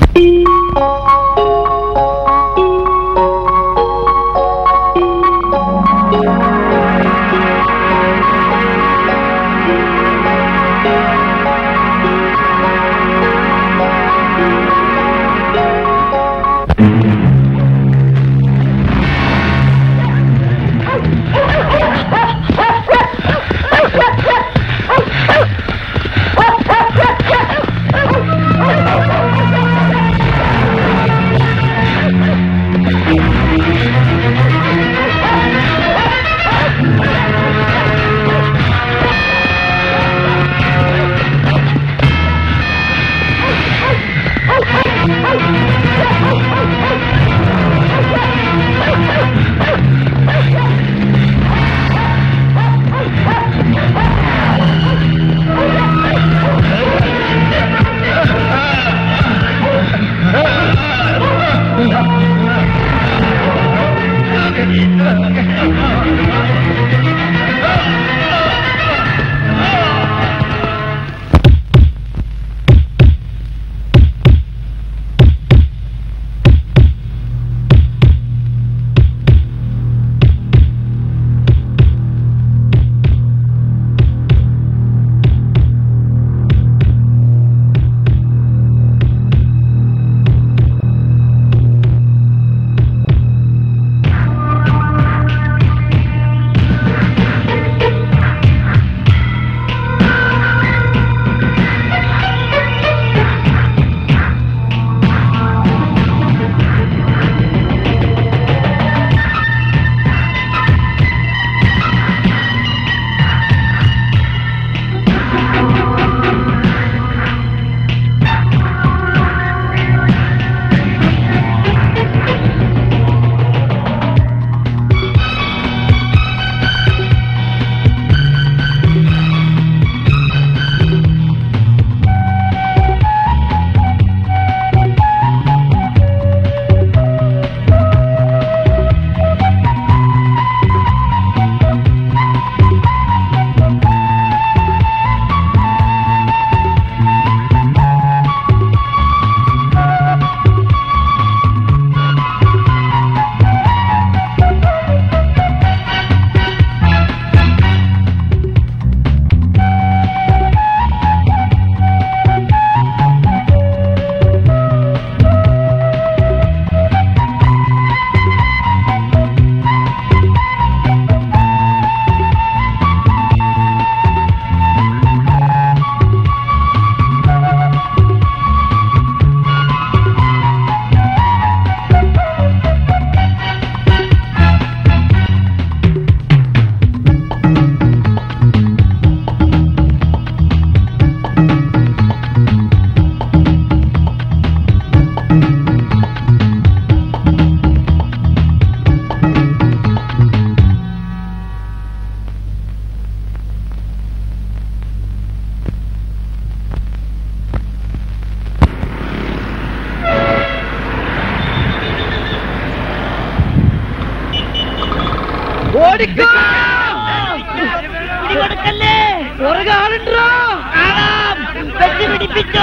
ഓടിക്കോ കൊടുക്കല്ലേ പുറകെ ആളുണ്ടോ പിടിപ്പിച്ചോ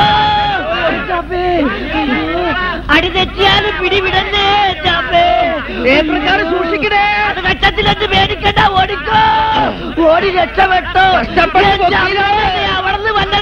അടി തെറ്റിയാലും പിടിവിടല്ലേ പ്രകാരം സൂക്ഷിക്കണേ അത് വെച്ചത്തിലെന്ന് പേടിക്കണ്ട ഓടിക്കോ ഓടി രക്ഷപ്പെട്ടോ അവിടുന്ന് വല്ലട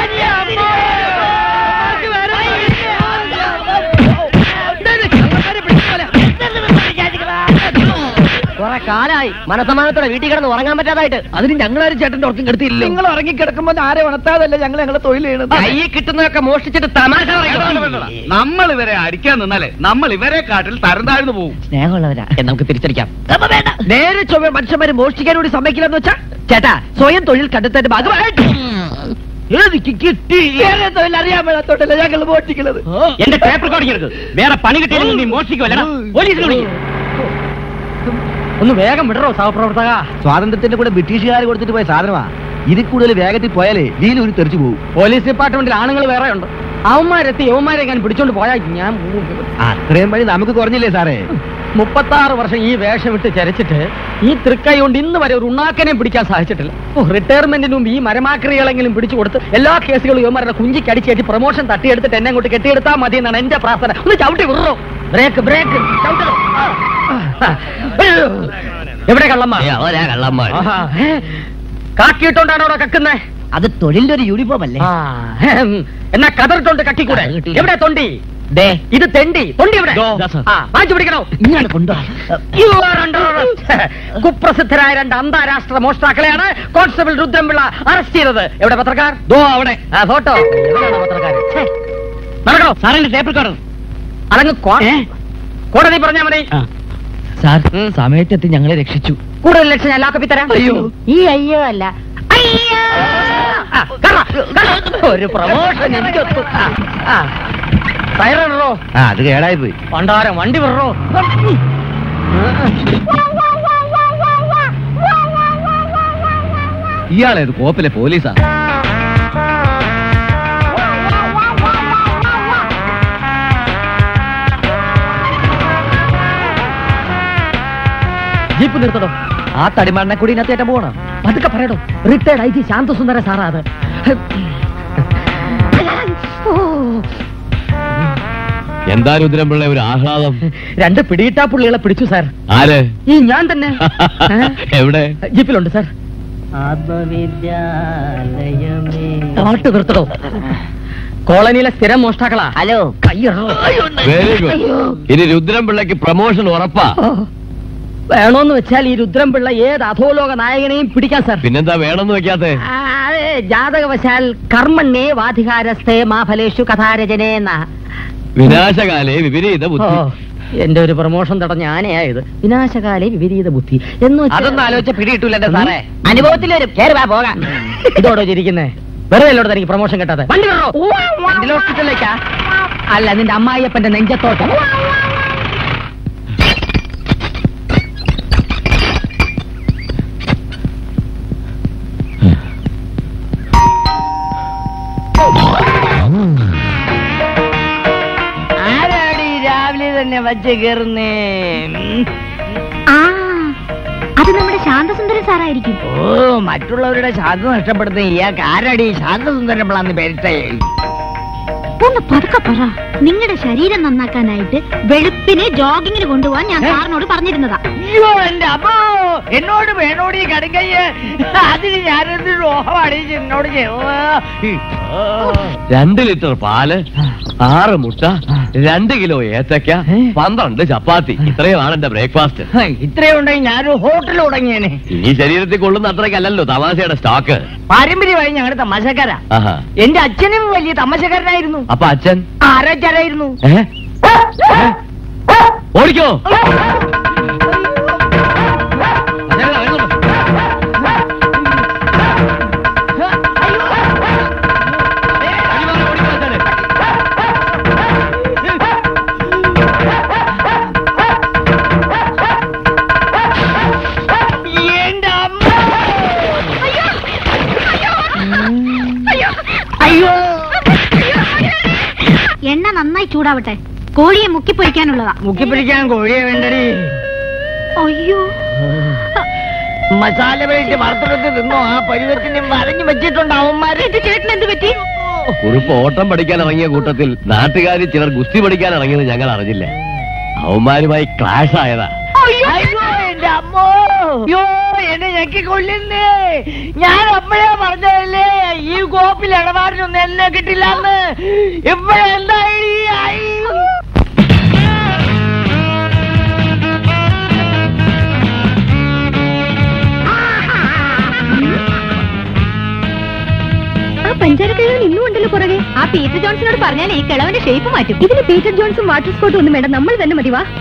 കുറെ കാലായി മനസമാനത്തോടെ വീട്ടിൽ കിടന്ന് ഉറങ്ങാൻ പറ്റാതായിട്ട് അതിന് ഞങ്ങളാരും ചേട്ടന്റെ ഉറക്കം കെടുത്തിയില്ല നിങ്ങൾ ഉറങ്ങിക്കിടക്കുമ്പോ ആരെ ഉണർത്താതല്ല ഞങ്ങൾ ഞങ്ങളെ തൊഴിൽ ചെയ്യണത് കയ്യിൽ കിട്ടുന്നതൊക്കെ മോഷ്ടിച്ചിട്ട് തമാശ നമ്മൾ ഇവരെ അടിക്കാൻ നിന്നാലേ നമ്മൾ ഇവരെ കാട്ടിൽ തരം താഴ്ന്നു പോകും സ്നേഹമുള്ളവരാ നമുക്ക് തിരിച്ചടിക്കാം നേരെ ചൊവ്വ മനുഷ്യന്മാര് മോഷ്ടിക്കാൻ കൂടി സമ്മതിക്കില്ലെന്ന് വെച്ചാ ചേട്ടാ സ്വയം തൊഴിൽ കണ്ടെത്തേണ്ട ഭാഗമായിട്ട് എനിക്ക് കിട്ടി വേറെ തൊഴിൽ അറിയാൻ മേളത്തോട്ടല്ല ഞങ്ങൾ മോഷ്ടിക്കുന്നത് എന്റെ ടേപ്പ് റെക്കോർഡിംഗ് എടുക്ക് വേറെ പണി കിട്ടിയില്ലെങ്കിൽ നീ മോഷ്ടിക്കുമല്ലടാ പോലീസിൽ വിളിക്കും ഒന്ന് വേഗം വിടറോ സഹപ്രവർത്തക സ്വാതന്ത്ര്യത്തിന്റെ കൂടെ ബ്രിട്ടീഷുകാർ കൊടുത്തിട്ട് പോയ സാധനമാ ഇതിൽ കൂടുതൽ വേഗത്തിൽ പോയാലേ ഇതിൽ ഒരു തെറിച്ചു പോകും പോലീസ് ഡിപ്പാർട്ട്മെന്റിൽ ആണുങ്ങൾ വേറെ ഉണ്ട് അവന്മാരെത്തി യവന്മാരെ ഞാൻ പിടിച്ചോണ്ട് പോയാൽ ഞാൻ അത്രയും വഴി നമുക്ക് കുറഞ്ഞില്ലേ സാറേ മുപ്പത്താറ് വർഷം ഈ വേഷം ഇട്ട് ചരച്ചിട്ട് ഈ തൃക്കൈ കൊണ്ട് ഇന്ന് വരെ ഒരു ഉണ്ണാക്കനെ പിടിക്കാൻ സാധിച്ചിട്ടില്ല ഓ, റിട്ടയർമെന്റിന് മുമ്പ് ഈ മരമാക്രികളെങ്കിലും പിടിച്ചു കൊടുത്ത് എല്ലാ കേസുകളും യുവമാരുടെ കുഞ്ചിക്ക് അടിച്ചേറ്റി പ്രൊമോഷൻ തട്ടിയെടുത്തിട്ട് എന്നെ അങ്ങോട്ട് കെട്ടിയെടുത്താൽ മതി എന്നാണ് എന്റെ പ്രാർത്ഥന ഒന്ന് ചവിട്ടി വിടറോ ബ്രേക്ക് ബ്രേക്ക് ചവിട്ടണോ ആ. അയ്യോ. എവിടെ കള്ളമ്മ ആഹാ. ഏ? കാക്കിയിട്ടോണ്ടാണോ അവിടെ കക്കുന്നേ അത് തൊഴിലിന്റെ ഒരു യൂണിഫോം അല്ലേ ആ, ഹം. എന്നാ കതറിട്ടോണ്ട് കക്കിക്കൂടെ അത് കിട്ടിയില്ല. എവിടെ തൊണ്ടി ദേ ഇത് തെണ്ടി തൊണ്ടി എവിടെ ദോ, ദാ, സർ. ആ വാങ്ങിച്ചു പിടിക്കണോ ഇങ്ങനെ കൊണ്ടുവാ You are under arrest. കുപ്രസിദ്ധരായ രണ്ട് അന്താരാഷ്ട്ര മോഷ്ടാക്കളെയാണ് കോൺസ്റ്റബിൾ രുദ്രംപിള്ള അറസ്റ്റ് ചെയ്തത് എവിടെ പത്രക്കാർ ദോ അവിടെ ആ ഫോട്ടോ എവിടെയാണ് പത്രക്കാർ ഛേ. നടക്കണോ സാറിന്റെ ടേപ്പ് റെക്കോർഡർ അതങ്ങ് കോ- കോടതി പറഞ്ഞാ മതി സാർ സമയത്തെത്തി ഞങ്ങളെ രക്ഷിച്ചു കൂടുതൽ ലക്ഷം ഞാൻ ലാക്കപ്പി തരാം അയ്യോ. ഈ അയ്യോ അല്ല അയ്യോ. ആ, കേറാ, കേറാ. ഒരു പ്രമോഷൻ എനിക്കൊത്തു ടയറോ ആ അത് കേടായി പോയി പണ്ടാരം വണ്ടി വിടറോ ഇയാളേത് കോപ്പിലെ പോലീസാ ജീപ്പ് നിർത്തടോ ആ തടിമാറിനെ കൂടി ഇതിനകത്തേറ്റ പോകണം പതുക്കെ പറയടോ റിട്ടയർഡ് ഐ ജി ശാന്തസുന്ദര സാറാ അത് എന്താ രുദ്രംപിള്ള ഒരു ആഹ്ലാദം രണ്ട് പിടിയിട്ടാ പുള്ളികളെ പിടിച്ചു സാർ ആര് ഈ ഞാൻ തന്നെ ഏ? എവിടെ ജീപ്പിലുണ്ട് സാർ പാട്ട് നിർത്തടോ കോളനിയിലെ സ്ഥിരം മോഷ്ടാക്കളാ ഹലോ കയ്യറോ വെരി ഗുഡ് ഇനി രുദ്രംപിള്ളക്ക് പ്രൊമോഷൻ ഉറപ്പാ വേണോന്ന് വെച്ചാൽ ഈ രുദ്രംപിള്ള ഏത് അധോലോക നായകനെയും പിടിക്കാൻ സാർ പിന്നെന്താ വേണമെന്ന് വെക്കാത്തെ ആ, അത് ജാതകവശാൽ കർമ്മണ്യേ വാധികാരസ്ഥേ മാഫലേഷു കഥാരചനേ എന്നാ വിനാശകാലേ വിപരീത ഓ, ബുദ്ധി എന്റെ ഒരു പ്രൊമോഷൻ തടഞ്ഞ ആനയായത് വിനാശകാലേ വിപരീത ബുദ്ധി എന്ന് വെച്ചാ- അതൊന്നും ആലോചിച്ച പിടിയിട്ടില്ല എന്റെ സാറേ അനുഭവത്തിൽ വരും കേറി വാ പോകാം ഇതോടോ ചിരിക്കുന്നേ വെറുതെ അല്ലോട് തനിക്ക് പ്രൊമോഷൻ കിട്ടാതെ വണ്ടി കയറോ മെന്റൽ ഹോസ്പിറ്റലിലേക്കാ അല്ല നിന്റെ അമ്മായിയപ്പന്റെ നെഞ്ചത്തോട്ട് ആരാടി രാവിലെ തന്നെ വച്ച് കയറുന്നേ ആ അത് നമ്മുടെ ശാന്തസുന്ദരൻ സാറായിരിക്കും ഓ മറ്റുള്ളവരുടെ ശാന്ത നഷ്ടപ്പെടുന്ന ഇയാൾക്ക് ആരാടി ശാന്തസുന്ദരമ്പിളാന്ന് പേരിട്ടേ ഒന്ന് പതുക്കെ പറ നിങ്ങളുടെ ശരീരം നന്നാക്കാനായിട്ട് വെളുപ്പിനെ ജോഗിങ്ങിന് കൊണ്ടുപോകാൻ ഞാൻ സാറിനോട് പറഞ്ഞിരുന്നതാ അയ്യോ എന്റെ അമ്മോ എന്നോട് വേണോടി കടുങ്കയ്യ് അതിന് ഞാനെന്ത് രോഗമാണ് എന്നോട് രണ്ട് ലിറ്റർ പാല് ആറ് മുട്ട രണ്ട് കിലോ ഏത്തക്ക പന്ത്രണ്ട് ചപ്പാത്തി ഇത്രയുമാണ് എന്റെ ബ്രേക്ക്ഫാസ്റ്റ് ഇത്രയും ഉണ്ടെങ്കിൽ ഞാനൊരു ഹോട്ടൽ തുടങ്ങിയേനെ ഈ ശരീരത്തിൽ കൊള്ളുന്ന അത്രയ്ക്കല്ലല്ലോ തമാശയുടെ സ്റ്റോക്ക് പാരമ്പര്യമായി ഞങ്ങളുടെ തമാശക്കാരാ ആഹാ എന്റെ അച്ഛനും വലിയ തമാശക്കാരനായിരുന്നു അപ്പൊ അച്ഛൻ ആരാച്ചാരായിരുന്നു ഏ? ഏ? ഓടിക്കോ എന്റെ അമ്മ അയ്യോ എണ്ണ നന്നായി ചൂടാവട്ടെ കോഴിയെ മുക്കി പൊരിക്കാനുള്ളതാ മുക്കിപ്പിടിക്കാൻ കോഴിയെ വേണ്ടടി അയ്യോ മസാല വേണ്ടി വറുത്തെടുത്ത് തിന്നോ ആ പരുവത്തിന് വരഞ്ഞു വെച്ചിട്ടുണ്ട് അവന്മാരെ ചേട്ടൻ എന്ത് പറ്റി കുറുപ്പ് ഓട്ടം പഠിക്കാൻ ഇറങ്ങിയ കൂട്ടത്തിൽ നാട്ടുകാരിൽ ചിലർ ഗുസ്തി പഠിക്കാൻ ഇറങ്ങിയത് ഞങ്ങൾ അറിഞ്ഞില്ല അവന്മാരുമായി ക്ലാഷ് ആയതാ അയ്യോ എന്റെ അമ്മോ അയ്യോ എന്നെ ഞെക്കിക്കൊള്ളുന്നേ ഞാൻ അപ്പോഴേ പറഞ്ഞതല്ലേ ഈ കോപ്പിൽ ഇടപാടിനൊന്നും എന്നെ കിട്ടില്ലെന്ന് ഇപ്പോഴെന്തായി അയ്യോ ആ പഞ്ചാരക്കിഴവൻ ഇന്നും ഉണ്ടല്ലോ പുറകെ ആ പീറ്റർ ജോൺസിനോട് പറഞ്ഞാൽ ഈ കിളവന്റെ ഷേപ്പ് മാറ്റും ഇതിന് പീറ്റർ ജോൺസും വാട്ടർ സ്പോട്ടും ഒന്നും വേണ്ട നമ്മൾ തന്നെ മതി വാ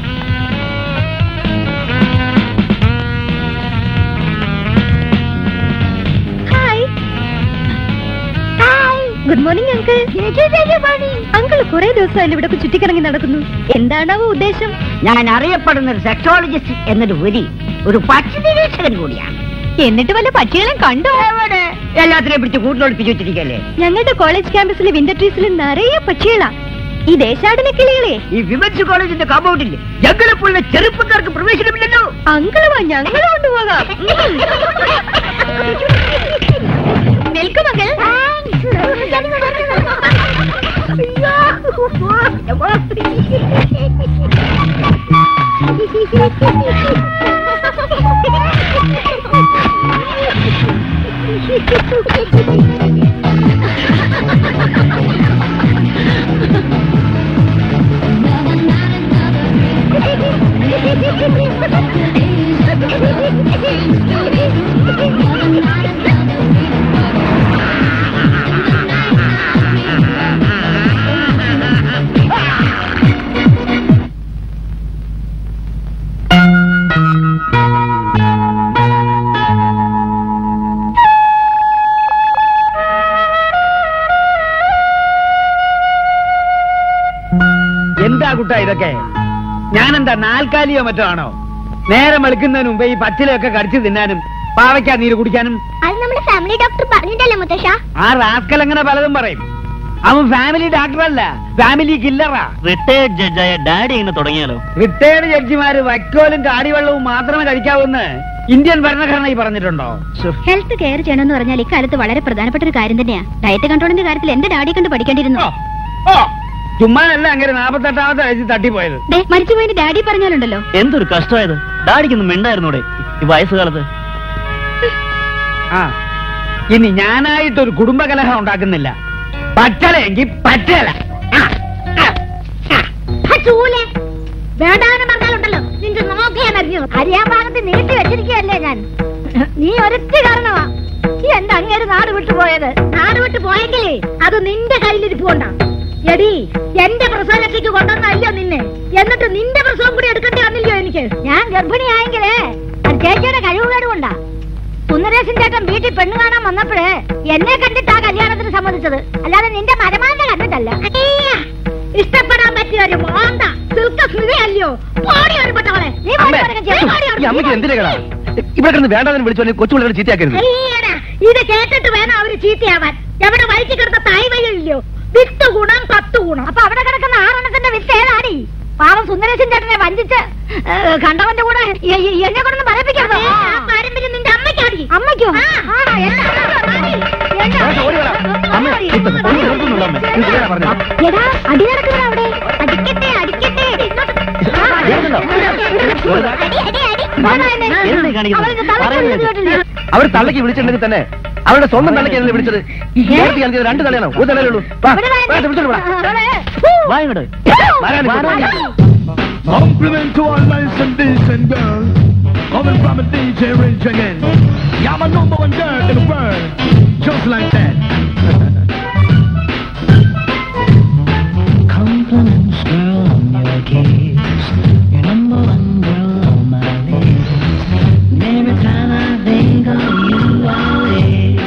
hi hi good morning uncle uncle കുറെ ദിവസമായാലും ഇവിടെ ചുറ്റിക്കിറങ്ങി നടക്കുന്നു എന്താണാവോ ഉദ്ദേശം ഞാൻ അറിയപ്പെടുന്ന ഒരു സെക്സോളജിസ്റ്റ് എന്നൊരു ഉപരി ഒരു പക്ഷി നിരീക്ഷകൻ കൂടിയാണ് എന്നിട്ട് വല്ല പക്ഷികളെ കണ്ടോ എവിടെ എല്ലാത്തിനെയും പിടിച്ച് കൂട്ടിലൊളിപ്പിച്ച് വെച്ചിരിക്കല്ലേ ഞങ്ങളുടെ കോളേജ് ക്യാമ്പസിലെ വിന്റർ ട്രീസിൽ നിറയെ പക്ഷികളാ ഈ ദേശാടന കിളികളെ ഈ വിമൻസ് കോളേജിന്റെ കാമ്പൗണ്ടിൽ ഞങ്ങളെ പോലുള്ള ചെറുപ്പക്കാർക്ക് പ്രവേശനമില്ലല്ലോ അങ്കിളുവാ ഞങ്ങൾ കൊണ്ടുപോകാം നിൽക്കും മകൾ എന്താ കുട്ട ഇതൊക്കെ ഞാനെന്താ നാൽക്കാലിയോ മറ്റോ ആണോ നേരം വെളുക്കുന്നതിന് മുമ്പേ ഈ പച്ചിലയൊക്കെ കടിച്ചു തിന്നാനും പാവയ്ക്കാ നീര് കുടിക്കാനും അത് നമ്മുടെ ഫാമിലി ഡോക്ടർ പറഞ്ഞിട്ടല്ലേ മുത്തശ്ശ ആ റാസ്കൽ അങ്ങനെ പലതും പറയും അവൻ ഫാമിലി ഡോക്ടറല്ല ഫാമിലി കില്ലറാ റിട്ടയർഡ് ജഡ്ജായ ഡാഡി ഇങ്ങനെ തുടങ്ങിയാലോ റിട്ടയർഡ് ജഡ്ജിമാര് വൈക്കോലും കാടിവെള്ളവും മാത്രമേ കഴിക്കാവൂന്ന് ഇന്ത്യൻ ഭരണഘടന ഈ പറഞ്ഞിട്ടുണ്ടോ ഹെൽത്ത് കെയർ ചെയ്യണമെന്ന് പറഞ്ഞാൽ ഇക്കാലത്ത് വളരെ പ്രധാനപ്പെട്ട ഒരു കാര്യം തന്നെയാ ഡയറ്റ് കൺട്രോളിന്റെ കാര്യത്തിൽ എന്റെ ഡാഡി കണ്ട് പഠിക്കേണ്ടിയിരുന്നു ഓ, ഓ ചുമ്മാനല്ല അങ്ങനെ നാപ്പത്തെട്ടാമത്തെ വയസ്സിൽ തട്ടിപ്പോയത് ദേ, മരിച്ചുപോയതിന് ഡാഡി പറഞ്ഞാലുണ്ടല്ലോ എന്തൊരു കഷ്ടമായത് ഡാഡിക്കൊന്നും മിണ്ടായിരുന്നൂടെ ഈ വയസ്സുകാലത്ത് ആ ഇനി ഞാനായിട്ടൊരു കുടുംബകലഹം ഉണ്ടാക്കുന്നില്ല പറ്റലെങ്കിൽ പറ്റല ആ, ആ, ആ. വേണ്ടാനും പറഞ്ഞാലുണ്ടല്ലോ നിന്റെ നോക്കിയാൻ അറിഞ്ഞു അറിയാൻ ഭാഗത്ത് നീട്ടി വെച്ചിരിക്കുകയല്ലേ ഞാൻ നീ ഒരൊറ്റ കാരണമാ ഈ എന്റെ അങ്ങേര് നാട് വിട്ടു പോയത് നാട് വിട്ടു പോയെങ്കിലേ അത് നിന്റെ കയ്യിലിരിപ്പുകൊണ്ടാ എടി എന്റെ പ്രസവരക്ഷയ്ക്ക് കൊണ്ടുവന്നല്ലോ നിന്നെ എന്നിട്ട് നിന്റെ പ്രസവം കൂടി എടുക്കേണ്ടി വന്നില്ലയോ എനിക്ക് ഞാൻ ഗർഭിണിയായെങ്കിലേ അത് ചേച്ചിയുടെ കഴിവുകേട് കൊണ്ടാ സുന്ദരേശൻ ചേട്ടൻ വീട്ടിൽ പെണ്ണ് കാണാൻ വന്നപ്പോഴേ എന്നെ കണ്ടിട്ടാ കല്യാണത്തിന് സമ്മതിച്ചത് അല്ലാതെ നിന്റെ മരമാന്റെ കണ്ടിട്ടല്ല ഇഷ്ടപ്പെടാൻ പറ്റിയ ഒരു മോന്ത സിൽക്ക സ്മിതയല്ലയോ പോടി ഒരു പെട്ടവളെ നീ പോടി അമ്മേ, പറഞ്ഞ ചെറിയ പോടി ഈ അമ്മയ്ക്ക് എന്തിനാ കേടാ ഇവിടെ കിടന്ന് വേണ്ടാന്ന് വിളിച്ചു കൊച്ചുപിള്ളേരെ ചീത്തയാക്കരുത് അയ്യടാ, ഇത് കേട്ടിട്ട് വേണം അവര് ചീത്തയാവാൻ എവിടെ വയറ്റിൽ കിടന്ന തായ് വയ്യല്ലോ വിത്ത് ഗുണം പത്ത് ഗുണം അപ്പൊ അവിടെ കിടക്കുന്ന ആറെണ്ണത്തിന്റെ വിത്ത് ഏതാടി പാവം സുന്ദരേശൻ ചേട്ടനെ വഞ്ചിച്ച് ഏ, കണ്ടവന്റെ കൂടെ എ- എ- എന്നെ കൊണ്ടൊന്നും പറയിപ്പിക്കരുത് പാരമ്പര്യം നിന്റെ അമ്മയ്ക്കാടി അമ്മയ്ക്കോ എടാ അടി നടക്കുന്ന അവിടെ അടിക്കട്ടെ അടിക്കട്ടെ ആ, അടി, അടി, അടി. ആണോ എന്നെ? എന്താ ഈ കാണിക്കുന്നത്? അവൾക്ക് തലയ്ക്ക് പറയുന്നത് ഇത് കേട്ടില്ലേ? അവർ തള്ളക്ക് വിളിച്ചിട്ടുണ്ടെങ്കിൽ തന്നെ അവരുടെ സ്വന്തം തള്ളക്കാണല്ലേ വിളിച്ചത് നേരത്തെ കാണിച്ചത് രണ്ട് തലയാണോ ഒരു തലയേ ഉള്ളൂ വാ, ഇവിടെ വാ, വാ, വിളിച്ചോണ്ട് വാ. വാ ഇങ്ങോട്ട് വരാൻ നിൽക്കുന്നു. Compliment to all nice and decent girls Coming from a DJ Rich again Yeah, I'm a number one girl in the world Just like that Compliments, girl, on your kiss. You're number one girl on my list. And every time I think of you, I wish.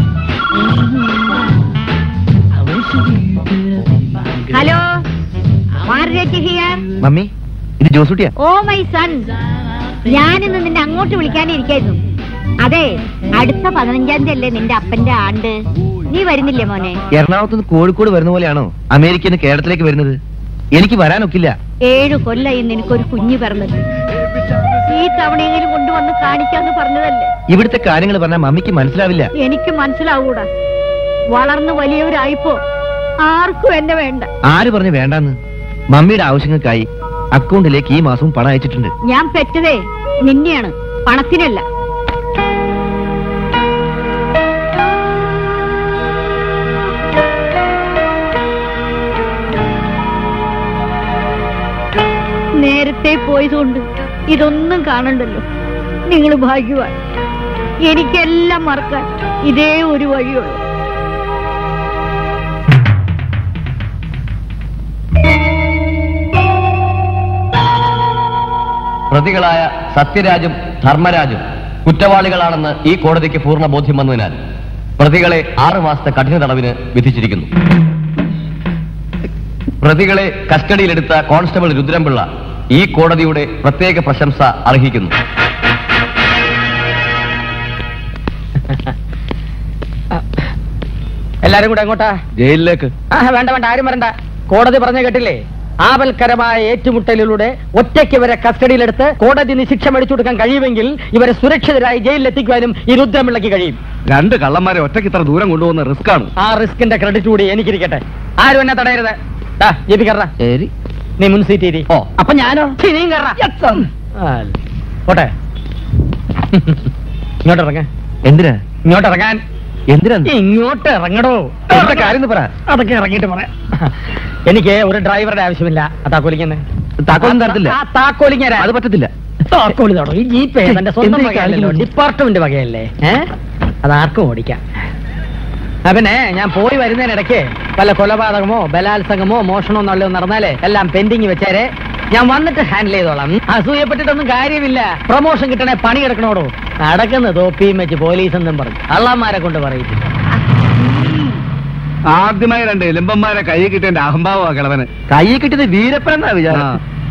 I wish that you could be my girl. Hello Margaret here mummy ഇത് ജോസൂട്ടിയാ oh my son ഞാനിന്ന് നിന്നെ അങ്ങോട്ട് വിളിക്കാനിരിക്കായിരുന്നു അതെ അടുത്ത പതിനഞ്ചാം തീയതി അല്ലേ നിന്റെ അപ്പന്റെ ആണ്ട് നീ വരുന്നില്ലേ മോനെ എറണാകുളത്ത് നിന്ന് കോഴിക്കോട് വരുന്ന പോലെയാണോ അമേരിക്കന്ന് കേരളത്തിലേക്ക് വരുന്നത് എനിക്ക് വരാനൊക്കില്ല ഏഴു കൊല്ലായി നിനക്കൊരു കുഞ്ഞു പിറന്നത് ഈ തവണയെങ്കിലും കൊണ്ടുവന്ന് കാണിക്കാന്ന് പറഞ്ഞതല്ലേ ഇവിടുത്തെ കാര്യങ്ങൾ പറഞ്ഞാൽ മമ്മിക്ക് മനസ്സിലാവില്ല എനിക്ക് മനസ്സിലാവൂടാ വളർന്ന് വലിയവരായിപ്പോ ആർക്കും എന്നെ വേണ്ട ആര് പറഞ്ഞു വേണ്ടാന്ന് മമ്മിയുടെ ആവശ്യങ്ങൾക്കായി അക്കൗണ്ടിലേക്ക് ഈ മാസവും പണം അയച്ചിട്ടുണ്ട് ഞാൻ പെറ്റതേ നിന്നെയാണ് പണത്തിനല്ല നേരത്തെ പോയതുകൊണ്ട് ഇതൊന്നും കാണണ്ടല്ലോ നിങ്ങൾ ഭാഗ്യവാൻ എനിക്കെല്ലാം മറക്കാൻ ഇതേ ഒരു വഴിയുള്ളൂ പ്രതികളായ സത്യരാജും ധർമ്മരാജും കുറ്റവാളികളാണെന്ന് ഈ കോടതിക്ക് പൂർണ്ണ ബോധ്യം വന്നതിനാൽ പ്രതികളെ ആറു മാസത്തെ കഠിന തടവിന് വിധിച്ചിരിക്കുന്നു പ്രതികളെ കസ്റ്റഡിയിലെടുത്ത കോൺസ്റ്റബിൾ രുദ്രംപിള്ള ഈ കോടതിയുടെ പ്രത്യേക പ്രശംസ അർഹിക്കുന്നു എല്ലാരും കൂടെ എങ്ങോട്ടാ ജയിലിലേക്ക് ആ വേണ്ട വേണ്ട ആരും വരണ്ട കോടതി പറഞ്ഞ കേട്ടില്ലേ ആപൽക്കരമായ ഏറ്റുമുട്ടലിലൂടെ ഒറ്റയ്ക്ക് ഇവരെ കസ്റ്റഡിയിലെടുത്ത് കോടതി ശിക്ഷ മേടിച്ചു കൊടുക്കാൻ കഴിയുമെങ്കിൽ ഇവരെ സുരക്ഷിതരായി ജയിലിൽ എത്തിക്കുവാനും ഈ രുദ്രമിളയ്ക്ക് കഴിയും രണ്ട് കള്ളന്മാരെ ഒറ്റയ്ക്ക് ഇത്ര ദൂരം കൊണ്ടുപോകുന്ന റിസ്ക് ആണ് ആ റിസ്കിന്റെ ക്രെഡിറ്റ് കൂടി എനിക്കിരിക്കട്ടെ ആരും എന്നെ തടയരുത് ദാ, ജീപ്പി കയറാ ശരി നീ മുൻ സീറ്റ് ഇരി ഓ അപ്പൊ ഞാനോ നീയും കയറാ ആ, പോട്ടെ ഇങ്ങോട്ട് ഇറങ്ങ എന്തിനാ ഇങ്ങോട്ട് ഇറങ്ങാൻ എന്തിനാ ഇങ്ങോട്ട് ഇറങ്ങടോ എന്താ കാര്യം എന്ന് പറ. അതൊക്കെ ഇറങ്ങിയിട്ട് പറയാം എനിക്ക് ഒരു ഡ്രൈവറുടെ ആവശ്യമില്ല ആ താക്കോലിങ്ങനെ താക്കോലും തരത്തില്ല ആ താക്കോലിങ്ങനെ അത് പറ്റത്തില്ല താക്കോലി തടോ ഈ ജീപ്പ് എന്റെ സ്വന്തം എന്തിനാ വകയല്ലല്ലോ കാണിക്കുന്നത്? ഡിപ്പാർട്ട്മെന്റ് വകയല്ലേ ഏ അത് ആർക്കും ഓടിക്കാം ആ, പിന്നെ ഞാൻ പോയി വരുന്നതിനിടയ്ക്ക് വല്ല കൊലപാതകമോ ബലാത്സംഗമോ മോഷണമോ നല്ലതോ നടന്നാലേ എല്ലാം പെൻഡിങ് വെച്ചേരെ ഞാൻ വന്നിട്ട് ഹാൻഡിൽ ചെയ്തോളാം ഉം. അസൂയപ്പെട്ടിട്ടൊന്നും കാര്യമില്ല പ്രൊമോഷൻ കിട്ടണേ പണി കിടക്കണോടോ നടക്കുന്ന തോപ്പിയും വെച്ച് പോലീസ് എന്നും പറഞ്ഞു കള്ളന്മാരെ കൊണ്ട് പറയിച്ചു ആദ്യമായി രണ്ട് എലുമ്പന്മാരെ കൈ കിട്ടിയ അഹംഭാവമാ കിളവന് കൈ കിട്ടിയത് വീരപ്പൻ എന്നാ ആ. വിചാരം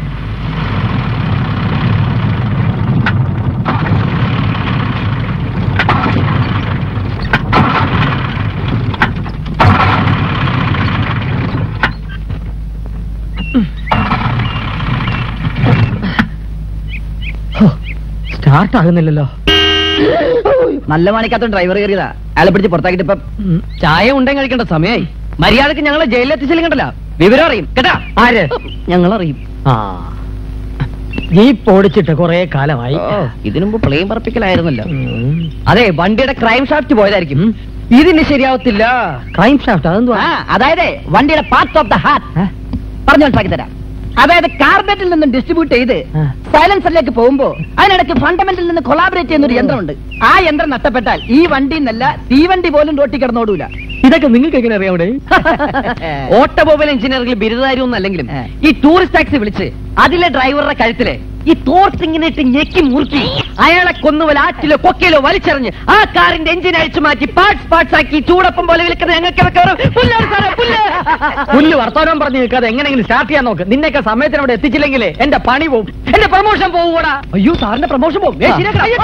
സ്റ്റാർട്ട് ആകുന്നില്ലല്ലോ നല്ല മാണിക്കാത്ത ഡ്രൈവർ കയറിയതാ അയാളെ പിടിച്ച് പുറത്താക്കിട്ട് ഇപ്പം ഉം. ചായ ഉണ്ടെങ്കിൽ കഴിക്കേണ്ട സമയമായി മര്യാദക്ക് ഞങ്ങളെ ജയിലിൽ എത്തിച്ചില്ലെങ്കിൽ കണ്ടല്ല വിവരം അറിയും കേട്ടാ ആര് ഞങ്ങൾ അറിയും ആ ജീപ്പ് ഓടിച്ചിട്ട് കുറെ കാലമായി ഇതിനു മുമ്പ് പ്ലെയിൻ പറപ്പിക്കലായിരുന്നല്ലോ ഉം. അതെ വണ്ടിയുടെ ക്രൈം ഷാഫ്റ്റ് പോയതായിരിക്കും ഇതിന് ശരിയാവത്തില്ല ക്രൈം ഷാഫ്റ്റ് അതെന്തുവാ ആ, അതായത് വണ്ടിയുടെ പാർട്സ് ഓഫ് ദ ഹാർട്ട് പറഞ്ഞു മനസ്സിലാക്കി തരാം അതായത് കാർബറ്റിൽ നിന്നും ഡിസ്ട്രിബ്യൂട്ട് ചെയ്ത് ആ. സൈലൻസറിലേക്ക് പോകുമ്പോ അതിനിടയ്ക്ക് ഫണ്ടമെന്റിൽ നിന്ന് കൊളാബറേറ്റ് ചെയ്യുന്ന ഒരു യന്ത്രമുണ്ട് ആ യന്ത്രം നഷ്ടപ്പെട്ടാൽ ഈ വണ്ടി എന്നല്ല തീവണ്ടി പോലും റോട്ടി കിടന്നോടൂല ഇതൊക്കെ നിങ്ങൾക്ക് എങ്ങനെ അറിയാം അവിടെ ഓട്ടോമൊബൈൽ എഞ്ചിനീയറിംഗിൽ ബിരുദധാരിയൊന്നും അല്ലെങ്കിലും ഈ ടൂറിസ്റ്റ് ടാക്സി വിളിച്ച് അതിലെ ഡ്രൈവറുടെ കഴുത്തില് ഈ തോർത്ത് ഇങ്ങനെ ഇട്ട് ഞെക്കി മുറുക്കി അയാളെ കൊന്നുപോലെ ആറ്റിലോ കൊക്കയിലോ വലിച്ചെറിഞ്ഞ് ആ കാറിന്റെ എഞ്ചിൻ അഴിച്ചു മാറ്റി പാർട്സ് പാർട്സ് ആക്കി ചൂടപ്പം പോലെ വിൽക്കുന്ന ഞങ്ങൾക്ക് ഇതൊക്കെ വെറും പുല്ലാണ് സാറേ, പുല്ല്. പുല്ല് വർത്തമാനം പറഞ്ഞു നിൽക്കാതെ എങ്ങനെയെങ്കിലും സ്റ്റാർട്ട് ചെയ്യാൻ നോക്ക് നിന്നെയൊക്കെ സമയത്തിന് അവിടെ എത്തിച്ചില്ലെങ്കിലേ എന്റെ പണി പോവും എന്റെ പ്രൊമോഷൻ പോവൂടാ അയ്യോ സാറിന്റെ പ്രമോഷൻ പോകും ആ.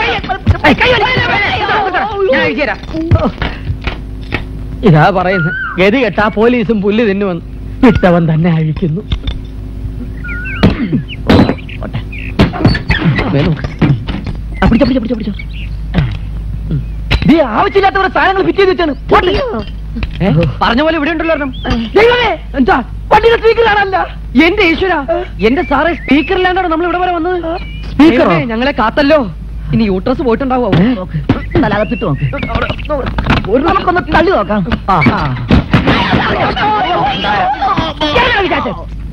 ഞാൻ അയച്ചു തരാം. ഇതാ പറയുന്നത് ഗതി കെട്ടാ പോലീസും പുല്ല് തിന്നുവന്ന് വിട്ടവൻ തന്നെ അഴിക്കുന്നു ആവശ്യമില്ലാത്ത ഒരു സാധനങ്ങൾ ഫിറ്റ് ചെയ്ത് വെച്ചാണ് പറഞ്ഞ പോലെ ഇവിടെ ഉണ്ടല്ലോ ഒരെണ്ണം. ദൈവമേ, എന്താ വണ്ടിയുടെ സ്പീക്കറാണല്ല എന്റെ ഈശ്വര എന്റെ സാറേ സ്പീക്കറിലാണ്ടാണ് നമ്മൾ ഇവിടെ വരെ വന്നത് സ്പീക്കറോ? ദൈവമേ, ഞങ്ങളെ കാത്തല്ലോ ഇനി യൂട്രസ് പോയിട്ടുണ്ടാവോ തലകത്തിട്ട് ഒരു നമുക്കൊന്ന് തള്ളി നോക്കാം ഞാനാ വിചാരിച്ചത്.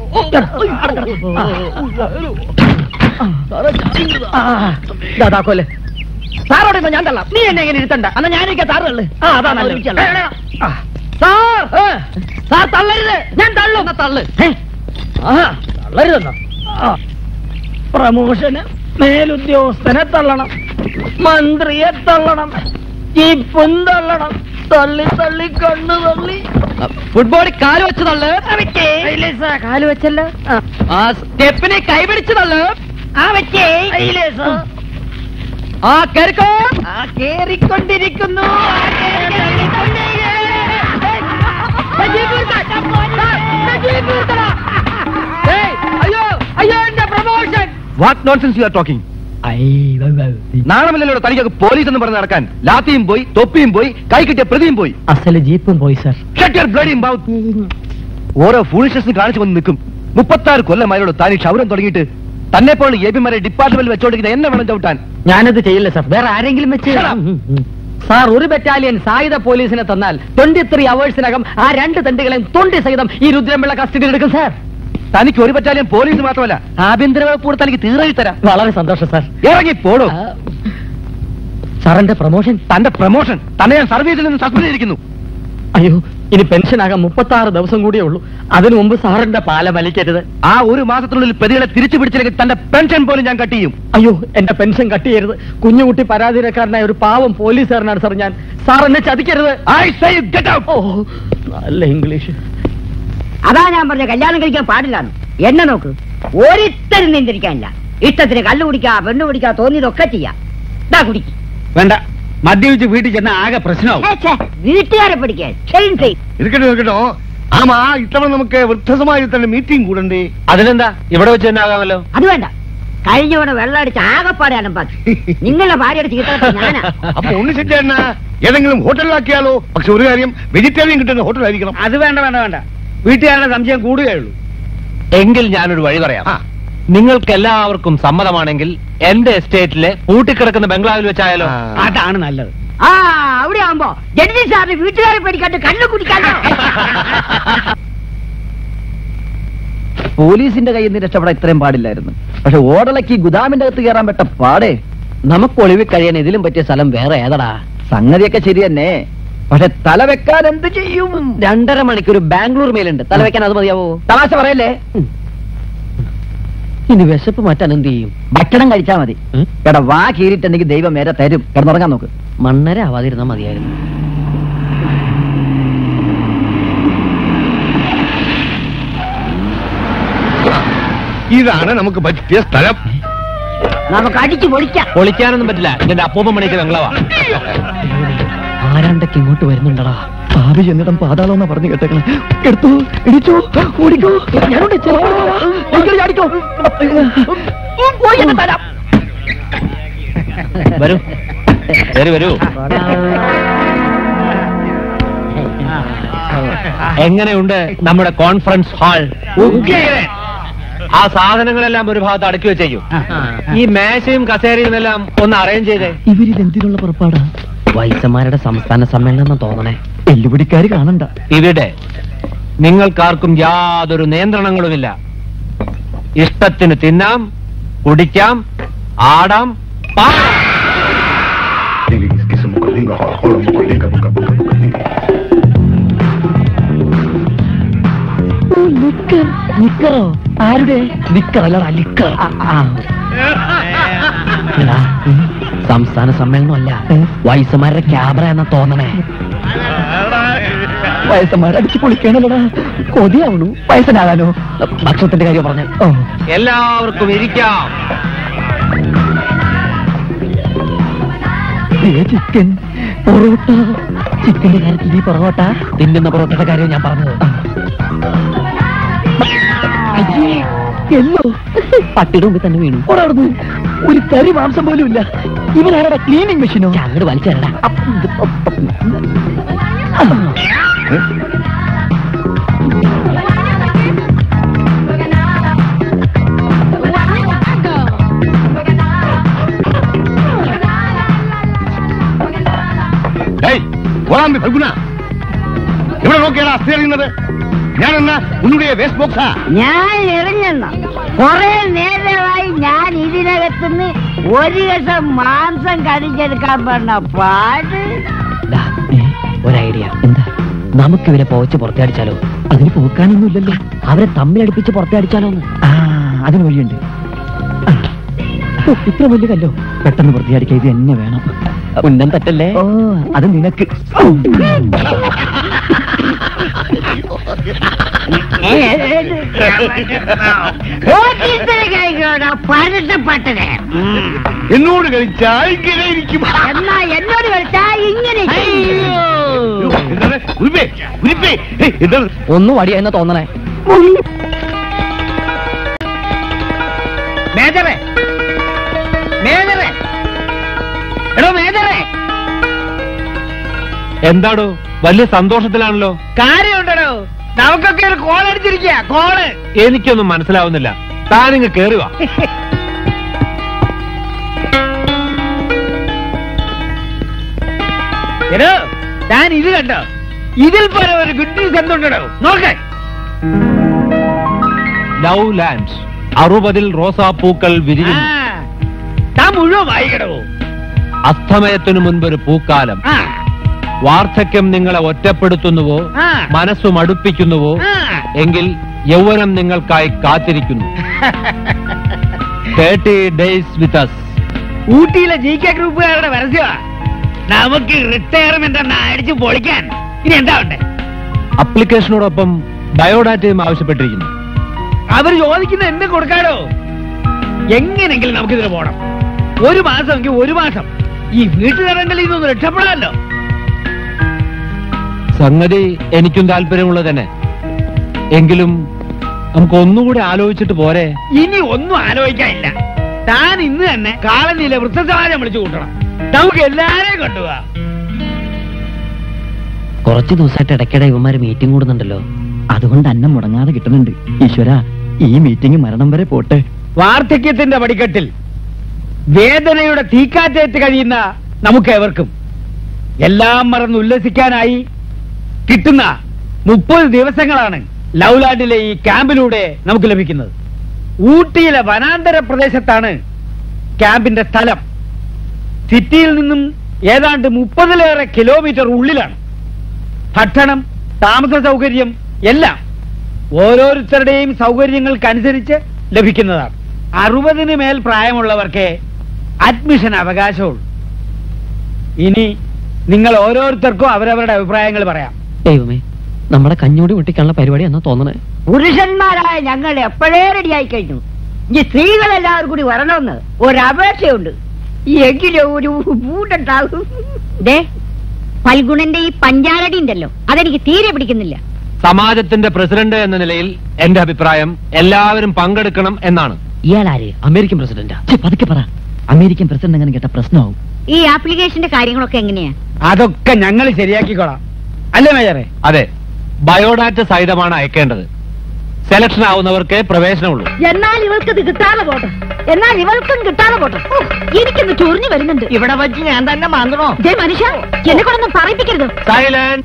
ദാ താക്കോല് സാറോട് ഇരുന്നോ, ഞാൻ തള്ളാം നീ എന്നെ എങ്ങനെ ഇരുത്തണ്ട അന്നാ ഞാനിരിക്കാം സാറ് തള്ളു ആ അതാ നല്ലത്. ആ. സാർ ഏ, സാർ തള്ളരുത് ഞാൻ തള്ളും എന്നാ തള്ളു ഏ, ആഹാ, തള്ളരുതെന്നോ ആ. പ്രമോഷന് മേലുദ്യോഗസ്ഥനെ തള്ളണം മന്ത്രിയെ തള്ളണം ജീപ്പും തള്ളണം തള്ളി തള്ളി കണ്ണു തള്ളി ഫുട്ബോളിൽ കാല് വെച്ച് തള്ളു കാല് വെച്ചല്ലോ ആ സ്റ്റെപ്പിനെ കൈപിടിച്ച് തള്ളു ആ വെച്ചേ ആ കേറിക്കോ ആ കേറിക്കൊണ്ടിരിക്കുന്നു ആ കേറിക്കൊണ്ടിരിക്കുന്നു. സജീവ് നിർത്താൻ. സജീവ് നിർത്തടാ. ഏയ്, അയ്യോ അയ്യോ എന്റെ promotion what nonsense you are talking നാണമില്ലല്ലോ തനിക്കൊക്കെ പോലീസ് എന്ന് പറഞ്ഞ് നടക്കാൻ ലാത്തിയും പോയി തൊപ്പിയും പോയി കൈ കിട്ടിയ പ്രതിയും പോയി അസല് ജീപ്പും പോയി sir Shut your bloody mouth. ഓരോ ഫൂളിഷസ് കാണിച്ചു വന്ന് നിൽക്കും മുപ്പത്താറ് കൊല്ലമാരോട് താൻ ഈ ക്ഷൗരം തുടങ്ങിയിട്ട് തന്നെ പോലെ എബിമാരെ ഡിപ്പാർട്ട്മെന്റിൽ വെച്ചോണ്ടിരിക്കുന്ന എന്നെ വേണം ചവിട്ടാൻ ഞാനത് ചെയ്യില്ല സർ വേറെ ആരെങ്കിലും വെച്ച് സാർ ഒരു ബറ്റാലിയൻ സായുധ പോലീസിനെ തന്നാൽ ട്വന്റി ത്രീ അവേഴ്സിനകം ആ രണ്ട് തണ്ടുകളെയും തൊണ്ടി സഹിതം ഈ രുദ്രമ്പിള്ള കസ്റ്റഡിയിൽ എടുക്കും സാർ തനിക്ക് ഒരു ബറ്റാലിയൻ പോലീസ് മാത്രമല്ല ആഭ്യന്തര വകുപ്പ് കൂടെ തനിക്ക് തീറായി തരാം വളരെ സന്തോഷം സാർ ഇറങ്ങി പോടോ സാറിന്റെ പ്രൊമോഷൻ തന്റെ പ്രൊമോഷൻ തന്നെ ഞാൻ സർവീസിൽ നിന്ന് സസ്പെൻഡ് ചെയ്തിരിക്കുന്നു അയ്യോ ഇനി പെൻഷൻ ആകാൻ മുപ്പത്തി ആറ് ദിവസം കൂടിയേ ഉള്ളൂ അതിനു മുമ്പ് സാറിന്റെ പാല വലിക്കരുത് ആ ഒരു മാസത്തിനുള്ളിൽ പ്രതികളെ തിരിച്ചു പിടിച്ചില്ലെങ്കിൽ തന്റെ പെൻഷൻ പോലും ഞാൻ കട്ട് ചെയ്യും അയ്യോ എന്റെ പെൻഷൻ കട്ട് ചെയ്യരുത് കുഞ്ഞുകുട്ടി പരാതിരക്കാരനായ ഒരു പാവം പോലീസുകാരനാണ് സാർ ഞാൻ സാർ എന്നെ ചതിക്കരുത് ഐ സേ ഗെറ്റ് ഔട്ട് ഓ നല്ല ഇംഗ്ലീഷ് അതാ ഞാൻ പറഞ്ഞ കല്യാണം കഴിക്കാൻ പാടില്ലാന്ന് എന്നെ നോക്ക് ഒരിത്തരും നിന്തിരിക്കാനില്ല ഇഷ്ടത്തിന് കള്ളു കുടിക്കാ പെണ്ണു കുടിക്കാ തോന്നിയതൊക്കെ ചെയ്യാം ഇതാ കുടിക്ക് വേണ്ട മദ്യപിച്ച് വീട്ടിൽ ചെന്ന ആകെ പ്രശ്നമാവും ഛേ, ഛേ, വീട്ടുകാരെ പിടിക്കാൻ ഷെയിൻ ചെയ് ഇരിക്കട്ടെ ഇരിക്കട്ടോ ആമാ ഇത്തവണ നമുക്ക് വൃദ്ധസമാജത്തിന്റെ മീറ്റിംഗ് കൂടണ്ടേ അതിനെന്താ ഇവിടെ വെച്ച് തന്നെ ആകാമല്ലോ അത് വേണ്ട കഴിഞ്ഞവണ വെള്ളം അടിച്ച് ആകെപ്പാടെയാണ് ബാക്കി നിങ്ങളുടെ ഭാര്യയുടെ ചീത്ത ഞാനാ അപ്പൊ ഒന്ന് ശരിയാ ഏതെങ്കിലും ഹോട്ടലിലാക്കിയാലോ പക്ഷെ ഒരു കാര്യം വെജിറ്റേറിയൻ കിട്ടുന്ന ഹോട്ടലായിരിക്കണം അത് വേണ്ട വേണ്ട വേണ്ട വീട്ടുകാരുടെ സംശയം കൂടുകയുള്ളൂ എങ്കിൽ ഞാനൊരു വഴി പറയാം ആ. നിങ്ങൾക്ക് എല്ലാവർക്കും സമ്മതമാണെങ്കിൽ എന്റെ എസ്റ്റേറ്റിലെ പൂട്ടിക്കിടക്കുന്ന ബംഗ്ലാവിൽ വെച്ചായാലോ അതാണ് നല്ലത് ആ അവിടെ ആവുമ്പോ ജഡ്ജി സാറിന് വീട്ടുകാരെ പേടിക്കാണ്ട് കണ്ണു കുടിക്കാലോ പോലീസിന്റെ കയ്യിൽ നിന്ന് രക്ഷപ്പെടാൻ ഇത്രയും പാടില്ലായിരുന്നു പക്ഷെ ഓടലക്ക് ഈ ഗുദാമിന്റെ അകത്ത് കയറാൻ പെട്ട പാടേ നമുക്ക് ഒളിവിൽ കഴിയാൻ ഇതിലും പറ്റിയ സ്ഥലം വേറെ ഏതടാ സംഗതിയൊക്കെ ശരി തന്നെ പക്ഷെ തല വെക്കാൻ എന്ത് ചെയ്യും രണ്ടര മണിക്കൂർ ബാംഗ്ലൂർ മേലുണ്ട് തല വെക്കാൻ അത് മതിയാവോ തമാശ പറയല്ലേ ഇനി വിശപ്പ് മാറ്റാൻ എന്ത് ചെയ്യും ഭക്ഷണം കഴിച്ചാ മതി എടാ വാ കീറിട്ടുണ്ടെങ്കിൽ ദൈവം നേരെ തരും കിടന്നുറങ്ങാൻ നോക്ക് മണ്ണര ആവാതിരുന്നാ മതിയായിരുന്നു ഇതാണ് നമുക്ക് പറ്റിയ സ്ഥലം നമുക്ക് അടിച്ചു പൊളിക്കാം പൊളിക്കാനൊന്നും പറ്റില്ല ഇതിന്റെ അപ്പൂപ്പ മണിക്ക് ബംഗ്ലാവാ ആരാണ്ടൊക്കെ ഇങ്ങോട്ട് വരുന്നുണ്ടടാ ഭാവി എന്നിടം പാതാളെന്നാ പറഞ്ഞു കേട്ടേക്കണം എടുത്തു ഇടിച്ചോ ഓടിക്കോ ഞാനുണ്ട് ഒരിക്കലും ചാടിക്കോ പോയി എന്നെ തരാം വരൂ വരൂ വരൂ എങ്ങനെയുണ്ട് നമ്മുടെ കോൺഫറൻസ് ഹാൾ ആ സാധനങ്ങളെല്ലാം ഒരു ഭാഗത്ത് അടുക്കി വെച്ചേക്കും ഈ മേശയും കസേരയും എല്ലാം ഒന്ന് അറേഞ്ച് ചെയ്തേ ഇവരിതെന്തിനുള്ള പുറപ്പാടാ വൈസന്മാരുടെ സംസ്ഥാന സമ്മേളനം തോന്നണേ എല്ലുപിടിക്കാര് കാണണ്ട ഇവിടെ നിങ്ങൾക്കാർക്കും യാതൊരു നിയന്ത്രണങ്ങളുമില്ല ഇഷ്ടത്തിന് തിന്നാം കുടിക്കാം ആടാം പാടാം നിക്കറോ ആരുടെ നിക്കറല്ലടാ ലിക്കർ എടാ, സംസ്ഥാന സമ്മേളനമല്ല വയസ്സന്മാരുടെ ക്യാമറ എന്ന തോന്നണേ വയസ്സന്മാരെ അടിച്ചു പൊളിക്കണല്ലോടാ കൊതിയാവണു വയസ്സനാകാനോ ഭക്ഷണത്തിന്റെ കാര്യം പറഞ്ഞ ഓ എല്ലാവർക്കും ഇരിക്കാം ചിക്കൻ പൊറോട്ട ചിക്കന്റെ കാര്യത്തിൽ ഈ പൊറോട്ട തിന്നുന്ന പൊറോട്ടയുടെ കാര്യം ഞാൻ പറഞ്ഞത് അയ്യേ, എല്ലോ പട്ടിയുടെ മുമ്പിൽ തന്നെ വീണു ഓടാടുന്നു ഒരു കറി മാംസം പോലും ഇല്ല ഇവനാരുടെ ക്ലീനിങ് മെഷീനോ അങ്ങോട്ട് വലിച്ചേരടാ ഏയ്, ഓടാമ്പി ഫൽഗുന ഇവിടെ നോക്കിയാണ് അസ്ഥി എറിയുന്നത് ഞാൻ എന്നാ ഉன்னுடைய വേസ്റ്റ് ബോക്സാ ഞാൻ എറിഞ്ഞെന്ന കൊറേ നേരമായി ഞാൻ ഇതിനകത്തുനിന്ന് ഒരു കഷം മാംസം കടിച്ചെടുക്കാൻ പറഞ്ഞ പാട് ദാ, ഏ, ഒരു ഐഡിയ എന്താ നമുക്ക് ഇവരെ പോവച്ച് പുറത്തടിച്ചാലോ അതിന് പോക്കാനൊന്നും ഇല്ലല്ലോ അവരെ തമ്മിലടിപ്പിച്ച് പുറത്തടിച്ചാലോ ആ അതിന് വഴിയുണ്ട് ആ. ഓ, ഇത്ര വലിയ കല്ലോ പെട്ടെന്ന് വൃത്തിയടിക്കാൻ ഇത് എന്നെ വേണം ഉന്നം തട്ടല്ലേ ഓ അത് നിനക്ക് കഴിക്കണ പരട്ടപ്പെട്ടത് എന്നോട് കളിച്ചാൽ ഇങ്ങനെ ഇരിക്കും എന്നാ എന്നോട് കളിച്ചാ ഇങ്ങനെ ചെയ്യും. എന്താണ് ഉരുപ്പേ ഉരുപ്പേ ഏയ്, എന്താണ് ഒന്നും വടിയെന്ന് തോന്നണേ മേജറെ മേജറെ എടോ മേജറെ എന്താടോ വലിയ സന്തോഷത്തിലാണല്ലോ കാര്യമുണ്ടോ നമുക്കൊക്കെ ഒരു കോൾ അടിച്ചിരിക്കുക കോള് എനിക്കൊന്നും മനസ്സിലാവുന്നില്ല താനിങ്ങ് കേറി വാ എടോ ഞാൻ ഇത് കണ്ടോ ഇതിൽ പോലെ ഒരു ഗുഡ് ന്യൂസ് എന്തുണ്ടോ നോക്കേ ലവ് ലാൻഡ് അറുപതിൽ റോസാപ്പൂക്കൾ വിരിയും ആ, താൻ മുഴുവൻ വായിക്കടോ അസ്തമയത്തിനു മുൻപൊരു പൂക്കാലം ആ വാർദ്ധക്യം നിങ്ങളെ ഒറ്റപ്പെടുത്തുന്നുവോ ആ. മനസ്സു മടുപ്പിക്കുന്നുവോ ആ. എങ്കിൽ യൗവനം നിങ്ങൾക്കായി കാത്തിരിക്കുന്നു തേർട്ടി ഡേയ്സ് വിത്ത് അസ് ഊട്ടിയിലെ ജി കെ ഗ്രൂപ്പുകാരുടെ പരസ്യമാ നമുക്ക് റിട്ടയർമെന്റ് എന്ന അടിച്ചു പൊളിക്കാൻ ഇനി എന്താ ഉണ്ട് അപ്ലിക്കേഷനോടൊപ്പം ബയോഡാറ്റയും ആവശ്യപ്പെട്ടിരിക്കുന്നു അവർ ചോദിക്കുന്ന എന്ത് കൊടുക്കാടോ എങ്ങനെങ്കിലും നമുക്കിതിന് പോണം ഒരു മാസമെങ്കിൽ ഒരു മാസം ഈ വീട്ടുകാരെങ്കിലും ഇതൊന്ന് രക്ഷപ്പെടാമല്ലോ സംഗതി എനിക്കും താല്പര്യമുള്ളത് തന്നെ എങ്കിലും നമുക്ക് ഒന്നുകൂടി ആലോചിച്ചിട്ട് പോരെ ഇനി ഒന്നും ആലോചിക്കാനില്ല താൻ ഇന്ന് തന്നെ കാളനിയിലെ വൃദ്ധസമാജം വിളിച്ചു കൂട്ടണം നമുക്ക് എല്ലാരെയും കൊണ്ടുപോവാ കുറച്ച് ദിവസമായിട്ട് ഇടയ്ക്കിടെ ഇവന്മാര് മീറ്റിംഗ് കൂടുന്നുണ്ടല്ലോ അതുകൊണ്ട് അന്നം മുടങ്ങാതെ കിട്ടുന്നുണ്ട് ഈശ്വര ഈ മീറ്റിംഗ് മരണം വരെ പോട്ടെ വാർദ്ധക്യത്തിന്റെ പടിക്കെട്ടിൽ വേദനയുടെ തീക്കാറ്റേറ്റ് കഴിയുന്ന നമുക്ക് ഏവർക്കും എല്ലാം മറന്ന് ഉല്ലസിക്കാനായി കിട്ടുന്ന മുപ്പത് ദിവസങ്ങളാണ് ലൗലാൻഡിലെ ഈ ക്യാമ്പിലൂടെ നമുക്ക് ലഭിക്കുന്നത് ഊട്ടിയിലെ വനാന്തര പ്രദേശത്താണ് ക്യാമ്പിന്റെ സ്ഥലം സിറ്റിയിൽ നിന്നും ഏതാണ്ട് മുപ്പതിലേറെ കിലോമീറ്റർ ഉള്ളിലാണ് ഭക്ഷണം താമസ സൗകര്യം എല്ലാം ഓരോരുത്തരുടെയും സൗകര്യങ്ങൾക്കനുസരിച്ച് ലഭിക്കുന്നതാണ് അറുപതിന് മേൽ പ്രായമുള്ളവർക്ക് അഡ്മിഷൻ അവകാശമുള്ളൂ ഇനി നിങ്ങൾ ഓരോരുത്തർക്കും അവരവരുടെ അഭിപ്രായങ്ങൾ പറയാം ദൈവമേ നമ്മുടെ കഞ്ഞൂടി പൊട്ടിക്കാനുള്ള പരിപാടി എന്നാ തോന്നണേ പുരുഷന്മാരായ ഞങ്ങൾ എപ്പോഴേ റെഡിയായി കഴിഞ്ഞു ഈ സ്ത്രീകളെല്ലാവരും കൂടി വരണമെന്ന് ഒരപേക്ഷയുണ്ട് എങ്കിലും ഒരു ബൂട്ടുണ്ടാകും ദേ ഫൽഗുണന്റെ ഈ പഞ്ചാരടി ഉണ്ടല്ലോ അതെനിക്ക് തീരെ പിടിക്കുന്നില്ല സമാജത്തിന്റെ പ്രസിഡന്റ് എന്ന നിലയിൽ എന്റെ അഭിപ്രായം എല്ലാവരും പങ്കെടുക്കണം എന്നാണ് ഇയാളാര് അമേരിക്കൻ പ്രസിഡന്റാ ഛെ, പതുക്കെ പറ അമേരിക്കൻ പ്രസിഡന്റ് അങ്ങനെ കേട്ട പ്രശ്നമാവും ഈ ആപ്ലിക്കേഷന്റെ കാര്യങ്ങളൊക്കെ എങ്ങനെയാ അതൊക്കെ ഞങ്ങൾ ശരിയാക്കിക്കോളാം അല്ലേ മേജറെ അതെ ബയോഡാറ്റ സഹിതമാണ് അയക്കേണ്ടത് സെലക്ഷൻ ആവുന്നവർക്ക് പ്രവേശനമുള്ളൂ എന്നാൽ ഇവൾക്ക് ഇത് കിട്ടാതെ പോട്ടെ എന്നാൽ ഇവൾക്കും കിട്ടാതെ പോട്ടെ ഓ, എനിക്കൊന്ന് ചൊറിഞ്ഞു വരുന്നുണ്ട് ഇവിടെ വെച്ച് ഞാൻ തന്നെ മാന്തണോ ദേ മനുഷ്യ എന്നെ കൊണ്ടൊന്നും പറയിപ്പിക്കരുത് സൈലന്റ്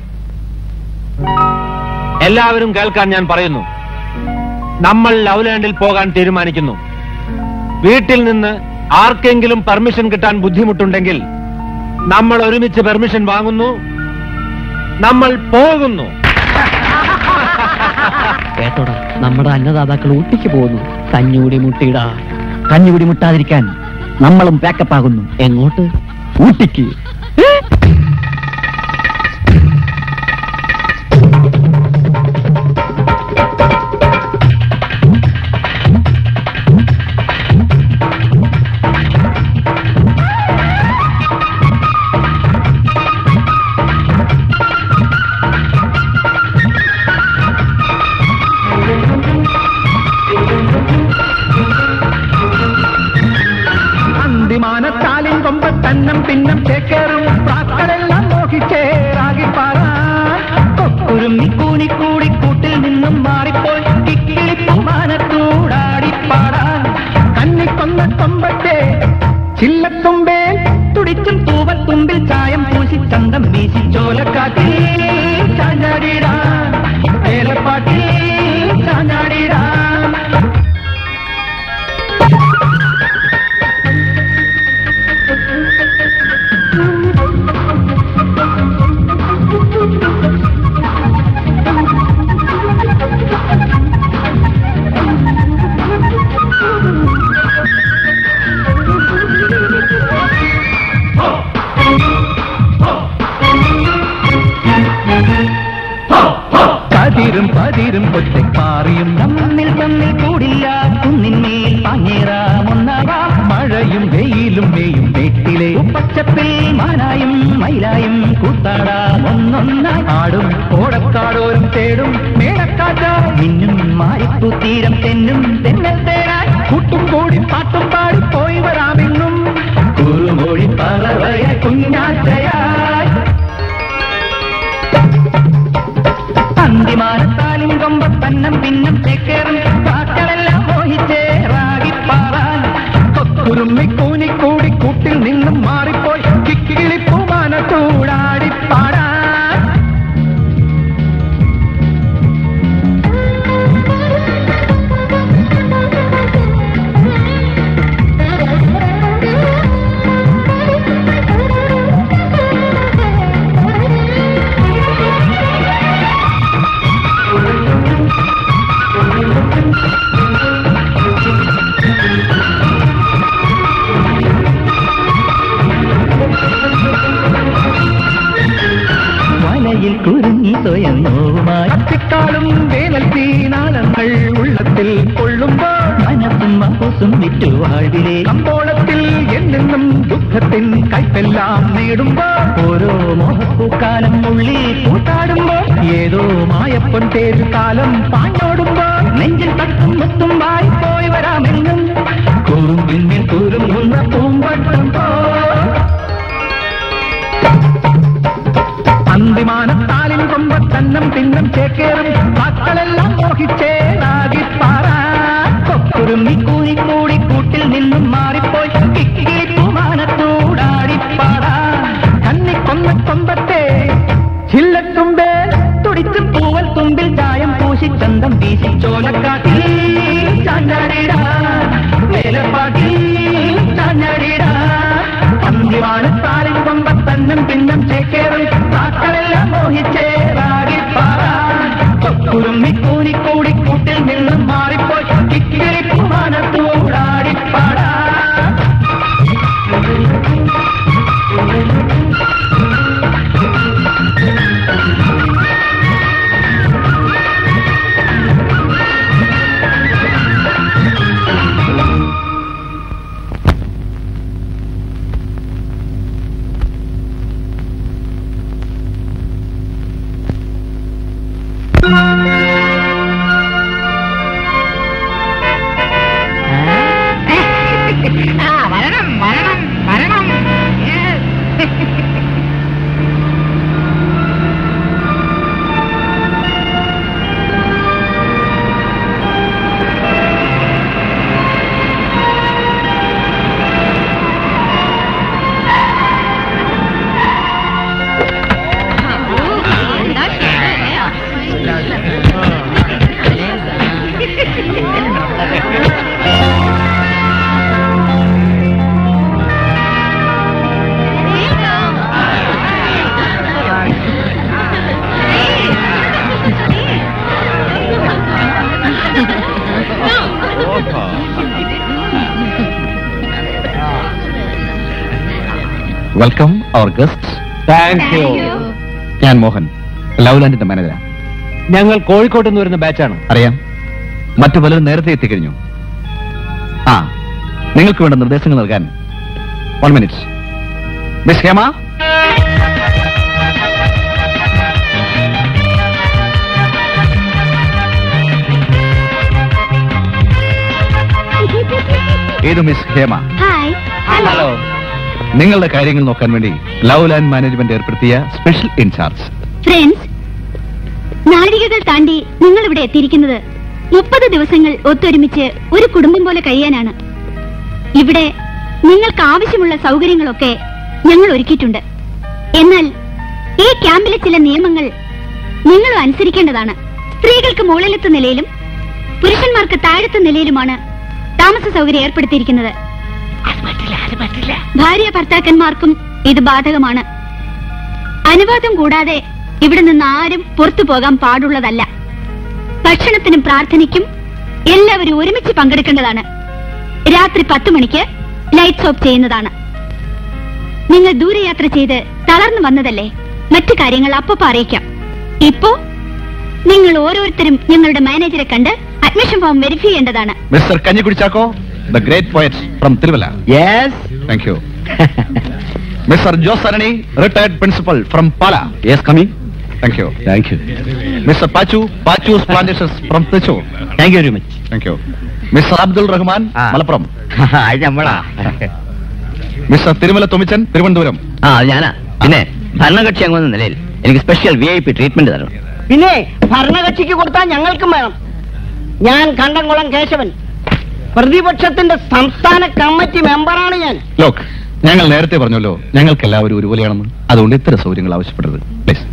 എല്ലാവരും കേൾക്കാൻ ഞാൻ പറയുന്നു നമ്മൾ ലവ്ലാൻഡിൽ പോകാൻ തീരുമാനിക്കുന്നു വീട്ടിൽ നിന്ന് ആർക്കെങ്കിലും പെർമിഷൻ കിട്ടാൻ ബുദ്ധിമുട്ടുണ്ടെങ്കിൽ നമ്മൾ ഒരുമിച്ച് പെർമിഷൻ വാങ്ങുന്നു നമ്മൾ പോകുന്നു കേട്ടോടാ നമ്മുടെ അന്നദാതാക്കൾ ഊട്ടിക്ക് പോകുന്നു കഞ്ഞൂടി മുട്ടിയിടാ കഞ്ഞുപിടി മുട്ടാതിരിക്കാൻ നമ്മളും പാക്കപ്പ് ആകുന്നു എങ്ങോട്ട് ഊട്ടിക്ക് അന്തിമാനത്താലിൻ കൊമ്പത്തന്നം പിന്നം ചേക്കേറും പ്രാക്കളെല്ലാം മോഹിച്ചേറാകിപ്പാറാൻ കൊക്കുരുമ്മി കൂനിക്കൂടി കൂട്ടിൽ നിന്നും മാറിപ്പോയി കിക്കിളിപ്പുമാനത്തൂടാടിപ്പാടാൻ കന്നിക്കൊന്ന കൊമ്പത്തെ ചില്ലത്തുമ്പേൽ തുടിച്ചും തൂവത്തുമ്പിൽ ചായം പൂശി ചന്തം വീശി ചോലക്കാട്ടിൽ ചാഞ്ഞാടിടാൻ വേലപ്പാട്ടിൽ ചാഞ്ഞാടിടാൻ പതിരും പതിരും കൊച്ചപ്പാറിയും നമ്മിൽ തമ്മിൽ കൂടില്ല കുന്നിന്മേൽ പാഞ്ഞേറാമൊന്നാവാം മഴയും വെയിലും മെയ്യും വീട്ടിലെ പച്ചപ്പിൽ മാനായും മയിലായും കൂത്താടാം ഒന്നൊന്നായി ആടും ഓടക്കാടോരും തേടും മേടക്കാറ്റാ മിന്നും മാറിപ്പൂ തീരം തെന്നും തെന്നൽ തേടാൻ കൂട്ടും കൂടി പാട്ടും പാടി പോയി വരാമെന്നും കുറുമൊഴി പറവയ കുഞ്ഞാറ്റയായി അന്തിമാനത്താലും കൊമ്പത്തന്നം പിന്നം ചേക്കേറും കാക്കളെല്ലാം മോഹിച്ചേറാകിപ്പാറാൻ കൊക്കുരുമ്മി കൂനിക്കൂടി കൂട്ടിൽ നിന്നും മാറിപ്പോയി കിക്കിളിപ്പൂമാനത്തൂടാടിപ്പാടാൻ വലയിൽ കുരുങ്ങി സ്വയം നോവുമായി അത്തിക്കാളും വേനൽ തീനാളങ്ങൾ ഉള്ളത്തിൽ കൊള്ളുമ്പോൾ മനസ്സും മഹോസും വിറ്റു വാഴ്വിലെ കമ്പോളത്തിൽ എന്നെന്നും ദുഃഖത്തിൻ കൈ കണ്ടെല്ലാം നേടുമ്പോ ഓരോ മോഹപ്പൂക്കാലം ഉള്ളി കൂട്ടാടുമ്പോ ഏതോ മായപ്പൊൻ തേരു കാലം പാഞ്ഞോടുമ്പോ നെഞ്ചിൽ തട്ടും മുത്തുമ്പായി പോയി വരാമെന്നും കൂറും പിന്നിൽ കൂറുന്ന പൂമ്പട്ടം പോ അന്തിമാനത്താലിൻ കൊമ്പത്തന്നം പിന്നം ചേക്കേറും മക്കളെല്ലാം മോഹിച്ചേ നാഗിപ്പാറാ കൊക്കുരുങ്ങി കൂനിക്കൂടി കൂട്ടിൽ നിന്നും മാറിപ്പോയി കിക്കിളി പൂമാനത്തൂടാടിപ്പാടാ കന്നിക്കൊന്ന കൊമ്പത്തെ ചില്ലത്തുമ്പേ തുടിച്ചും പൂവൽ തുമ്പിൽ ചായം പൂശി ചന്തം വീശി ചോലക്കാട്ടിൽ ചാഞ്ഞാടിടാ വേലപ്പാട്ടിൽ ചാഞ്ഞാടിടാ അന്തിവാണത്താലിൻ കൊമ്പത്തന്നം പിന്നം ചേക്കേറും താക്കളെല്ലാം മോഹിച്ചേറാകിപ്പാറാ കൊക്കുരുമ്മി കൂനിക്കൂടി കൂട്ടിൽ നിന്നും മാറിപ്പോയി കിക്കിളി പൂമാനത്തൂടാടിപ്പാടാ വരണം വരണം വരണം welcome our guest thank you ഞാൻ മോഹൻ ലവ്ലാൻഡിന്റെ മാനേജർ ഞങ്ങൾ കോഴിക്കോട്ട് നിന്ന് വരുന്ന ബാച്ചാണ് അറിയാം മറ്റു പലരും നേരത്തെ എത്തിക്കഴിഞ്ഞു ആ നിങ്ങൾക്ക് വേണ്ട നിർദ്ദേശങ്ങൾ നൽകാൻ വൺ മിനിറ്റ് മിസ് ഹേമ ഏത് മിസ് ഹേമ ഹായ് ഹലോ നിങ്ങളുടെ കാര്യങ്ങൾ നോക്കാൻ വേണ്ടി ലവ് ലാൻഡ് മാനേജ്മെന്റ് ഏർപ്പെടുത്തിയ സ്പെഷ്യൽ ഇൻചാർജ് ഫ്രണ്ട്സ് നാഴികകൾ താണ്ടി നിങ്ങൾ ഇവിടെ എത്തിയിരിക്കുന്നത് മുപ്പത് ദിവസങ്ങൾ ഒത്തൊരുമിച്ച് ഒരു കുടുംബം പോലെ കഴിയാനാണ് ഇവിടെ നിങ്ങൾക്ക് ആവശ്യമുള്ള സൗകര്യങ്ങളൊക്കെ ഞങ്ങൾ ഒരുക്കിയിട്ടുണ്ട് എന്നാൽ ഈ ക്യാമ്പിലെ ചില നിയമങ്ങൾ നിങ്ങൾ അനുസരിക്കേണ്ടതാണ് സ്ത്രീകൾക്ക് മുകളിലത്തെ നിലയിലും പുരുഷന്മാർക്ക് താഴത്തെ നിലയിലുമാണ് താമസ സൗകര്യം ഏർപ്പെടുത്തിയിരിക്കുന്നത് ഭാര്യ ഭർത്താക്കന്മാർക്കും ഇത് ബാധകമാണ് അനുവാദം കൂടാതെ ഇവിടെ നിന്ന് ആരും പുറത്തു പോകാൻ പാടുള്ളതല്ല ഭക്ഷണത്തിനും പ്രാർത്ഥനയ്ക്കും എല്ലാവരും ഒരുമിച്ച് പങ്കെടുക്കേണ്ടതാണ് രാത്രി പത്തു മണിക്ക് ലൈറ്റ്സ് ഓഫ് ചെയ്യുന്നതാണ് നിങ്ങൾ ദൂരയാത്ര ചെയ്ത് തളർന്നു വന്നതല്ലേ മറ്റു കാര്യങ്ങൾ അപ്പപ്പോ അറിയിക്കാം ഇപ്പോ നിങ്ങൾ ഓരോരുത്തരും ഞങ്ങളുടെ മാനേജറെ കണ്ട് അഡ്മിഷൻ ഫോം വെരിഫൈ ചെയ്യേണ്ടതാണ് mister Kanjikudichacko the great poet from Thiruvalla yes thank you mister Jose Arani retired principal from Pala yes coming thank you thank you mister Pachu Pachu's plantations from Thrissur thank you very much thank you mister Abdul Rahman ആ. മലപ്പുറം അത് നമ്മളാ mister Thirumala തൊമിച്ചൻ Thiruvananthapuram ആ അത് ഞാനാ പിന്നെ ഭരണകക്ഷി അംഗം എന്ന നിലയിൽ എനിക്ക് special V I P treatment തരണം പിന്നെ ഭരണകക്ഷിക്ക് കൊടുത്താൽ ഞങ്ങൾക്കും വേണം ഞാൻ കണ്ടംകുളം കേശവൻ പ്രതിപക്ഷത്തിന്റെ സംസ്ഥാന കമ്മിറ്റി മെമ്പറാണ് ഞാൻ ലോക്ക് ഞങ്ങൾ നേരത്തെ പറഞ്ഞല്ലോ ഞങ്ങൾക്ക് എല്ലാവരും ഒരുപോലെയാണെന്ന് അതുകൊണ്ട് ഇത്തരം സൗകര്യങ്ങൾ ആവശ്യപ്പെടരുത് പ്ലീസ്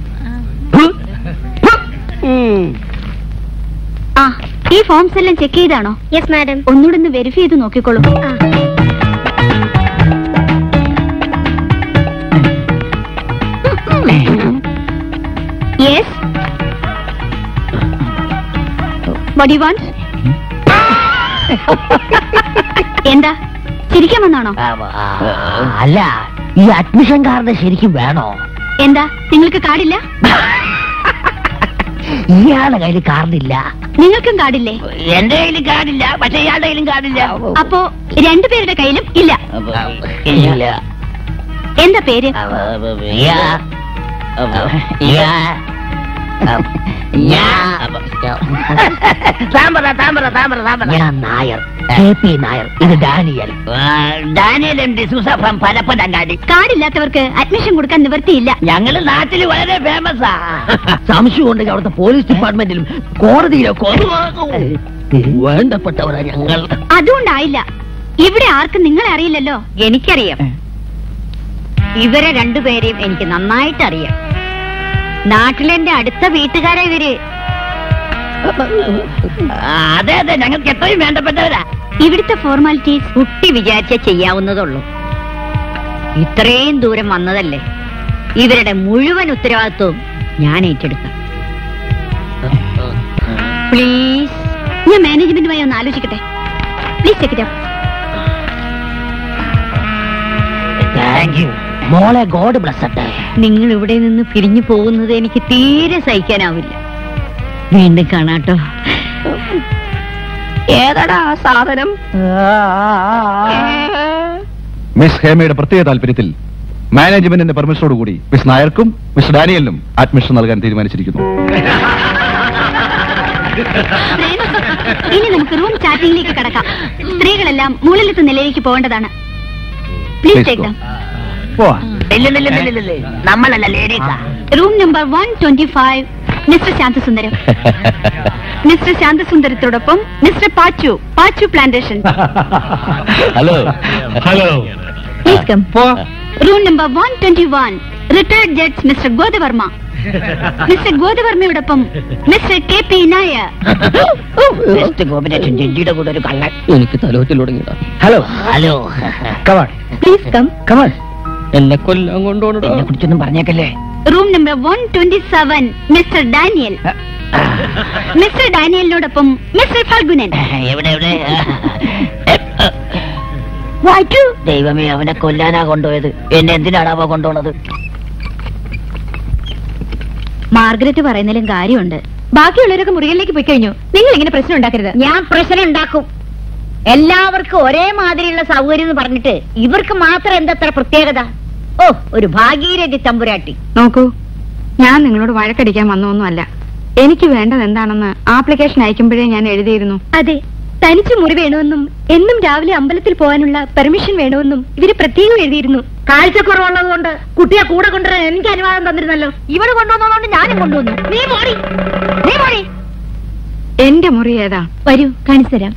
ഉം. ആ ഈ ഫോംസ് എല്ലാം ചെക്ക് ചെയ്താണോ യെസ് മാഡം ഒന്നുകൂടെ ഒന്ന് വെരിഫൈ ചെയ്ത് നോക്കിക്കോളൂ യെസ് വടി വാണ്ട് എന്താ ചിരിക്കാൻ വന്നാണോ അല്ല ഈ അഡ്മിഷൻ കാർഡ് ശരിക്കും വേണോ എന്താ നിങ്ങൾക്ക് കാർഡില്ല ഇയാളുടെ കയ്യിൽ കാർഡില്ല നിങ്ങൾക്കും കാർഡില്ലേ എന്റെ കയ്യിൽ കാർഡില്ല പക്ഷെ ഇയാളുടെ കയ്യിലും കാർഡില്ല അപ്പോ രണ്ടുപേരുടെ കയ്യിലും ഇല്ല ഇല്ല എന്താ പേര് ഞാൻ നായർ കെ പി നായർ ഇത് Daniel Daniel M D'Souza from Parappanangadi കാർഡില്ലാത്തവർക്ക് അഡ്മിഷൻ കൊടുക്കാൻ നിവർത്തിയില്ല ഞങ്ങള് നാട്ടിൽ വളരെ ഫേമസാ സംശയം ഉണ്ടെങ്കിൽ അവിടുത്തെ പോലീസ് ഡിപ്പാർട്ട്മെന്റിലും കോടതിയിലൊക്കെ വേണ്ടപ്പെട്ടവരാ ഞങ്ങൾ അതുകൊണ്ടായില്ല ഇവിടെ ആർക്കും നിങ്ങളെ അറിയില്ലല്ലോ എനിക്കറിയാം ഇവരെ രണ്ടുപേരെയും എനിക്ക് നന്നായിട്ട് അറിയാം നാട്ടിലെന്റെ അടുത്ത വീട്ടുകാരെ ഇവര് അതെ അതെ ഞങ്ങൾക്ക് എത്രയും വേണ്ടപ്പെട്ടവരാ ഇവിടുത്തെ ഫോർമാലിറ്റീസ് കുട്ടി വിചാരിച്ച ചെയ്യാവുന്നതുള്ളൂ ഇത്രയും ദൂരം വന്നതല്ലേ ഇവരുടെ മുഴുവൻ ഉത്തരവാദിത്വവും ഞാൻ ഏറ്റെടുക്കാം പ്ലീസ് ഞാൻ മാനേജ്മെന്റുമായി ഒന്ന് ആലോചിക്കട്ടെ പ്ലീസ് ചെക്ക് താങ്ക് യു മോളെ ഗോഡ് ബ്ലസ്സട്ടെ നിങ്ങൾ ഇവിടെ നിന്ന് പിരിഞ്ഞു പോകുന്നത് എനിക്ക് തീരെ സഹിക്കാനാവില്ല വീണ്ടും കാണാട്ടോ ഏതാടാ ആ സാധനം മിസ് ഹേമയുടെ പ്രത്യേക താല്പര്യത്തിൽ മാനേജ്മെന്റിന്റെ പെർമിഷനോടുകൂടി മിസ് നായർക്കും മിസ് ഡാനിയലിനും അഡ്മിഷൻ നൽകാൻ തീരുമാനിച്ചിരിക്കുന്നു ഇനി നമുക്ക് റൂം ചാറ്റിംഗിലേക്ക് കടക്കാം സ്ത്രീകളെല്ലാം മുകളിലത്തെ നിലയിലേക്ക് പോകേണ്ടതാണ് പ്ലീസ് Please ടേക്ക് go. ദം പോവാ ഇല്ലില്ലില്ലില്ലില്ലില്ല. നമ്മളല്ല ലേഡീസാ room number one twenty five mister Shanthasundaram mister ശാന്തസുന്ദരത്തോടൊപ്പം mister Pachu Pachu plantation hello hello please come room number one twenty one retired judge mister Godavarma mister ഗോദവർമ്മയോടൊപ്പം mister K P Nair best combination ജഡ്ജിയുടെ കൂടെ ഒരു കള്ളൻ എനിക്ക് തലോറ്റിൽ തുടങ്ങിയതാ hello hello come on please come come on എന്നെ കൊല്ലാൻ കൊണ്ടുപോകണോ എന്നെ കുറിച്ചൊന്നും പറഞ്ഞേക്കല്ലേ room number one twenty seven mister Daniel mister ഡാനിയലിനോടൊപ്പം മിസ്റ്റർ ഫൽഗുനൻ എവിടെ എവിടെ ദൈവമേ അവനെ കൊല്ലാനാ കൊണ്ടുപോയത് എന്നെ എന്തിനാണാവോ കൊണ്ടുപോണത് മാർഗരറ്റ് പറയുന്നതിലും കാര്യമുണ്ട് ബാക്കിയുള്ളവരൊക്കെ മുറികളിലേക്ക് പോയി കഴിഞ്ഞു നിങ്ങൾ ഇങ്ങനെ പ്രശ്നം ഉണ്ടാക്കരുത് ഞാൻ പ്രശ്നം ഉണ്ടാക്കും എല്ലാവർക്കും ഒരേ മാതിരിയുള്ള സൗകര്യം എന്ന് പറഞ്ഞിട്ട് ഇവർക്ക് മാത്രം എന്തത്ര പ്രത്യേകത ഓ ഒരു ഭാഗീരഥി തമ്പുരാട്ടി നോക്കൂ ഞാൻ നിങ്ങളോട് വഴക്കടിക്കാൻ വന്നൊന്നുമല്ല എനിക്ക് വേണ്ടത് എന്താണെന്ന് ആപ്ലിക്കേഷൻ അയക്കുമ്പോഴേ ഞാൻ എഴുതിയിരുന്നു അതെ തനിച്ച് മുറി വേണമെന്നും എന്നും രാവിലെ അമ്പലത്തിൽ പോകാനുള്ള പെർമിഷൻ വേണമെന്നും ഇവര് പ്രത്യേകം എഴുതിയിരുന്നു കാഴ്ചക്കുറവുള്ളത് കൊണ്ട് കുട്ടിയെ കൂടെ കൊണ്ടുവരാൻ എനിക്ക് അനുവാദം തന്നിരുന്നല്ലോ ഇവിടെ കൊണ്ടുവന്നതുകൊണ്ട് ഞാനും കൊണ്ടുവന്നു നീ മോടി നീ മോടി എന്റെ മുറി ഏതാ വരൂ കാണിച്ചു തരാം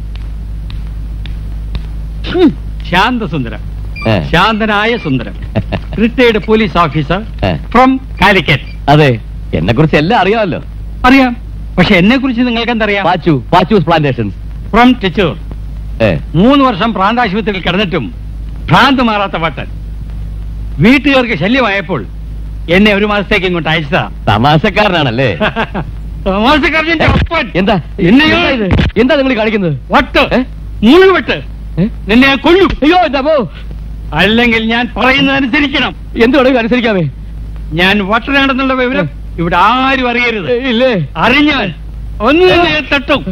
ശാന്തസുന്ദരം ഏ, ശാന്തനായ സുന്ദരം റിട്ടയർഡ് പോലീസ് ഓഫീസർ ഏ. ഫ്രം കാലിക്കറ്റ് അതെ എന്നെ കുറിച്ച് എല്ലാം അറിയാമല്ലോ അറിയാം പക്ഷെ എന്നെ കുറിച്ച് നിങ്ങൾക്ക് എന്തറിയാം പാച്ചു പാച്ചൂസ് പ്ലാന്റേഷൻസ് ഫ്രം ടിച്ചൂർ ഏ മൂന്ന് വർഷം പ്രാന്താശുപത്രിയിൽ കിടന്നിട്ടും ഭ്രാന്ത് മാറാത്ത വട്ടൻ വീട്ടുകാർക്ക് ശല്യമായപ്പോൾ എന്നെ ഒരു മാസത്തേക്ക് ഇങ്ങോട്ട് അയച്ചതാ തമാശക്കാരനാണല്ലേ തമാശക്കാരന്റെ ഒപ്പൻ. എന്താ എന്നെയോ എന്താ ഇത്? എന്താ നിങ്ങൾ കാണിക്കുന്നത് വട്ട് ഏ? മൂന്ന് വട്ട് ഏ? നിന്നെ ഞാൻ കൊല്ലും അയ്യോ എന്റെ അമ്മോ അല്ലെങ്കിൽ ഞാൻ പറയുന്നതനുസരിക്കണം എന്ത് വേണമെങ്കിലും അനുസരിക്കാമേ ഞാൻ വട്ടനാണെന്നുള്ള വിവരം ഇവിടെ ആരും അറിയരുത് ഏ, ഇല്ലേ അറിഞ്ഞാൽ ഒന്ന് തന്നെ ഞാൻ തട്ടും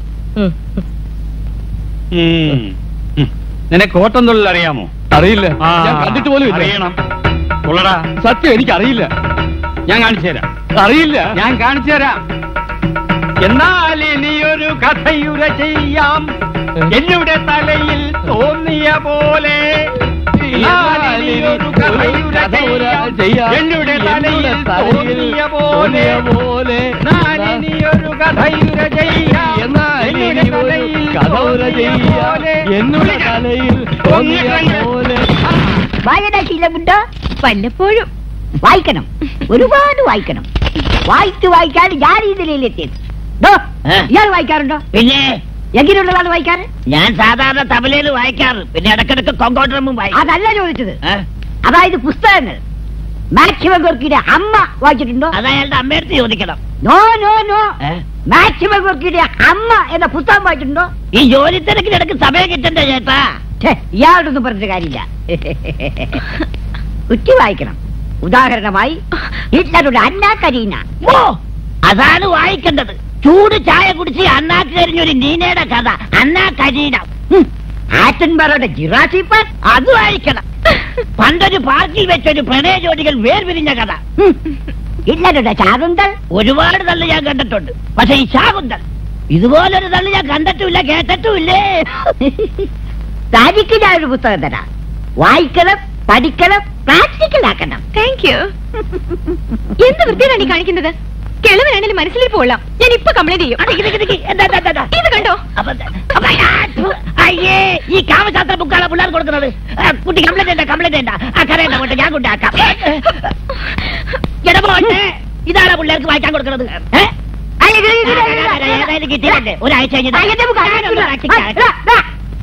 ഉം. ഉം. നിനക്ക് ഓട്ടം തൊഴിൽ അറിയാമോ അറിയില്ല ആ, ഞാൻ കണ്ടിട്ട് പോലും ഇല്ല അറിയണം കൊള്ളടാ സത്യം എനിക്ക് അറിയില്ല ഞാൻ കാണിച്ചു തരാം അറിയില്ല ഞാൻ കാണിച്ചു തരാം എന്നാൽ ഇനിയൊരു കഥയുര ചെയ്യാം എന്നുടെ തലയിൽ തോന്നിയ പോലെ എന്നാൽ ഇനിയൊരു കഥയുര ചെയ്യാം എന്നുടെ തലയിൽ തോന്നിയ പോലെ എന്നാൽ ഇനിയൊരു കഥയുര ചെയ്യാം എന്നുടെ തലയിൽ തോന്നിയ പോലെ. എന്നുടെ തലയിൽ തോന്നിയ പോലെ വായനാ ശീലമുണ്ട് വല്ലപ്പോഴും വായിക്കണം ഒരുപാട് വായിക്കണം വായിച്ചു വായിച്ചാണ് ഞാൻ ഈ നിലയിലെത്തിയത് ദോ, ഇയാൾ വായിക്കാറുണ്ടോ പിന്നെ എങ്ങനെയുള്ളതാണ് വായിക്കാറ് ഞാൻ സാധാരണ തബലയിൽ വായിക്കാറ് പിന്നെ ഇടക്കിടക്ക് കൊങ്കോട്ടറമ്പും വായിക്കും അതല്ല ചോദിച്ചത് അതായത് പുസ്തകങ്ങൾ മാക്സിമം ഗോർക്കിയുടെ അമ്മ വായിച്ചിട്ടുണ്ടോ അത് അയാളുടെ അമ്മയടുത്ത് ചോദിക്കണം നോ നോ നോ മാക്സിമം ഗോർക്കിയുടെ അമ്മ എന്ന പുസ്തകം വായിച്ചിട്ടുണ്ടോ ഈ ജോലി തിരക്കിനിടക്ക് സമയം കിട്ടണ്ടേ ചേട്ടാ ഇയാളുടെ ഒന്നും പറഞ്ഞിട്ട് കാര്യമില്ല കുറ്റി വായിക്കണം ഉദാഹരണമായി ഹിറ്റ്ലറുടെ അന്നാ കരീന ഓ അതാണ് വായിക്കേണ്ടത് ചൂട് ചായ കുടിച്ച് അണ്ണാക്ക് കരിഞ്ഞൊരു നീനയുടെ കഥ അന്നാ കരീന ആറ്റൻബറോടെ ജിറാസി പാർക്ക് അത് വായിക്കണം പണ്ടൊരു പാർക്കിൽ വെച്ചൊരു പ്രണയ ജോഡികൾ വേർപിരിഞ്ഞ കഥ ഇല്ലല്ലോ ശാകുന്തൾ ഒരുപാട് തള്ളു ഞാൻ കണ്ടിട്ടുണ്ട് പക്ഷെ ഈ ശാകുന്തൾ ഇതുപോലൊരു തള്ളു ഞാൻ കണ്ടിട്ടുമില്ല കേട്ടിട്ടുമില്ലേ തനിക്ക് ഞാൻ ഒരു പുസ്തകം തരാം വായിക്കണം പഠിക്കണം പ്രാക്ടിക്കൽ ആക്കണം താങ്ക് യു എന്ത് വൃത്തിയാണ് ഈ കാണിക്കുന്നത് കിളവനാണെങ്കിലും മനസ്സിലേക്ക് പോകാം ഞാൻ ഇപ്പൊ കംപ്ലൈന്റ് ചെയ്യും ഇത് കണ്ടോ അയ്യേ ഈ കാമശാസ്ത്ര ബുക്കാണ് പിള്ളേർ കൊടുക്കുന്നത് ആ, കുട്ടി കംപ്ലൈന്റ് ചെയ്യണ്ട കംപ്ലൈന്റ് ചെയ്യണ്ട ആ കരയണ്ട പോട്ടെ ഞാൻ കൊണ്ടാക്കാം എടപോട്ടെ ഇതാണ് പിള്ളേർക്ക് വായിക്കാൻ കൊടുക്കുന്നത് ഏ? ഏതായാലും കിട്ടിയില്ലേ ഒരാഴ്ച കഴിഞ്ഞിട്ട് ഞാനൊന്ന് practical ആക്കാം.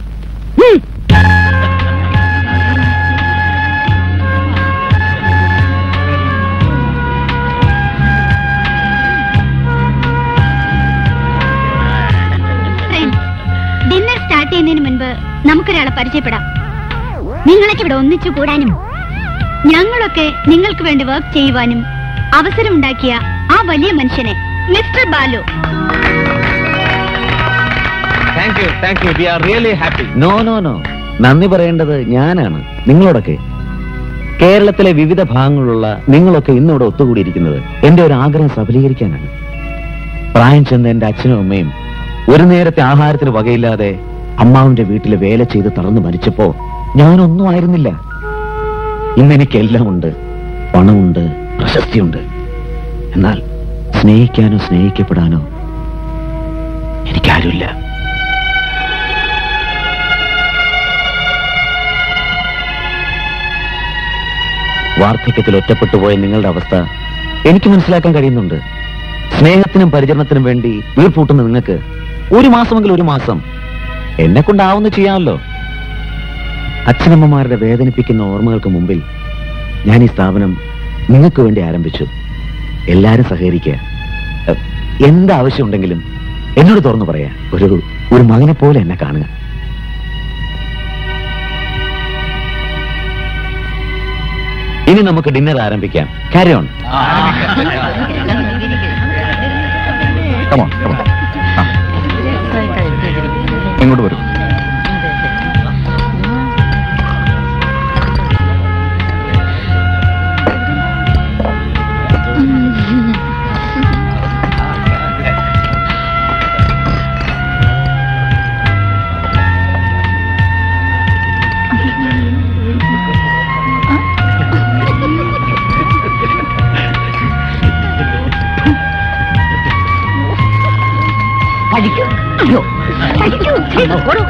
ഡിന്നർ സ്റ്റാർട്ട് ചെയ്യുന്നതിന് മുൻപ് നമുക്കൊരാളെ പരിചയപ്പെടാം നിങ്ങളൊക്കെ ഇവിടെ ഒന്നിച്ചു കൂടാനും ഞങ്ങളൊക്കെ നിങ്ങൾക്ക് വേണ്ടി വർക്ക് ചെയ്യുവാനും അവസരമുണ്ടാക്കിയ ആ വലിയ മനുഷ്യനെ mister Balu thank you thank you we are really happy no no no നന്ദി പറയേണ്ടത് ഞാനാണ് നിങ്ങളോടൊക്കെ കേരളത്തിലെ വിവിധ ഭാഗങ്ങളിലുള്ള നിങ്ങളൊക്കെ ഇന്നിവിടെ ഒത്തുകൂടിയിരിക്കുന്നത് എന്റെ ഒരു ആഗ്രഹം സഫലീകരിക്കാനാണ് പ്രായം ചെന്ന എന്റെ അച്ഛനും അമ്മയും ഒരു നേരത്തെ ആഹാരത്തിന് വകയില്ലാതെ അമ്മാവിന്റെ വീട്ടിൽ വേല ചെയ്ത് തളർന്നു മരിച്ചപ്പോ ഞാനൊന്നും ആയിരുന്നില്ല ഇന്ന് എനിക്കെല്ലാം ഉണ്ട് പണമുണ്ട് പ്രശസ്തിയുണ്ട് എന്നാൽ സ്നേഹിക്കാനോ സ്നേഹിക്കപ്പെടാനോ എനിക്കാരുമില്ല വാർദ്ധക്യത്തിൽ ഒറ്റപ്പെട്ടു പോയ നിങ്ങളുടെ അവസ്ഥ എനിക്ക് മനസ്സിലാക്കാൻ കഴിയുന്നുണ്ട് സ്നേഹത്തിനും പരിചരണത്തിനും വേണ്ടി വീർപ്പൂട്ടുന്ന നിങ്ങൾക്ക് ഒരു മാസമെങ്കിൽ ഒരു മാസം എന്നെ കൊണ്ടാവുന്ന ചെയ്യാമല്ലോ അച്ഛനമ്മമാരുടെ വേദനിപ്പിക്കുന്ന ഓർമ്മകൾക്ക് മുമ്പിൽ ഞാൻ ഈ സ്ഥാപനം നിങ്ങൾക്ക് വേണ്ടി ആരംഭിച്ചു എല്ലാരും സഹകരിക്കുക എഹ്, എന്ത് ആവശ്യമുണ്ടെങ്കിലും എന്നോട് തുറന്നു പറയാ ഒരു ഒരു മകനെ പോലെ എന്നെ കാണുക ഇനി നമുക്ക് ഡിന്നർ ആരംഭിക്കാം ക്യാരി ഓൺ ഇങ്ങോട്ട് വരൂ കഴിക്കൂ അയ്യോ കഴിക്കൂ ചെയ്തു കൊടു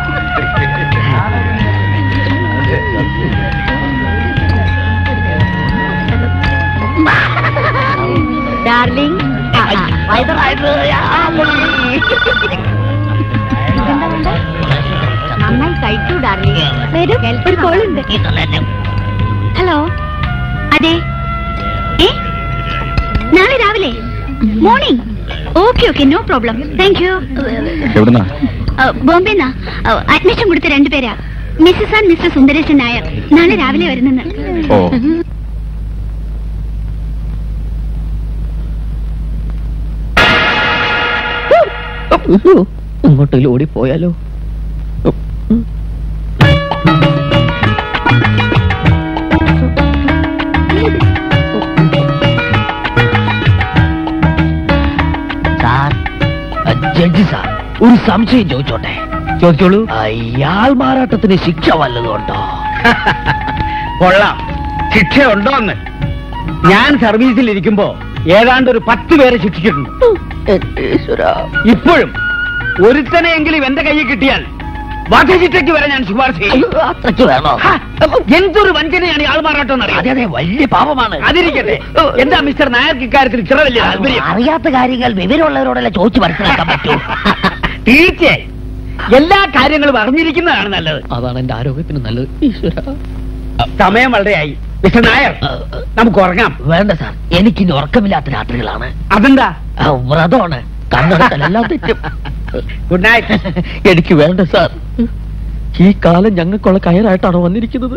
ഡാർലിംഗ് നന്നായി കഴിച്ചു ഡാർലിംഗ് വരൂ ഒരു കോളുണ്ട് ഹലോ അതെ ഏ നാളെ രാവിലെ morning okay okay no problem thank you എവിടുന്നാ ബോംബെന്നാ അഡ്മിഷൻ കൊടുത്ത രണ്ടുപേരാ Mrs and mister Sundaresan Nair നാളെ രാവിലെ വരുന്നെന്ന് ഓ അങ്ങോട്ടേലും ഓടിപ്പോയാലോ സാർ ജഡ്ജി സാർ ഒരു സംശയം ചോദിച്ചോട്ടെ ചോദിച്ചോളൂ ഇയാൾ മാറാട്ടത്തിന് ശിക്ഷ വല്ലതും ഉണ്ടോ കൊള്ളാം ശിക്ഷയുണ്ടോന്ന് ഞാൻ സർവീസിൽ ഇരിക്കുമ്പോ ഏതാണ്ട് ഒരു പത്ത് പേരെ ശിക്ഷിച്ചിട്ടുണ്ട് ഇപ്പോഴും ഒരുത്തനെയെങ്കിലും എന്റെ കയ്യിൽ കിട്ടിയാൽ വധശിക്ഷയ്ക്ക് വരെ ഞാൻ ശുപാർശ ചെയ്യും അത്രയ്ക്ക് വേണോ ഹാ, എന്തൊരു വഞ്ചനയാണ് ഈ ആൾമാറാട്ടം അതെ അതെ വലിയ പാപമാണ് അതിരിക്കട്ടെ എന്താ മിസ്റ്റർ നായർക്ക് ഇക്കാര്യത്തിൽ ഇത്ര വലിയ താല്പര്യം അറിയാത്ത കാര്യങ്ങൾ വിവരമുള്ളവരോടല്ല ചോദിച്ചു മനസ്സിലാക്കാൻ പറ്റൂ തീർച്ചയായും എല്ലാ കാര്യങ്ങളും അറിഞ്ഞിരിക്കുന്നതാണ് നല്ലത് അതാണ് എന്റെ ആരോഗ്യത്തിന് നല്ലത് ഈശ്വര സമയം വളരെയായി മിസ്റ്റർ നായർ നമുക്ക് ഉറങ്ങാം വേണ്ട സാർ എനിക്കിനി ഉറക്കമില്ലാത്ത രാത്രികളാണ് അതെന്താ ആ, വ്രതമാണ് കണ്ണെടുക്കലെല്ലാം തെറ്റും ഗുഡ് നൈറ്റ് എനിക്ക് വേണ്ട സാർ ഈ കാലം ഞങ്ങൾക്കുള്ള കയറായിട്ടാണോ വന്നിരിക്കുന്നത്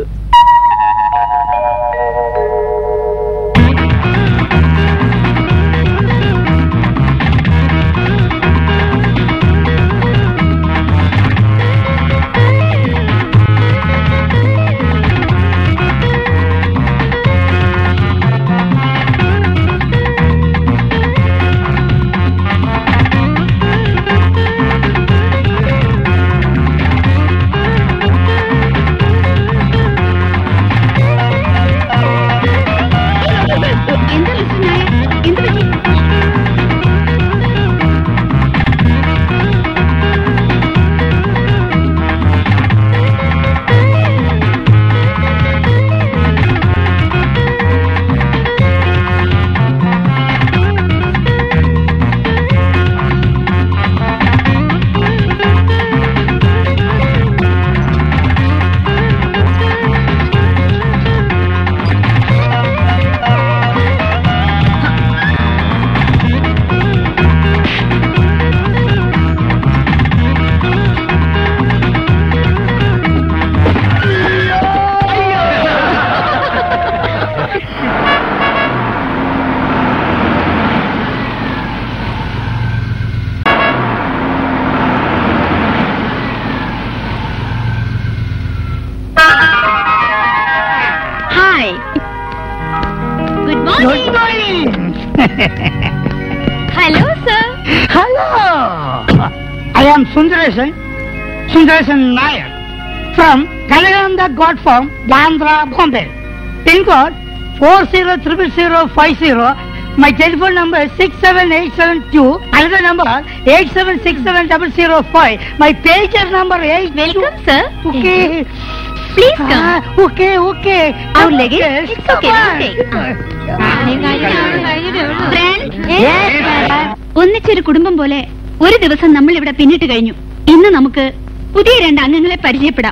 hello sir hello I am Sundaresan Sundaresan Nair from Kanakananda god form Bandra Bombay pincode four zero triple zero five zero my telephone number six seven eight seven two another number eight seven six seven double zero five my pager number eight welcome sir okay please come okay okay Our luggage? It's okay, we'll take. ഒന്നിച്ചൊരു കുടുംബം പോലെ ഒരു ദിവസം നമ്മൾ ഇവിടെ പിന്നിട്ട് കഴിഞ്ഞു ഇന്ന് നമുക്ക് പുതിയ രണ്ട് അംഗങ്ങളെ പരിചയപ്പെടാം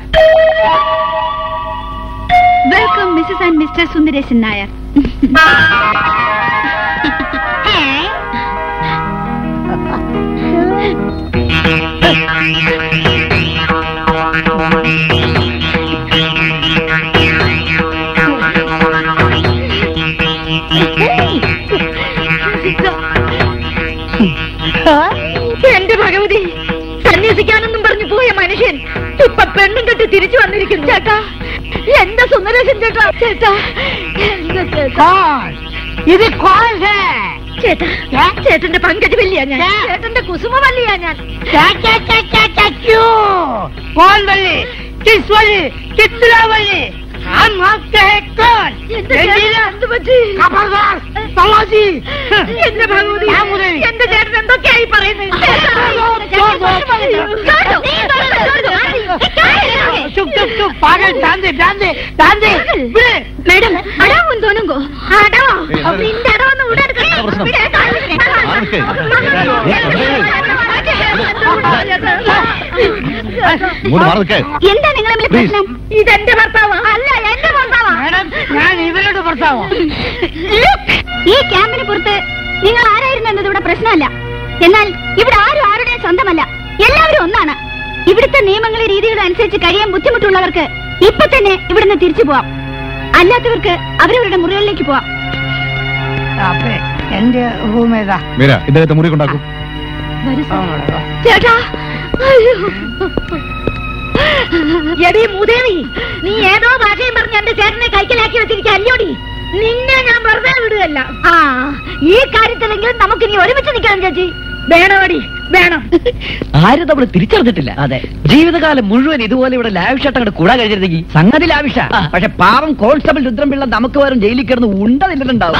welcome Mrs and mister Sundaresan Nair എന്റെ ഭഗവതി സന്യസിക്കാനെന്നും പറഞ്ഞു പോയ മനുഷ്യൻ ഇപ്പൊ പെണ്ണും കെട്ടി തിരിച്ചു വന്നിരിക്കുന്നു ചേട്ടാ എന്റെ സുന്ദരേശൻ ചേട്ടാ ചേട്ടാ എന്റെ ചേട്ടാ ഇത് കോൾ ചേട്ടാ ചേട്ടന്റെ പങ്കജവല്ലിയാ ഞാൻ ചേട്ടന്റെ കുസുമവല്ലിയാ ഞാൻ कौन बने किस वाले कितना बने हम आपके हैं कौन എന്റെ ചേട്ടന് എന്ത് പറ്റി? खबरदार तलाशी എന്റെ ഭഗവതി ഞാൻ മുതൽ- എന്റെ ചേട്ടൻ എന്തൊക്കെയായി പറയുന്നത് ചേട്ടാ, ചോർ, ചോർ, ചോട്ടോ, ചോട്ടോ, चुप चुप चुप पागल ध्यान दे ध्यान दे ध्यान दे विड़े മേഡം അടാവും തോന്നുങ്കോ അടോ നിന്റെ അടവൊന്ന് ഇവിടെ ഇങ്ങോട്ട് മാറി നിൽക്കേ എന്താ നിങ്ങളെ തമ്മിൽ പ്രശ്നം ഇതെന്റെ ഭർത്താവ് അല്ല എന്റെ ഭർത്താവാ मैडम ഞാൻ ഇവരോട് ഭർത്താവോ Look, ഈ ക്യാമ്പിന് പുറത്ത് നിങ്ങൾ ആരായിരുന്നു എന്നത് ഇവിടെ പ്രശ്നമല്ല എന്നാൽ ഇവിടെ ആരും ആരുടെയും സ്വന്തമല്ല എല്ലാവരും ഒന്നാണ് ഇവിടുത്തെ നിയമങ്ങളും രീതികളും അനുസരിച്ച് കഴിയാൻ ബുദ്ധിമുട്ടുള്ളവർക്ക് ഇപ്പൊ തന്നെ ഇവിടുന്ന് തിരിച്ചു പോവാം അല്ലാത്തവർക്ക് അവരവരുടെ മുറികളിലേക്ക് പോവാം അപ്പേ എന്റെ റൂം ഏതാ മീര ഇദ്ദേഹത്തെ മുറി കൊണ്ടാക്കും ചേട്ടാ അയ്യോ. എടീ മൂദേവി നീ ഏതോ ഭാഷയും പറഞ്ഞ് എന്റെ ചേട്ടനെ കൈക്കലാക്കി വെച്ചിരിക്കുക അല്ലോടി നിന്നെ ഞാൻ വെറുതെ വിടുകയല്ല ആ ഈ കാര്യത്തിലെങ്കിലും നമുക്ക് ഇനി ഒരുമിച്ച് നിൽക്കണം ചേച്ചി വേണോടി വേണം ആരും നമ്മൾ തിരിച്ചറിഞ്ഞിട്ടില്ല അതെ ജീവിതകാലം മുഴുവൻ ഇതുപോലെ ഇവിടെ ലാവിഷായിട്ട് അങ്ങോട്ട് കൂടാൻ കഴിഞ്ഞിരുന്നെങ്കിൽ സംഗതി ലാവിഷ പക്ഷെ പാവം കോൺസ്റ്റബിൾ രുദ്രംപിള്ള നമുക്ക് വരും ജയിലിൽ കിടന്ന് ഉണ്ട നിന്നിട്ടുണ്ടാവും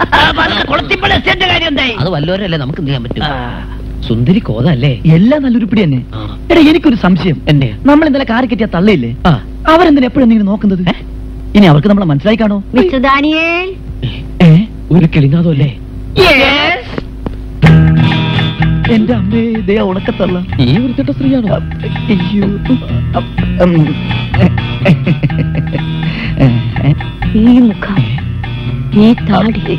അത് വല്ലവരല്ലേ നമുക്ക് എന്ത് ചെയ്യാൻ പറ്റും സുന്ദരി കോതല്ലേ എല്ലാം നല്ലൊരുപ്പിടി തന്നെ എടാ എനിക്കൊരു സംശയം എന്നെ നമ്മൾ ഇന്നലെ കാറി കെട്ടിയ തള്ളയില്ലേ അവരെന്തിനാ എപ്പോഴും എന്തെങ്കിലും നോക്കുന്നത് ഇനി അവർക്ക് നമ്മളെ മനസ്സിലായി കാണോ മിസ്റ്റർ ദാനിയേൽ ഏ ഒരു കിളിങ്ങാതോ അല്ലേ എന്റെ അമ്മേ ഇതേ ഉണക്കത്തള്ള ഈ വൃത്തിട്ട സ്ത്രീയാണോ അയ്യോ ഈ മുഖം ഈ താടി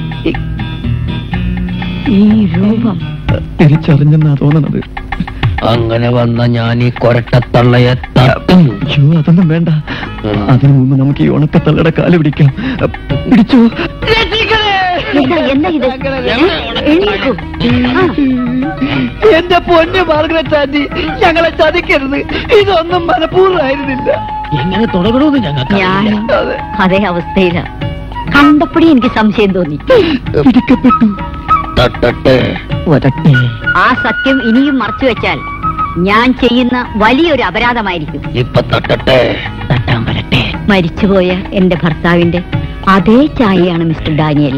ഈ രൂപം തിരിച്ചറിഞ്ഞെന്നാ തോന്നണത് അങ്ങനെ വന്ന ഞാൻ ഈ കൊരട്ടത്തള്ളയെ തട്ടും അയ്യോ അതൊന്നും വേണ്ട അതിനു മുമ്പ് നമുക്ക് ഈ ഉണക്കത്തള്ളയുടെ കാല് പിടിക്കാം പിടിച്ചു എന്താ എന്താ ഇത് എണീക്കൂ ആ എന്റെ പൊന്ന് മാർഗരറ്റ് ആന്റി ഞങ്ങളെ ചതിക്കരുത് ഇതൊന്നും മനഃപൂർവ്വമായിരുന്നില്ല എങ്ങനെ തുടങ്ങണമെന്ന് ഞങ്ങൾക്ക് ഞാനും അതേ അവസ്ഥയില കണ്ടപ്പോഴേ എനിക്ക് സംശയം തോന്നി പിടിക്കപ്പെട്ടു തട്ടട്ടെ വരട്ടെ ആ സത്യം ഇനിയും മറച്ചു വെച്ചാൽ ഞാൻ ചെയ്യുന്ന വലിയൊരു അപരാധമായിരിക്കും ഇപ്പൊ തട്ടട്ടെ തട്ടാൻ വരട്ടെ മരിച്ചുപോയ എന്റെ ഭർത്താവിന്റെ അതേ ചായയാണ് മിസ്റ്റർ ഡാനിയൽ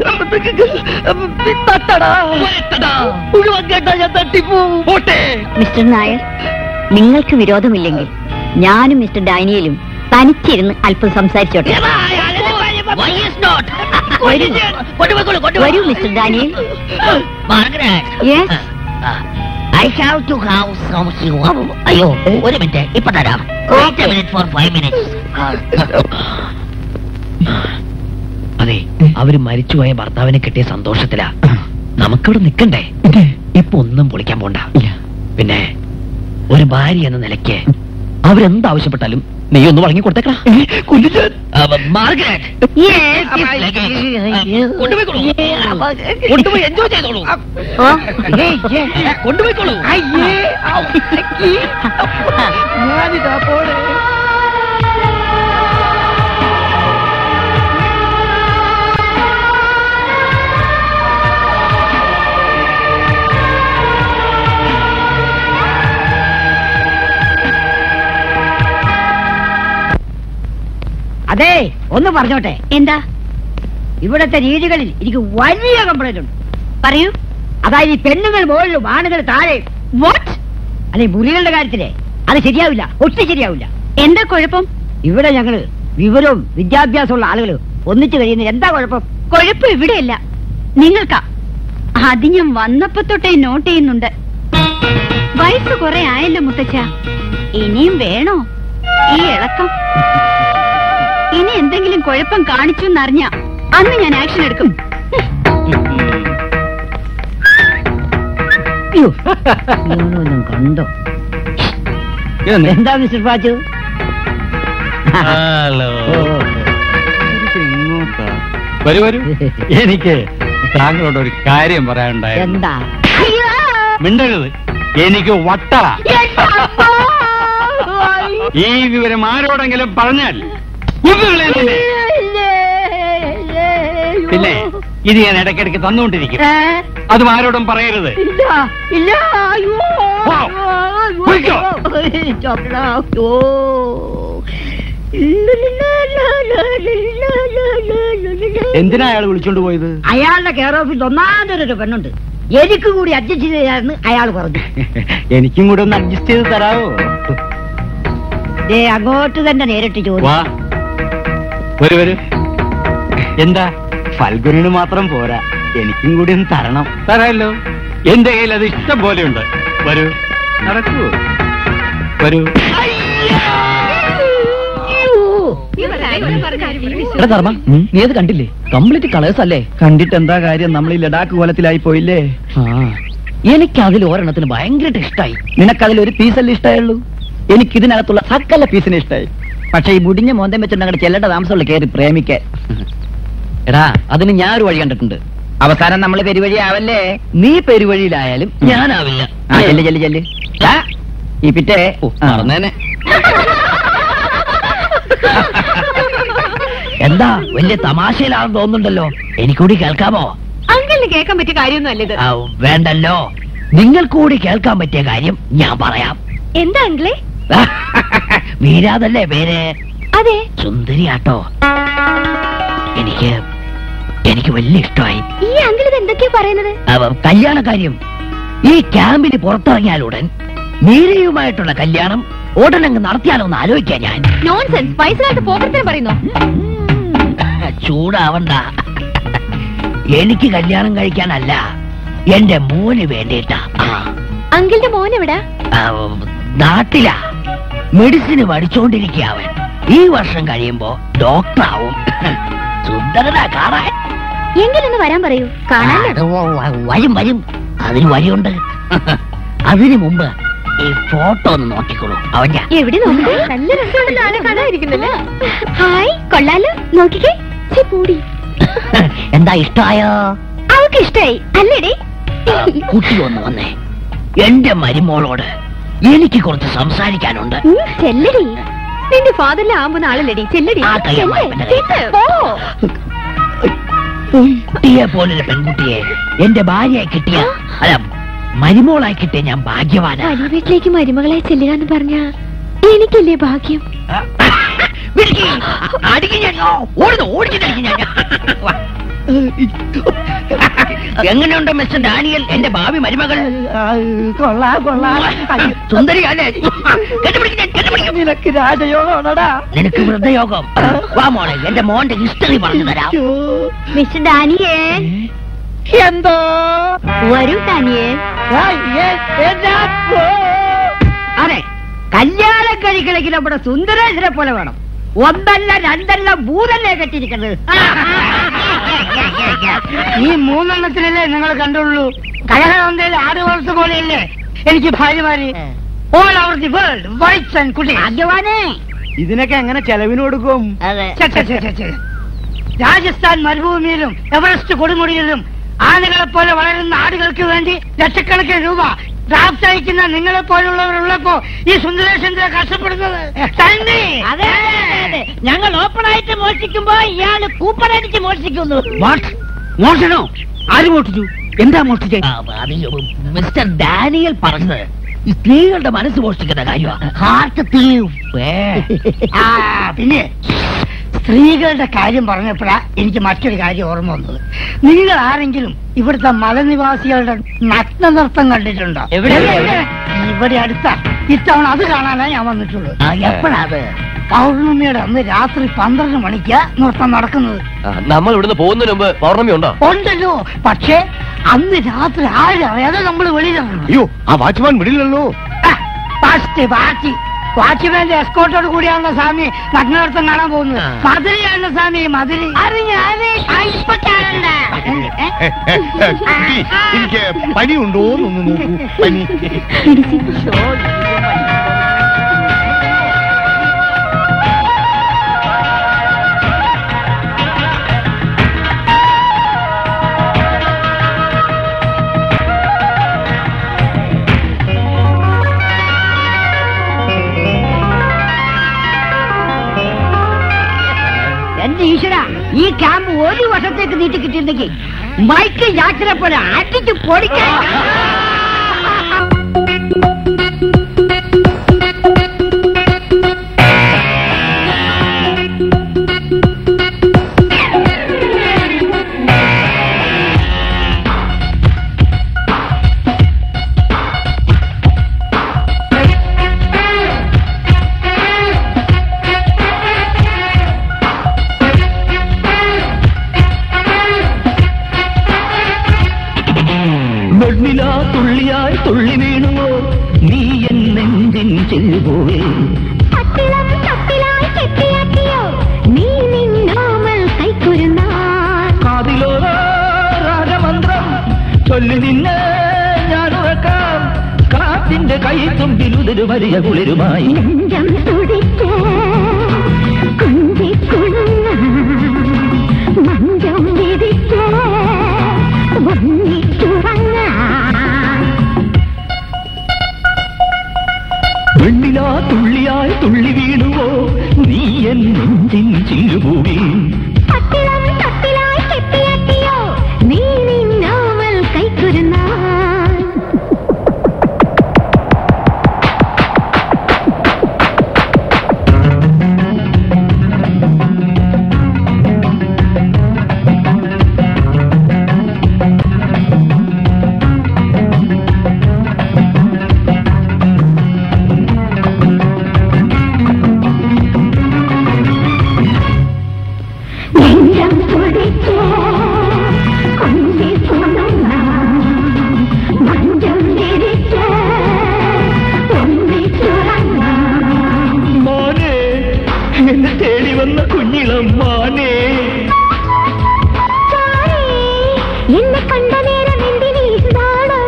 തട്ടടാ മുഴുവൻ കേട്ടാ ഞാൻ തട്ടിപ്പോവും പോട്ടെ മിസ്റ്റർ നായർ നിങ്ങൾക്ക് വിരോധമില്ലെങ്കിൽ ഞാനും മിസ്റ്റർ ഡാനിയലും തനിച്ചിരുന്ന് അല്പം സംസാരിച്ചോട്ടെ വരൂ mister Daniel yes I have to have some അയ്യോ ഒരു മിനിറ്റ് ഇപ്പൊ തരാം wait minute four five minutes അതെ അവര് മരിച്ചുപോയ ഭർത്താവിനെ കിട്ടിയ സന്തോഷത്തിലാ നമുക്കിവിടെ നിക്കണ്ടേ ഇപ്പൊ ഒന്നും പൊളിക്കാൻ പോണ്ട പിന്നെ ഒരു ഭാര്യ എന്ന നിലയ്ക്ക് അവരെന്താവശ്യപ്പെട്ടാലും നീ ഒന്ന് വഴങ്ങി കൊടുത്തേക്കടാ മാർഗരറ്റ് കൊണ്ടുപോയി എൻജോയ് ചെയ്തോളൂ കൊണ്ടുപോയിക്കോളൂ ഞാനിതാ പോണേ അതെ ഒന്ന് പറഞ്ഞോട്ടെ എന്താ ഇവിടത്തെ രീതികളിൽ എനിക്ക് വലിയ കംപ്ലൈന്റ് ഉണ്ട് പറയൂ അതായത് ഈ പെണ്ണുങ്ങൾ മുകളിലും ആണുങ്ങൾ താഴെ വാട്ട് അല്ലെ മുറികളുടെ കാര്യത്തിലെ അത് ശരിയാവില്ല ഒട്ടും ശരിയാവില്ല എന്താ കുഴപ്പം ഇവിടെ ഞങ്ങള് വിവരവും വിദ്യാഭ്യാസമുള്ള ആളുകൾ ഒന്നിച്ചു കഴിയുന്നത് എന്താ കുഴപ്പം കുഴപ്പം ഇവിടെയല്ല നിങ്ങൾക്കാ അത് ഞാൻ വന്നപ്പോ തൊട്ടേ നോട്ട് ചെയ്യുന്നുണ്ട് വയസ്സ് കുറെ ആയല്ലോ മുത്തച്ഛ ഇനിയും വേണോ ഈ ഇളക്കം ഇനി എന്തെങ്കിലും കുഴപ്പം കാണിച്ചു എന്നറിഞ്ഞ അന്ന് ഞാൻ ആക്ഷൻ എടുക്കും അയ്യോ, ഞാനൊന്നും കണ്ടോ എന്താ മിസ്റ്റർ പാച്ചു ഹലോ ഓ, വരൂ വരൂ എനിക്ക് താങ്കളോട് ഒരു കാര്യം പറയാനുണ്ടായിരുന്നു എന്താ മിണ്ടരുത് എനിക്ക് വട്ടള ഈ വിവരം ആരോടെങ്കിലും പറഞ്ഞാൽ കുന്നുകളെ നിന്നെ. പിന്നെ ഇത് ഞാൻ ഇടയ്ക്കിടയ്ക്ക് തന്നുകൊണ്ടിരിക്കും അതും ആരോടും പറയരുത് ഇല്ല ഇല്ല അയ്യോ പോ. പോയിക്കോ. അയ്യോ എന്തിനാ അയാൾ വിളിച്ചോണ്ട് പോയത് അയാളുടെ കെയർ ഓഫീസ് ഒന്നാമതൊരു പെണ്ണുണ്ട് എനിക്ക് കൂടി അഡ്ജസ്റ്റ് ചെയ്യാന്ന് അയാൾ പറഞ്ഞു എനിക്കും കൂടെ ഒന്ന് അഡ്ജസ്റ്റ് ചെയ്ത് തരാവോ ദേ അങ്ങോട്ട് തന്നെ നേരിട്ട് വാ ചോദിച്ചു വരൂ വരൂ എന്താ ഫൽഗുനിന് മാത്രം പോരാ എനിക്കും കൂടി ഒന്ന് തരണം തരാമല്ലോ എന്റെ കയ്യിൽ അത് ഇഷ്ടം പോലെയുണ്ട് വരൂ നടക്കൂ വരൂ എടാ ധർമ്മ നീ അത് കണ്ടില്ലേ കംപ്ലീറ്റ് കളേഴ്സ് അല്ലേ കണ്ടിട്ട് എന്താ കാര്യം നമ്മൾ ഈ ലഡാക്ക് കോലത്തിലായി പോയില്ലേ ആ എനിക്ക് അതിൽ ഒരെണ്ണത്തിന് ഭയങ്കരമായിട്ട് ഇഷ്ടായി നിനക്കതിൽ ഒരു പീസല്ലേ ഇഷ്ടമായുള്ളൂ എനിക്ക് ഇതിനകത്തുള്ള സകല പീസിനെ ഇഷ്ടമായി പക്ഷെ ഈ മുടിഞ്ഞ മോന്തം വെച്ചിട്ട് അങ്ങോട്ട് ചെല്ലേണ്ട താമസമുള്ള കയറി പ്രേമിക്കാൻ എടാ അതിന് ഞാൻ ഒരു വഴി കണ്ടിട്ടുണ്ട് അവസാനം നമ്മൾ പെരുവഴിയാവല്ലേ നീ പെരുവഴിയിലായാലും ഞാനാവില്ല ആ ചെല്ല് ചെല്ല് ചെല്ല് ആ, ഈ പിറ്റേ ഓ, മറന്നേനെ എന്താ വലിയ തമാശയിലാണെന്ന് തോന്നുന്നുണ്ടല്ലോ എനിക്കൂടി കേൾക്കാമോ അങ്കിളിന് കേൾക്കാൻ പറ്റിയ കാര്യമൊന്നും ഇത് ആ, വേണ്ടല്ലോ നിങ്ങൾ കൂടി കേൾക്കാൻ പറ്റിയ കാര്യം ഞാൻ പറയാം എന്താ അങ്കിളെ വീരാതല്ലേ പേര് അതെ സുന്ദരിയാട്ടോ എനിക്ക് എനിക്ക് വലിയ ഇഷ്ടമായി ഈ അങ്കിൾ ഇത് എന്തൊക്കെയാ പറയുന്നത് അവ കല്യാണ കാര്യം ഈ ക്യാമ്പിന് പുറത്തിറങ്ങിയാലുടൻ മീരയുമായിട്ടുള്ള കല്യാണം ഉടനങ്ങ് നടത്തിയാലോ എന്ന് ആലോചിക്കാൻ ഞാൻ നോൺസെൻസ് പൈസ കാലത്ത് പോക്കറ്റിന് പറയുന്നു ചൂടാവണ്ട എനിക്ക് കല്യാണം കഴിക്കാനല്ല എന്റെ മോന് വേണ്ടിയിട്ടാ ആ, അങ്കിളിന്റെ മോൻ എവിടാ ആ, നാട്ടിലാ മെഡിസിന് പഠിച്ചോണ്ടിരിക്കുക അവൻ ഈ വർഷം കഴിയുമ്പോ ഡോക്ടറാവും സുന്ദരനാ കാണാൻ എങ്കിലൊന്ന് വരാൻ പറയൂ കാണാനോ അത് വ- വ- വരും വരും അതിന് വഴിയുണ്ട് അതിനു മുമ്പ് ഈ ഫോട്ടോ ഒന്ന് നോക്കിക്കോളൂ അവൻ ഞാൻ എവിടെ നോക്കി നല്ല രസമുണ്ടല്ലോ ആളെ കാണാതിരിക്കുന്നല്ലേ ഹായ് കൊള്ളാലോ നോക്കിക്കേ ഛെ, പൂടി എന്താ ഇഷ്ടായോ അവൾക്ക് ഇഷ്ടായി അല്ലേടി കുട്ടി ഒന്ന് വന്നേ എന്റെ മരുമോളോട് എനിക്ക് കുറച്ച് സംസാരിക്കാനുണ്ട് ഉം, ചെല്ലടി നിന്റെ ഫാദറിലെ ആകുമ്പോ ആളല്ലടി ചെല്ലടി ആ കയ്യമ്മ ചെല്ല്, ഇവന്റെ കയ്യിൽ. ചെല്ല്, പോ. കുട്ടിയെ പോലൊരു പെൺകുട്ടിയെ എന്റെ ഭാര്യയായി കിട്ടിയ അല്ല മരുമോളായി കിട്ടിയ ഞാൻ ഭാഗ്യവാനാ വലിയ വീട്ടിലേക്ക് മരുമകളെ ചെല്ലുക എന്ന് പറഞ്ഞ എനിക്കല്ലേ ഭാഗ്യം വിളിക്ക്. അടിക്ക് ഞാൻ. ഓടുന്നു, ഓടിച്ചിട്ടടിക്ക് ഞാൻ. വാ. എങ്ങനെയുണ്ട് മിസ്റ്റർ ഡാനിയൽ എന്റെ ഭാവി മരുമകൾ കൊള്ളാ കൊള്ളാ സുന്ദരിയല്ലേ കെട്ടുപിടിക്ക് ഞാൻ, കെട്ടുപിടിക്ക്. നിനക്ക് രാജയോഗമാണടാ നിനക്ക് വൃദ്ധയോഗം വാ മോളെ എന്റെ മോന്റെ ഹിസ്റ്ററി പറഞ്ഞു തരാം മിസ്റ്റർ ഡാനിയേ എന്തോ വരൂ ഡാനിയേ അതെ കല്യാണം കഴിക്കണമെങ്കിൽ നമ്മുടെ സുന്ദരേശ്വരെ പോലെ വേണം ഒന്നല്ല രണ്ടല്ല മൂന്നല്ലേ കെട്ടിയിരിക്കുന്നത് ഈ മൂന്നെണ്ണത്തിനല്ലേ നിങ്ങൾ കണ്ടുള്ളൂ കഴകനന്ദയിൽ ആറ് വർഷം പോലെയല്ലേ എനിക്ക് ഭാര്യമാര് all over the world whites and കുട്ടി ഭാഗ്യവാനേ ഇതിനൊക്കെ എങ്ങനെ ചെലവിന് കൊടുക്കും അതെ ഛെ, ഛെ, ഛെ, ഛെ, ഛെ. രാജസ്ഥാൻ മരുഭൂമിയിലും എവറസ്റ്റ് കൊടുമുടിയിലും ആനകളെ പോലെ വളരുന്ന ആടുകൾക്ക് വേണ്ടി ലക്ഷക്കണക്കിന് രൂപ ഡ്രാഫ്റ്റ് അയക്കുന്ന നിങ്ങളെ പോലുള്ളവരുള്ളപ്പോ ഈ സുന്ദരേശന്ദ്ര കഷ്ടപ്പെടുന്നത് തന്നെ അതെ അതെ, അതെ. ഞങ്ങൾ ഓപ്പൺ ആയിട്ട് മോഷ്ടിക്കുമ്പോ ഇയാള് കൂപ്പൺ അടിച്ച് മോഷ്ടിക്കുന്നു മോഷണോ ആര് മോഷിച്ചു എന്താ മോഷ്ടിച്ചേ ആ, അത് മിസ്റ്റർ ഡാനിയൽ പറഞ്ഞത് ഈ സ്ത്രീകളുടെ മനസ്സ് മോഷ്ടിക്കുന്ന കാര്യമാണ് ഹാർട്ട് തീ ആ പിന്നെ സ്ത്രീകളുടെ കാര്യം പറഞ്ഞപ്പോഴാ എനിക്ക് മറ്റൊരു കാര്യം ഓർമ്മ വന്നത് നിങ്ങൾ ആരെങ്കിലും ഇവിടുത്തെ മലനിവാസികളുടെ നഗ്ന നൃത്തം കണ്ടിട്ടുണ്ടോ എവിടെ? എവിടെ? ഇവിടെ അടുത്ത ഇത്തവണ അത് കാണാനാ ഞാൻ വന്നിട്ടുള്ളൂ ആ, എപ്പഴാ അത്? പൗർണമിയുടെ അന്ന് രാത്രി പന്ത്രണ്ട് മണിക്കാ നൃത്തം നടക്കുന്നത് ആ, നമ്മൾ ഇവിടുന്ന് പോകുന്നതിന് മുമ്പ് പൗർണമി ഉണ്ടോ ഉണ്ടല്ലോ പക്ഷേ അന്ന് രാത്രി ആരും അറിയാതെ നമ്മൾ വെളിയിലിറങ്ങണം അയ്യോ ആ വാച്ച്മാൻ വിടില്ലല്ലോ ഫസ്റ്റ് പാർട്ടി വാച്ച്മാന്റെ എസ്കോട്ടോട് കൂടിയാണല്ലോ സ്വാമി നഗ്നനൃത്തം കാണാൻ പോകുന്നത് മധുരയാണല്ലോ സ്വാമി മധുര അറിഞ്ഞാലേ ഇപ്പൊ കാണണ്ട ഏ? കുട്ടി, എനിക്ക് പനി ഉണ്ടോ എന്നൊന്ന് നോക്കൂ പനി എന്റെ ഈശ്വര ഈ ക്യാമ്പ് ഒരു വർഷത്തേക്ക് നീട്ടി കിട്ടിയിരുന്നെങ്കിൽ മൈക്ക് ജാക്സനെ പോലെ അടിച്ച് പൊടിക്കാൻ വെണ്ണിലാ തുള്ളിയായി തുള്ളി വീണുവോ നീ എൻ നെഞ്ചിൻ ചെല്ലുപോവേ തട്ടിളം തട്ടിലായി കെട്ടിയാക്കിയോ നീ നിന്നോമൽ കൈക്കുരുന്നാൻ കാതിലോ രാജമന്ത്രം ചൊല്ലി നിന്നെ ഞാൻ ഉറക്കാം കാറ്റിന്റെ കൈ തുമ്പിലുതിരു വരിക കുളിരുമായി നെഞ്ചം തുടിച്ച് കുഞ്ചിക്കുണങ്ങ മഞ്ചം വിരിച്ച് ഒന്നിച്ചുറങ്ങാൻ വെണ്ണിലാ തുള്ളിയായി തുള്ളി വീണുവോ നീ എൻ നെഞ്ചിൻ ചില്ലുപോവേ തട്ടിളം തട്ടിലായി കെട്ടിയാക്കിയോ നീ നിന്നോമൽ കൈക്കുരുന്നാൻ നെഞ്ചം തുടിച്ച് കൊഞ്ചിക്കുണങ്ങ മഞ്ചം വിരിച്ച് ഒന്നിച്ചുറങ്ങാൻ മാനേ എന്നെ തേടി വന്ന കുഞ്ഞിളം മാനേ എന്നെ കണ്ട നേരം എന്തിനീ നാണം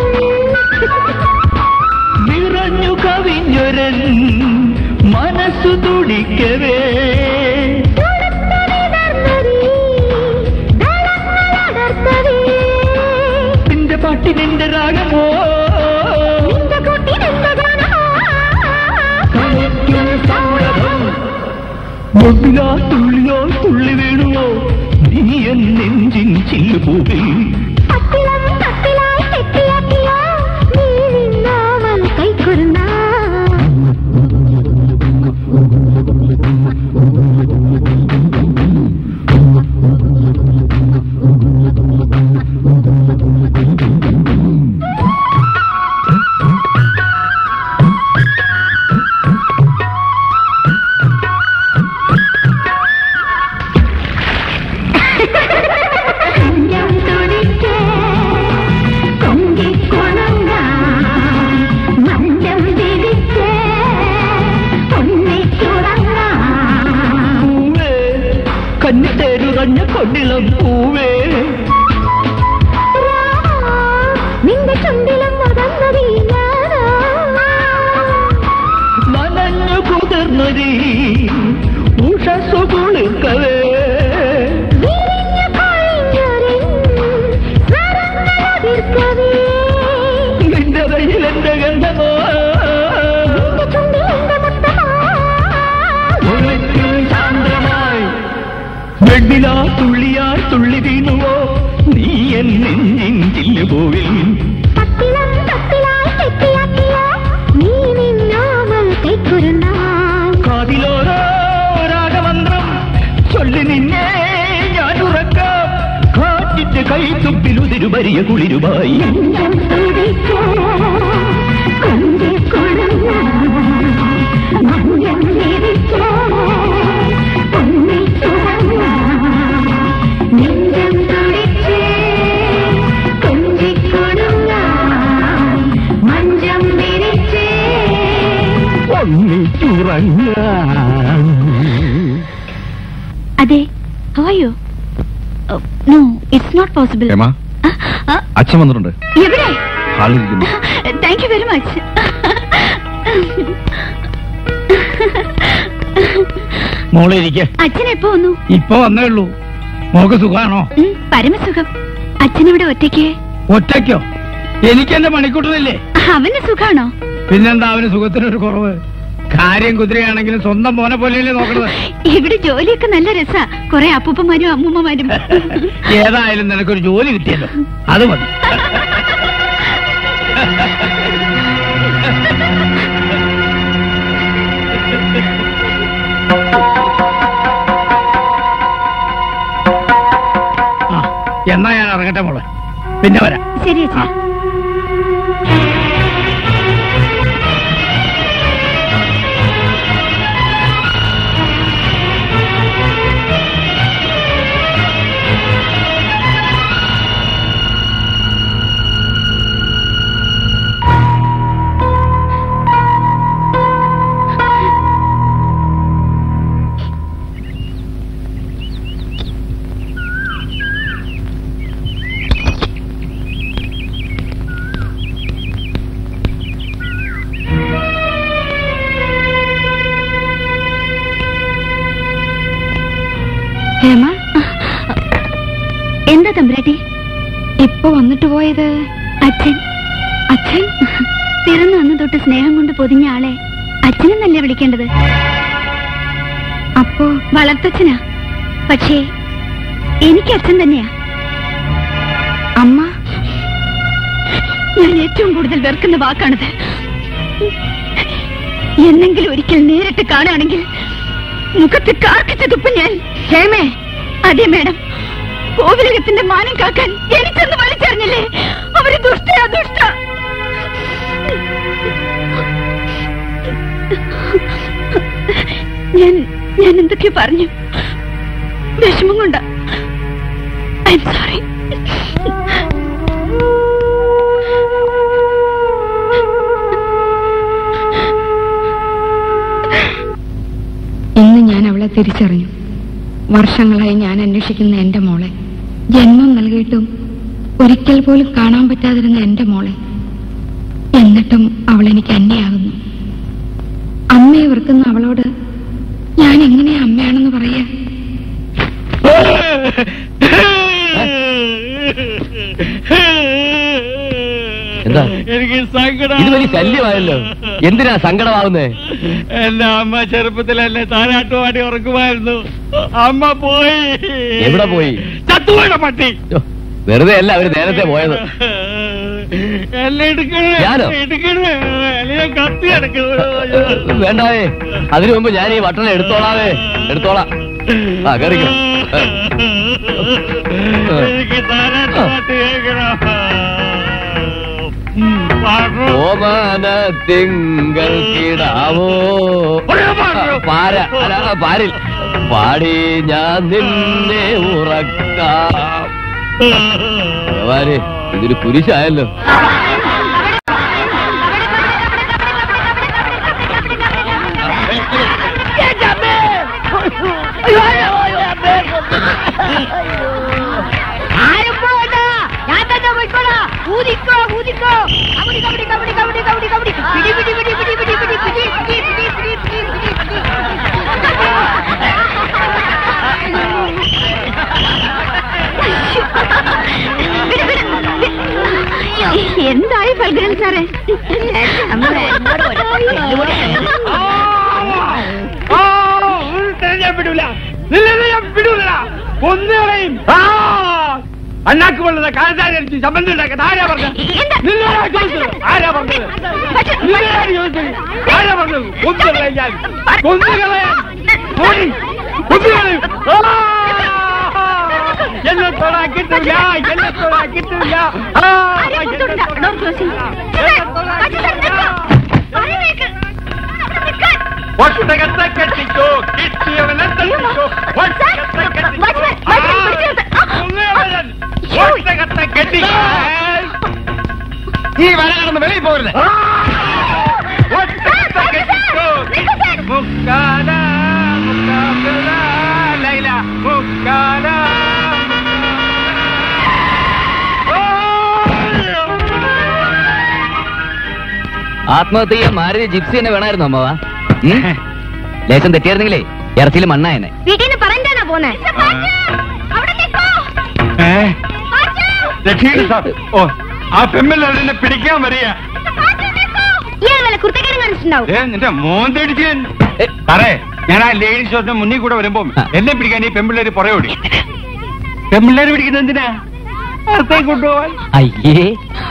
നിറഞ്ഞു കവിഞ്ഞൊരൻ മനസ്സു തുടിക്കവേ നിന്റെ പാട്ടി നിന്റെ രാഗമോ കലയ്ക്കും സൗരഭം മുട്ടിലാ തുള്ളിയോ തുള്ളി വീണുവോ നീ എൻ നെഞ്ചിൻ ചില്ലുപൂവിൽ തട്ടിളം തട്ടിലായി കെട്ടിയാക്കിയോ നീ നിന്നോമൽ കൈക്കുരുന്നാൻ നെഞ്ചം തുടിച്ച് കൊഞ്ചിക്കുണങ്ങ മഞ്ചം വിരിച്ച് ഒന്നിച്ചുറങ്ങാൻ പൂവേ കന്നിത്തേരുറഞ്ഞ കൊണ്ടിളം പൂവേ നിന്റെ ചുണ്ടിലും മുതന്നതീ ഞാനോ നനഞ്ഞു കുതിർന്നൊരീ ഉഷസ്സു കുളിർക്കവേ വിരിഞ്ഞ കൊഴിഞ്ഞൊരിൻ സ്വരങ്ങളതിർക്കവേ നിന്റെ കയ്യിൽ എന്റെ ഗന്ധമോ നിന്റെ ചുണ്ടിൽ എന്റെ മുത്തമോ ഒളിക്കും സാന്ദ്രമായി വെണ്ണിലാ തുള്ളിയായി തുള്ളി വീണുവോ നീ എൻ നെഞ്ചിൻ ചില്ലുപോവിൽ തട്ടിളം തട്ടിലായി കെട്ടിയാക്കിയോ നീ നിന്നോമൽ കൈക്കുരുന്നാൻ കാതിലോരോ രാഗമന്ത്രം ചൊല്ലി കുളിരുബരിയ കുളിരുമായി അതെ ഹവായോ no it's not possible Hema അച്ഛൻ വന്നിട്ടുണ്ട് എവിടെ ഹാളിലിരിക്കുന്നു താങ്ക് യു വെരി മച്ച് മോളെ ഇരിക്ക അച്ഛൻ എപ്പോ വന്നു ഇപ്പൊ വന്നേ ഉള്ളൂ മോക്ക് സുഖാണോ ഉം, പരമസുഖം അച്ഛൻ ഇവിടെ ഒറ്റയ്ക്ക് ഒറ്റയ്ക്കോ എനിക്ക് എന്റെ മണിക്കൂട്ടനില്ലേ അവന് സുഖാണോ പിന്നെന്താ അവന് സുഖത്തിനൊരു കുറവ് കാര്യം കുതിരയാണെങ്കിലും സ്വന്തം മോനെ പോലെയല്ലേ നോക്കണത് ഇവിടെ ജോലിയൊക്കെ നല്ല രസാ കൊറേ അപ്പൂപ്പന്മാരും അമ്മൂമ്മമാരും ഏതായാലും നിനക്കൊരു ജോലി കിട്ടിയല്ലോ അത് മതി ആ, എന്നാ ഞാൻ ഇറങ്ങട്ടെ മോളെ പിന്നെ വരാം ശരി അച്ഛാ ഹേമ എന്താ തമ്പുരാട്ടി ഇപ്പൊ വന്നിട്ട് പോയത് അച്ഛൻ അച്ഛൻ പിറന്നു അന്ന് തൊട്ട് സ്നേഹം കൊണ്ട് പൊതിഞ്ഞ ആളെ അച്ഛനെന്നല്ലേ വിളിക്കേണ്ടത് അപ്പോ വളർത്തച്ഛനാ പക്ഷേ എനിക്ക് അച്ഛൻ തന്നെയാ അമ്മ ഞാൻ ഏറ്റവും കൂടുതൽ വെറുക്കുന്ന വാക്കാണിത് എന്നെങ്കിലും ഒരിക്കൽ നേരിട്ട് കാണുകയാണെങ്കിൽ മുഖത്ത് കാർക്കിച്ച് തുപ്പ ഞാൻ ക്ഷേമേ അതെ മേഡം കോവിലകത്തിന്റെ മാനം കാക്കാൻ എനിക്കൊന്ന് വലിച്ചെറിഞ്ഞില്ലേ അവര് ദുഷ്ടയാ ദുഷ്ട ഞാൻ ഞാൻ എന്തൊക്കെ പറഞ്ഞു വിഷമം കൊണ്ട ഐ സോറി ഇന്ന് ഞാൻ അവളെ തിരിച്ചറിഞ്ഞു വർഷങ്ങളായി ഞാൻ അന്വേഷിക്കുന്ന എന്റെ മോളെ ജന്മം നൽകിയിട്ടും ഒരിക്കൽ പോലും കാണാൻ പറ്റാതിരുന്ന എന്റെ മോളെ എന്നിട്ടും അവൾ എനിക്ക് അന്യയാകുന്നു അമ്മയെ വെറുക്കുന്ന അവളോട് ഞാൻ എങ്ങനെയാ അമ്മയാണെന്ന് പറയാ എന്താ എനിക്ക് സങ്കടം ഇത് വലിയ ശല്യമായല്ലോ എന്തിനാ സങ്കടമാവുന്നേ എന്റെ അമ്മ ചെറുപ്പത്തിൽ എന്നെ താരാട്ടുപാടി ഉറക്കുമായിരുന്നു അമ്മ പോയി എവിടെ പോയി ചത്തുപോയുടെ പട്ടി യ്യോ, വെറുതെ അല്ല അവര് നേരത്തെ പോയത് എന്നെ എടുക്കണേ ഞാനോ? എടുക്കണേ അല്ലെങ്കിൽ കത്തി എടുക്കണേ വേണ്ടാവേ അതിനു മുമ്പ് ഞാൻ ഈ വട്ടണ എടുത്തോളാവേ എടുത്തോളാം ആ കയറിക്കോ എനിക്ക് താരാട്ടുപാട്ട് കേൾക്കണം ഓമാന തിങ്കൾ കിടാവോ പാര അല്ല പാരിൽ പാടി ഞാൻ നിന്നെ ഉറക്കാം ഭഗവാനെ ഇതൊരു കുരിശായല്ലോ ആരും പോകണ്ട ഞാൻ തന്നെ പോയിക്കോളാ ഊതിക്കോ ഊതിക്കോ കബഡി കബഡി കബഡി കബഡി കബഡി കബഡി പിടി പിടി പിടി പിടി പിടി പിടി പിടി പിടി പിടി പിടി പിടി പിടി എന്തായി ഫൽഗുരൻ സാറേ ഞാൻ വിടൂല നിന്നെ ഞാൻ വിടൂല ഒന്നുകളെയും അണ്ണാക്ക് കൊള്ളുന്ന കാലത്താരി സംബന്ധം ഉണ്ടാക്കാൻ ആരാ പറഞ്ഞത് നിന്നോടാ ചോദിച്ചത് ആരാ പറഞ്ഞത് നിന്നോടാ ചോദിച്ചത് ആരാ പറഞ്ഞത് ഒന്നുകളെ ഞാൻ ഒന്നുകളെ ഓടി ഒന്നുകളെ എന്നെ തൊടാ കിട്ടില്ല എന്നെ തൊടാ കിട്ടില്ല ആ, ആരെയും പുറത്തോട്ടില്ല. ഡോർ ക്ലോസ് ചെയ്യ്. മറ്റേ സാർ നിൽക്കൂ. പറയുന്നേക്ക്. അവിടെ നിൽക്കാൻ. ഒട്ടകത്തെ കെട്ടിക്കോ കിട്ടിയവനെ തട്ടിക്കോ ഒട്ടകത്തെ കെട്ടിക്കോ ആ, മുങ്ങിയവൻ. ഒട്ടകത്തെ കെട്ടിക്കോ ഈ വര കടന്ന് വെളിയിൽ പോകരുത് ഒട്ടകത്തെ കെട്ടിക്കോ മുക്കാല മുക്കാല ലൈല മുക്കാല ആത്മഹത്യ ചെയ്യാൻ മാരുതി ജിപ്സി തന്നെ വേണമായിരുന്നു അമ്മവാ ഉം? ലേശം തെറ്റിയായിരുന്നെങ്കിലേ ഇറച്ചിയിൽ മണ്ണായനെ വീട്ടിൽ നിന്ന് പറഞ്ഞാണോ പോന്നെ അവിടെ നിൽക്കൂ രക്ഷീട് സാർ ഓ ആ പെമ്മില്ലെന്നെ പിടിക്കാൻ വരിക ഇയാൾ വല്ല കുർത്തക്കേടും കാണിച്ചിട്ടുണ്ടാവും ഏ നിന്റെ മോന്തടിച്ച് സാറേ ഞാൻ ആ ലേഡി ഷോപ്പിന്റെ മുന്നിൽ കൂടെ വരുമ്പോ എന്നെ പിടിക്കാൻ ഈ പെമ്പിള്ളേര് പുറകെ ഓടി പെമ്പിള്ളേര് പിടിക്കുന്നത് എന്തിനാ അകത്തേക്ക് കൊണ്ടുപോവാൻ അയ്യേ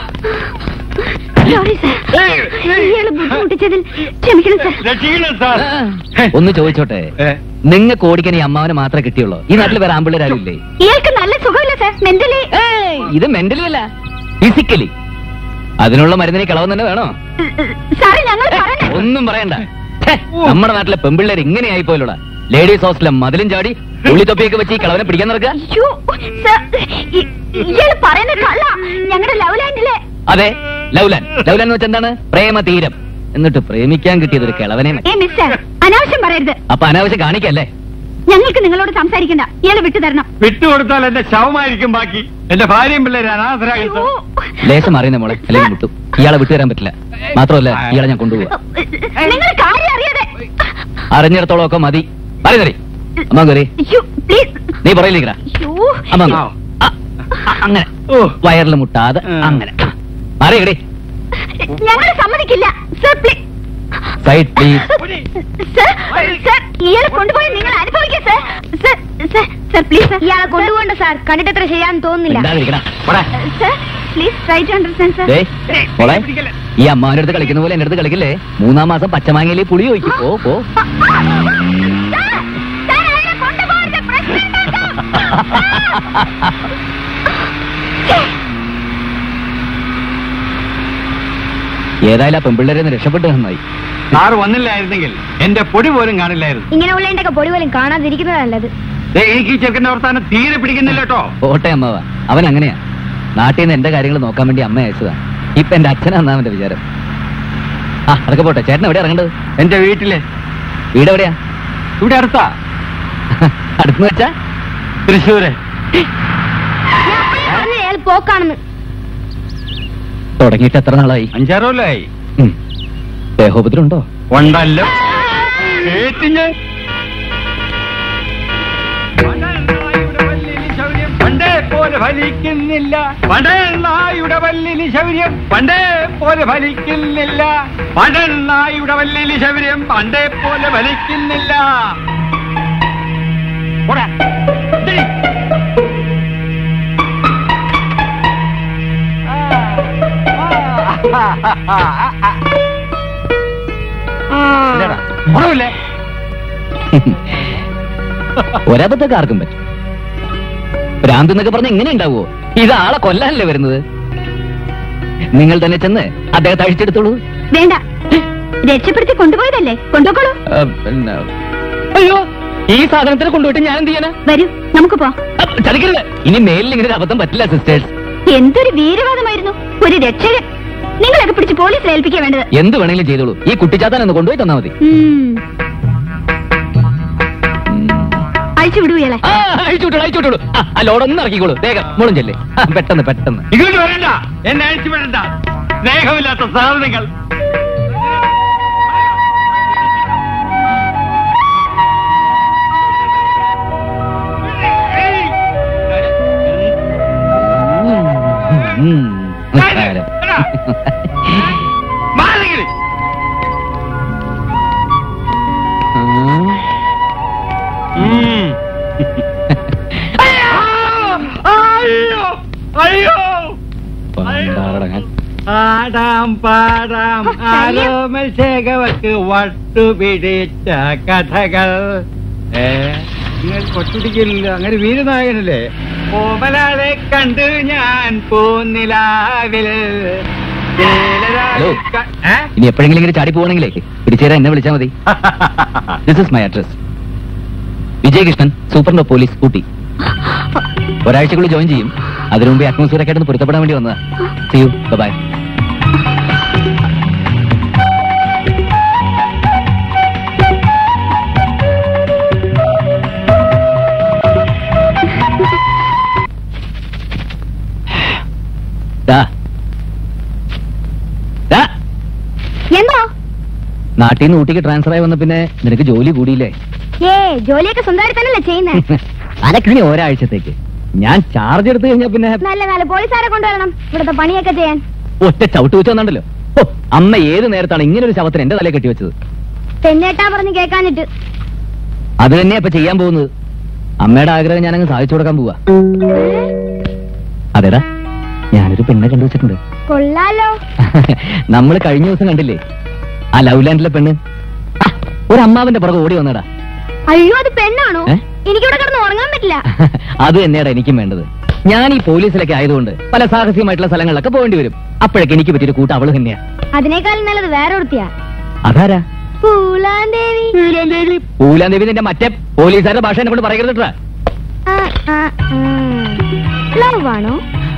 സോറി സാർ ഇയാള് ബുദ്ധിമുട്ടിച്ചതിൽ ക്ഷമിക്കണം സാർ രക്ഷിക്കണം സാർ ഒന്ന് ചോദിച്ചോട്ടെ നിങ്ങൾക്ക് ഓടിക്കാൻ ഈ അമ്മാവനെ മാത്രമേ കിട്ടിയുള്ളൂ ഈ നാട്ടിൽ വേറെ ആമ്പിള്ളേരും ഇല്ലേ ഇയാൾക്ക് നല്ല സുഖമില്ല സാർ മെന്റലി ഇത് മെന്റലി അല്ല ഫിസിക്കലി അതിനുള്ള മരുന്നിന് കിളവൻ തന്നെ വേണോ സാറേ ഞങ്ങൾ പറഞ്ഞു ഒന്നും പറയണ്ട ഛെ, നമ്മുടെ നാട്ടിലെ പെമ്പിള്ളേർ ഇങ്ങനെ ആയി പോലുള്ള ലേഡീസ് ഹോസ്റ്റലിലെ മതിലും ചാടി ഉള്ളിത്തൊപ്പിയൊക്കെ വെച്ച് ഈ കിളവനെ പിടിക്കാൻ നടക്കുക അയ്യോ സാർ ഇ- ഇയാള് പറയുന്ന കള്ള ഞങ്ങളുടെ ലവ് ലാൻഡിലെ അതെ ലൗലാൻ ലൗലാൻ എന്ന് വെച്ചാൽ എന്താണ് പ്രേമ തീരം എന്നിട്ട് പ്രേമിക്കാൻ കിട്ടിയത് ഒരു കിളവനെ ഏ മിസ്റ്റർ അനാവശ്യം പറയരുത് അപ്പൊ അനാവശ്യം കാണിക്കല്ലേ ഞങ്ങൾക്ക് നിങ്ങളോട് സംസാരിക്കണ്ട ഇയാളെ വിട്ടു തരണം വിട്ടുകൊടുത്താൽ എന്റെ ശവമായിരിക്കും ബാക്കി എന്റെ ഭാര്യയും പിള്ളേര് അനാഥരായി സാർ. ലേശം അറിയുന്ന മോളെ അല്ലെങ്കിൽ വിട്ടു ഇയാളെ വിട്ടുതരാൻ പറ്റില്ല മാത്രമല്ല ഇയാളെ ഞാൻ കൊണ്ടുപോവാ നിങ്ങൾ കാര്യം അറിയാതെ അറിഞ്ഞിടത്തോളം ഒക്കെ മതി പറയുന്നേ അമ്മ കയറി അയ്യോ പ്ലീസ് നീ പറയില്ലേക്കടാ അയ്യോ അമ്മ അങ്ങ്. ആ, ആ, അങ്ങനെ വയറിൽ മുട്ടാതെ അങ്ങനെ പറയടേ ഞങ്ങൾ സമ്മതിക്കില്ല sir please side please sir sir ഇയാളെ കൊണ്ടുപോയി നിങ്ങൾ അനുഭവിക്കുക sir sir sir sir please sir ഇയാളെ കൊണ്ടുപോകണ്ട സാർ കണ്ടിട്ട് അത്ര ശരിയാന്ന് തോന്നുന്നില്ല മിണ്ടാതിരിക്കടാ പോടാ sir please try to understand sir ദേ, മോളെ ഈ അമ്മാവന്റെ അടുത്ത് കളിക്കുന്ന പോലെ എന്റെ അടുത്ത് കളിക്കില്ലേ മൂന്നാം മാസം പച്ചമാങ്ങയിലെ പുളി ചോദിക്കും പോ പോ ഏതായാലും ആ പെമ്പിള്ളേരെ ഒന്ന് രക്ഷപ്പെട്ട് നന്നായി സാറ് വന്നില്ലായിരുന്നെങ്കിൽ എന്റെ പൊടി പോലും കാണില്ലായിരുന്നു ഇങ്ങനെ ഉള്ളതിന്റെ പൊടി പോലും കാണാതിരിക്കുന്നത് നല്ലത് ദേ, എനിക്ക് ഈ ചെറുക്കന്റെ വർത്താനം തീരെ പിടിക്കുന്നില്ല കേട്ടോ പോട്ടെ അമ്മാവ അവൻ അങ്ങനെയാ നാട്ടിൽ നിന്ന് എന്റെ കാര്യങ്ങൾ നോക്കാൻ വേണ്ടി അമ്മ അയച്ചതാ ഇപ്പൊ എന്റെ അച്ഛനാന്നാ അവന്റെ വിചാരം ആ അതൊക്കെ പോട്ടെ ചേട്ടൻ എവിടെയാ ഇറങ്ങേണ്ടത് എന്റെ വീട്ടില് വീട് എവിടെയാ ഇവിടെ അടുത്താ അടുത്തെന്ന് വെച്ചാ തൃശ്ശൂര് പറഞ്ഞ അയാൾ പോക്കാണെന്ന് തുടങ്ങിയിട്ട് എത്ര നാളായി അഞ്ചാറ് കൊല്ലായി ഉം. ദേഹോപദ്രമുണ്ടോ ഉണ്ടല്ലോ ഏറ്റിഞ്ഞ് പണ്ടേ പോലെ ഫലിക്കുന്നില്ല പടനായുടെ വല്ലിലി ശൗര്യം പണ്ടേ പോലെ ഫലിക്കുന്നില്ല പടനായുടെ വല്ലിലി ശൗര്യം പണ്ടേ പോലെ ഫലിക്കുന്നില്ല പോടാ. ഇതടി. ഇല്ലടാ. കുറവില്ലേ ഒരബദ്ധമൊക്കെ ആർക്കും പറ്റും ഭ്രാന്ത് എന്നൊക്കെ പറഞ്ഞ ഇങ്ങനെ ഉണ്ടാവുമോ ഇത് ആളെ കൊല്ലാനല്ലേ വരുന്നത് നിങ്ങൾ തന്നെ ചെന്ന് അദ്ദേഹത്തെ അഴിച്ചെടുത്തോളൂ വേണ്ട രക്ഷപ്പെടുത്തി കൊണ്ടുപോയതല്ലേ കൊണ്ടുപോക്കോളൂ ആ, പിന്നെ, അയ്യോ ഈ സാധനത്തിന് കൊണ്ടുപോയിട്ട് ഞാൻ എന്ത് ചെയ്യാനാ വരൂ നമുക്ക് പോ ആ, ചതിക്കരുത് ഇനി മേലിൽ ഇങ്ങനെ ഒരു അബദ്ധം പറ്റില്ല സിസ്റ്റേഴ്സ് എന്തൊരു വീരവാദമായിരുന്നു ഒരു രക്ഷകൻ നിങ്ങളൊക്കെ പിടിച്ച് പോലീസിൽ ഏൽപ്പിക്കാൻ വേണ്ടത് എന്ത് വേണമെങ്കിലും ചെയ്തോളൂ ഈ കുട്ടിച്ചാത്തൻ ഒന്ന് കൊണ്ടുപോയി തന്നാ മതി ഉം. അഴിച്ചു വിടൂ ഇയാളെ ആ, അഴിച്ചു വിട്ടോളൂ അഴിച്ചു വിട്ടോളൂ ആ, ആ ലോഡൊന്നും ഇറക്കിക്കോളൂ വേഗം മോളും ചെല്ലേ ആ, പെട്ടെന്ന് പെട്ടെന്ന് ഇങ്ങോട്ട് വരണ്ട എന്നെ അഴിച്ചു വിടണ്ട സ്നേഹമില്ലാത്ത സാധനങ്ങൾ ഉം, നിസ്സാരം. മാറിക്കിടി. ഉം. അയ്യോ അയ്യോ പണ്ടാറടങ്ങാൻ. പാടാം പാടാം ആരോമശേഖവക്ക് വട്ടുപിടിച്ച കഥകൾ ഏ കൊട്ടുടിക്കില്ല അങ്ങനെ വീരനായകനല്ലേ കോമലാളെ കണ്ടു ഞാൻ പോന്നിലാവില് ഹലോ ഇനി എപ്പോഴെങ്കിലും ഇങ്ങനെ ചാടി പോകണമെങ്കിലേ പിടിച്ചേരാൻ എന്നെ വിളിച്ചാൽ മതി this is my address Vijayakrishnan സൂപ്പറിന്റെ പോലീസ് ഊട്ടി ഒരാഴ്ചക്കുള്ളിൽ ജോയിൻ ചെയ്യും അതിനു മുമ്പ് അറ്റ്മോസ്ഫിയർ ഒക്കെ ആയിട്ട് പൊരുത്തപ്പെടാൻ വേണ്ടി വന്നതാ സി യു ബൈ എന്തോ നാട്ടിൽ നിന്ന് ഊട്ടിക്ക് ട്രാൻസ്ഫർ ആയി വന്ന പിന്നെ നിനക്ക് ജോലി കൂടിയില്ലേ ഏ ജോലിയൊക്കെ സ്വന്തമായിട്ട് തന്നെയല്ലേ ചെയ്യുന്നേ അനക്കിനി ഒരാഴ്ചത്തേക്ക് ഞാൻ ചാർജ് എടുത്തു കഴിഞ്ഞാൽ പിന്നെ നല്ല നല്ല പോലീസുകാരെ കൊണ്ടുവരണം ഇവിടുത്തെ പണിയൊക്കെ ചെയ്യാൻ ഒറ്റ ചവിട്ട് വെച്ച് വന്നിട്ടല്ലോ ഓ അമ്മ ഏത് നേരത്താണ് ഇങ്ങനെ ഒരു ശവത്തിന് എന്റെ തലയിൽ കെട്ടിവെച്ചത് തെന്നേട്ടാ പറഞ്ഞ് കേൾക്കാനിട്ട് അത് തന്നെയാ ഇപ്പൊ ചെയ്യാൻ പോകുന്നത് അമ്മയുടെ ആഗ്രഹം ഞാനങ്ങ് സാധിച്ചു കൊടുക്കാൻ പോവാ അതെടാ ഞാനൊരു പെണ്ണെ കണ്ടുവച്ചിട്ടുണ്ട് കൊള്ളാലോ നമ്മൾ കഴിഞ്ഞ ദിവസം കണ്ടില്ലേ ആ ലവ് ലാൻഡിലെ പെണ്ണ് ആ, ഒരു അമ്മാവന്റെ പുറകെ ഓടി വന്നടാ അയ്യോ അത് പെണ്ണാണോ ഏ? എനിക്കിവിടെ കിടന്ന് ഉറങ്ങാൻ പറ്റില്ല അത് തന്നെയാടാ എനിക്കും വേണ്ടത് ഞാൻ ഈ പോലീസിലൊക്കെ ആയതുകൊണ്ട് പല സാഹസികമായിട്ടുള്ള സ്ഥലങ്ങളിലൊക്കെ പോകേണ്ടി വരും അപ്പോഴൊക്കെ എനിക്ക് പറ്റിയൊരു കൂട്ടം അവള് തന്നെയാ അതിനേക്കാളും നല്ലത് വേറെ ഒരുത്തിയാ അതാരാ പൂലാന്തേവി പൂലാൻ ദേവി നിന്റെ മറ്റേ പോലീസുകാരുടെ ഭാഷ എന്നെ കൊണ്ട് പറയരുതട്ടാ ലവ് ആണോ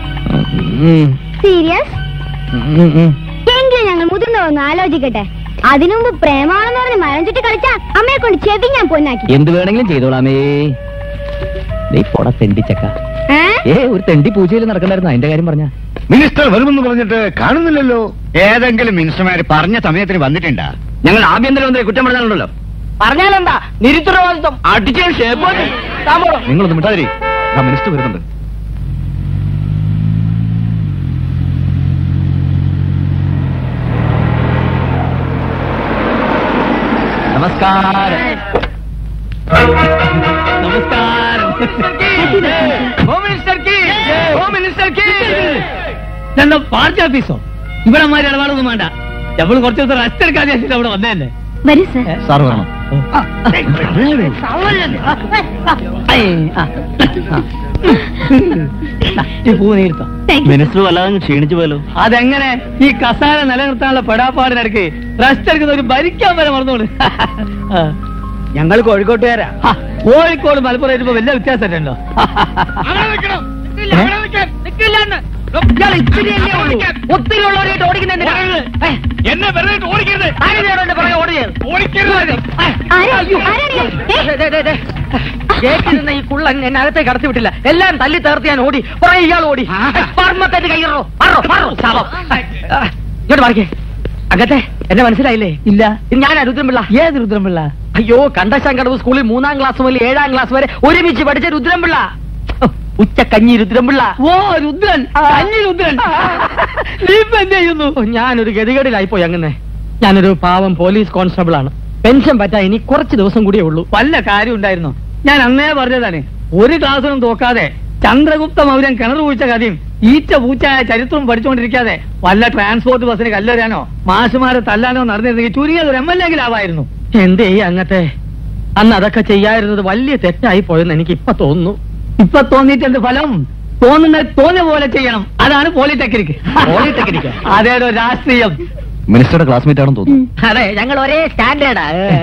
സീരിയസ് എങ്കിലും ഞങ്ങൾ മുതിർന്ന ഒന്ന് ആലോചിക്കട്ടെ അതിനുമുമ്പ് പ്രേമാണെന്ന് പറഞ്ഞ് മരം ചുറ്റി കളിച്ചാ അമ്മയെ കൊണ്ട് ചെവി ഞാൻ പൊന്നാക്കി എന്ത് വേണമെങ്കിലും ചെയ്തോളാമേ ദേ പോടാ തെണ്ടിച്ചക്ക ഏ? ഏ ഒരു തെണ്ടി പൂജയിൽ നടക്കണ്ടായിരുന്നു അതിന്റെ കാര്യം പറഞ്ഞ മിനിസ്റ്റർ വരുമെന്ന് പറഞ്ഞിട്ട് കാണുന്നില്ലല്ലോ ഏതെങ്കിലും മിനിസ്റ്റർമാര് പറഞ്ഞ സമയത്തിന് വന്നിട്ടുണ്ടാ ഞങ്ങൾ ആഭ്യന്തരമന്ത്രി കുറ്റം പറഞ്ഞാലുണ്ടല്ലോ പറഞ്ഞാലെന്താ നിരുത്തരവാദിത്വം അടിച്ച ഷേപ്പ് നിങ്ങളൊന്ന് മിണ്ടാതിരി മിനിസ്റ്റർ വരുന്നുണ്ട് നമസ്കാരം നമസ്കാരം ഹോം മിനിസ്റ്റർ കീ ഹോം മിനിസ്റ്റർ കീ ഇതെന്താ പാർട്ടി ഓഫീസോ ഇവിടെ മാതിരി ഇടപാടൊന്നും വേണ്ട നമ്മൾ കുറച്ച് ദിവസം റെസ്റ്റ് എടുക്കാൻ വിചാരിച്ചിട്ട് അവിടെ വന്നതന്നെ വരൂ സർ സാർ വരണം പൂ നീർത്തോ മിനിസ്റ്റർ വല്ലാതെ ക്ഷീണിച്ചു പോയല്ലോ അതെങ്ങനെ ഈ കസാല നിലനിർത്താനുള്ള പെടാപ്പാടിനിടയ്ക്ക് റെസ്റ്റ് എടുക്കുന്ന ഒരു ഭരിക്കാൻ വരെ മറന്നോളൂ ഞങ്ങൾ കോഴിക്കോട്ടുകാരാ ആ, കോഴിക്കോട് മലപ്പുറം വരുമ്പോ വലിയ വ്യത്യാസമുണ്ടോ ഒത്തിരി ഉള്ളവരായിട്ട് ഓടിക്കുന്ന എന്നെ വെറുതെ ഓടിക്കരുത് ഗേറ്റിൽ നിന്ന് ഈ കുള്ളൻ എന്നെ അകത്തേക്ക് കടത്തി വിട്ടില്ല എല്ലാം തല്ലി തേർത്ത് ഞാൻ ഓടി പുറകെ ഇയാൾ ഓടി പർമ്മത്തേക്ക് കയ്യറോ മാറോ മാറോ ശാപം ആ, ഇങ്ങോട്ട് മാറിക്കേ അകത്തെ എന്നെ മനസ്സിലായില്ലേ ഇല്ല ഇത് ഞാനാ രുദ്രൻപിള്ള ഏത് രുദ്രംപിള്ള അയ്യോ കണ്ടശാങ്കടവ് സ്കൂളിൽ മൂന്നാം ക്ലാസ് മുതൽ ഏഴാം ക്ലാസ് വരെ ഒരുമിച്ച് പഠിച്ച രുദ്രൻപിള്ള ഓ, ഉച്ചക്കഞ്ഞി രുദ്രൻപിള്ള ഓ രുദ്രൻ കഞ്ഞി രുദ്രൻ നീ ഇപ്പൊ എന്ത് ചെയ്യുന്നു ഓ, ഞാനൊരു ഗതികേടിലായി പോയി അങ്ങനെ ഞാനൊരു പാവം പോലീസ് കോൺസ്റ്റബിൾ ആണ് പെൻഷൻ പറ്റാൻ ഇനി കുറച്ച് ദിവസം കൂടിയേ ഉള്ളൂ വല്ല കാര്യം ഉണ്ടായിരുന്നു ഞാൻ അന്നേ പറഞ്ഞതാണ് ഒരു ക്ലാസ്സിനും തോക്കാതെ ചന്ദ്രഗുപ്ത മൗര്യൻ കിണർ കുഴിച്ച കഥയും ഈച്ച പൂച്ചായ ചരിത്രവും പഠിച്ചുകൊണ്ടിരിക്കാതെ വല്ല ട്രാൻസ്പോർട്ട് ബസ്സിന് കല്ലെറിയാനോ മാഷുമാരെ തല്ലാനോ നടന്നിരുന്നെങ്കിൽ ചുരുങ്ങിയത് ഒരു എം എൽ എങ്കിലാവായിരുന്നു എന്തേ അങ്ങത്തെ അന്ന് അതൊക്കെ ചെയ്യായിരുന്നത് വലിയ തെറ്റായി പോയെന്ന് എനിക്ക് ഇപ്പൊ തോന്നുന്നു ഇപ്പൊ തോന്നിയിട്ട് എന്ത് ഫലം തോന്നുന്നത് തോന്നിയ പോലെ ചെയ്യണം അതാണ് പോളിടെക്നിക് പോളിടെക്നിക്കോ? അതേതോ രാഷ്ട്രീയം മിനിസ്റ്ററുടെ ക്ലാസ്മേറ്റ് ആണെന്ന് തോന്നുന്നു അതെ ഞങ്ങൾ ഒരേ സ്റ്റാൻഡേർഡാ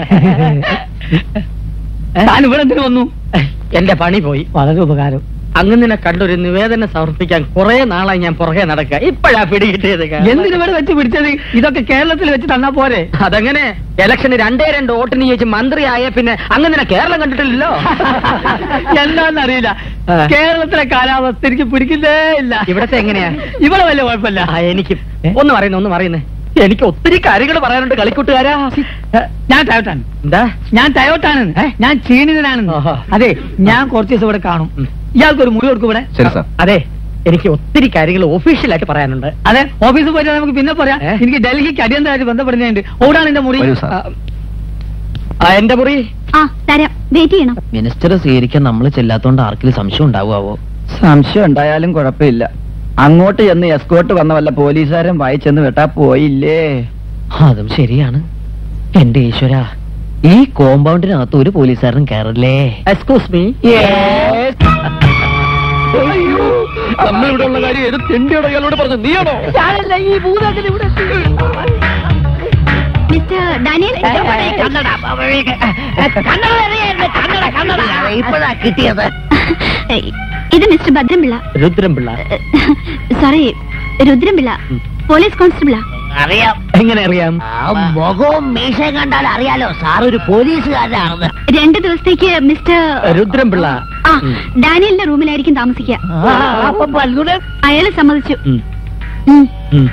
താൻ ഇവിടെ എന്തിനു വന്നു എന്റെ പണി പോയി വളരെ ഉപകാരം അങ്ങനെ കണ്ടൊരു നിവേദനം സമർപ്പിക്കാൻ കുറെ നാളായി ഞാൻ പുറകെ നടക്കുക ഇപ്പോഴാ പിടികിട്ടിയത് എന്തിനു ഇവിടെ വെച്ച് പിടിച്ചത് ഇതൊക്കെ കേരളത്തിൽ വെച്ച് തന്നാ പോരെ അതങ്ങനെ ഇലക്ഷന് രണ്ടേ രണ്ട് വോട്ടിന് ചോദിച്ച് മന്ത്രിയായ പിന്നെ അങ്ങനെ കേരളം കണ്ടിട്ടില്ലല്ലോ എന്താന്നറിയില്ല ആ. കേരളത്തിലെ കാലാവസ്ഥ എനിക്ക് പിടിക്കുന്നേ ഇല്ല ഇവിടത്തെ എങ്ങനെയാ ഇവിടെ വലിയ കുഴപ്പമില്ല ആ എനിക്ക് ഒന്ന് പറയുന്നു ഒന്ന് പറയുന്നേ എനിക്ക് ഒത്തിരി കാര്യങ്ങൾ പറയാനുണ്ട് കളിക്കൂട്ടുകാരാ ഞാൻ ടയോട്ടാണ് എന്താ ഞാൻ ടയോട്ടാണ് ഞാൻ ക്ഷീണിതനാണ് ഓഹോ. അതെ ഞാൻ കുറച്ച് ദിവസം ഇവിടെ കാണും ഉം. ഇയാൾക്ക് ഒരു മുറി കൊടുക്കും ഇവിടെ ശരി സാർ അതെ എനിക്ക് ഒത്തിരി കാര്യങ്ങൾ ഒഫീഷ്യലായിട്ട് പറയാനുണ്ട് അതെ ഓഫീസിൽ പോയിട്ട് നമുക്ക് പിന്നെ പറയാം ഏ? എനിക്ക് ഡൽഹിക്ക് അടിയന്തരമായിട്ട് ബന്ധപ്പെടുന്നുണ്ട് ഓടാണ് എന്റെ മുറി വരൂ സാർ. ആ, ആ എന്റെ മുറി ആ തരാം വെയിറ്റ് ചെയ്യണം മിനിസ്റ്റർ സ്വീകരിക്കാൻ നമ്മൾ ചെല്ലാത്തോണ്ട് ആർക്കെങ്കിലും സംശയം ഉണ്ടാവുമോ സംശയം ഉണ്ടായാലും കുഴപ്പമില്ല അങ്ങോട്ട് ചെന്ന് എസ്കോട്ട് വന്ന വല്ല പോലീസുകാരൻ വായിച്ചെന്ന് വെട്ടാ പോയില്ലേ അതും ശരിയാണ് എന്റെ ഈശ്വര ഈ കോമ്പൗണ്ടിനകത്ത് ഒരു പോലീസുകാരനും കയറില്ലേ എക്സ്ക്യൂസ് മീ നമ്മളിവിടെ ഉള്ള കാര്യം ഏത് തെണ്ടിയോടെ ഇയാളോട് പറഞ്ഞു നീയാണോ ഞാനല്ല ഈ ഭൂതത്തിൽ ഇവിടെ മിസ്റ്റർ ഡാനിയൽ കന്നഡ കന്നഡ അറിയായിരുന്നു കന്നഡ കന്നഡ ഇപ്പോഴാ കിട്ടിയത് ഇത് mister Bhadrampillai Rudrampillai sorry Rudrampillai police കോൺസ്റ്റബിളാ അറിയാം എങ്ങനെ അറിയാം ആ മുഖവും മീശയും കണ്ടാൽ അറിയാലോ സാർ ഒരു പോലീസുകാരനാണെന്ന് രണ്ട് ദിവസത്തേക്ക് മിസ്റ്റർ രുദ്രംപിള്ള ആ ഡാനിയലിന്റെ റൂമിലായിരിക്കും താമസിക്കുക അപ്പൊ പൽഗുണൻ അയാള് സമ്മതിച്ചു ഉം. ഉം. ഉം.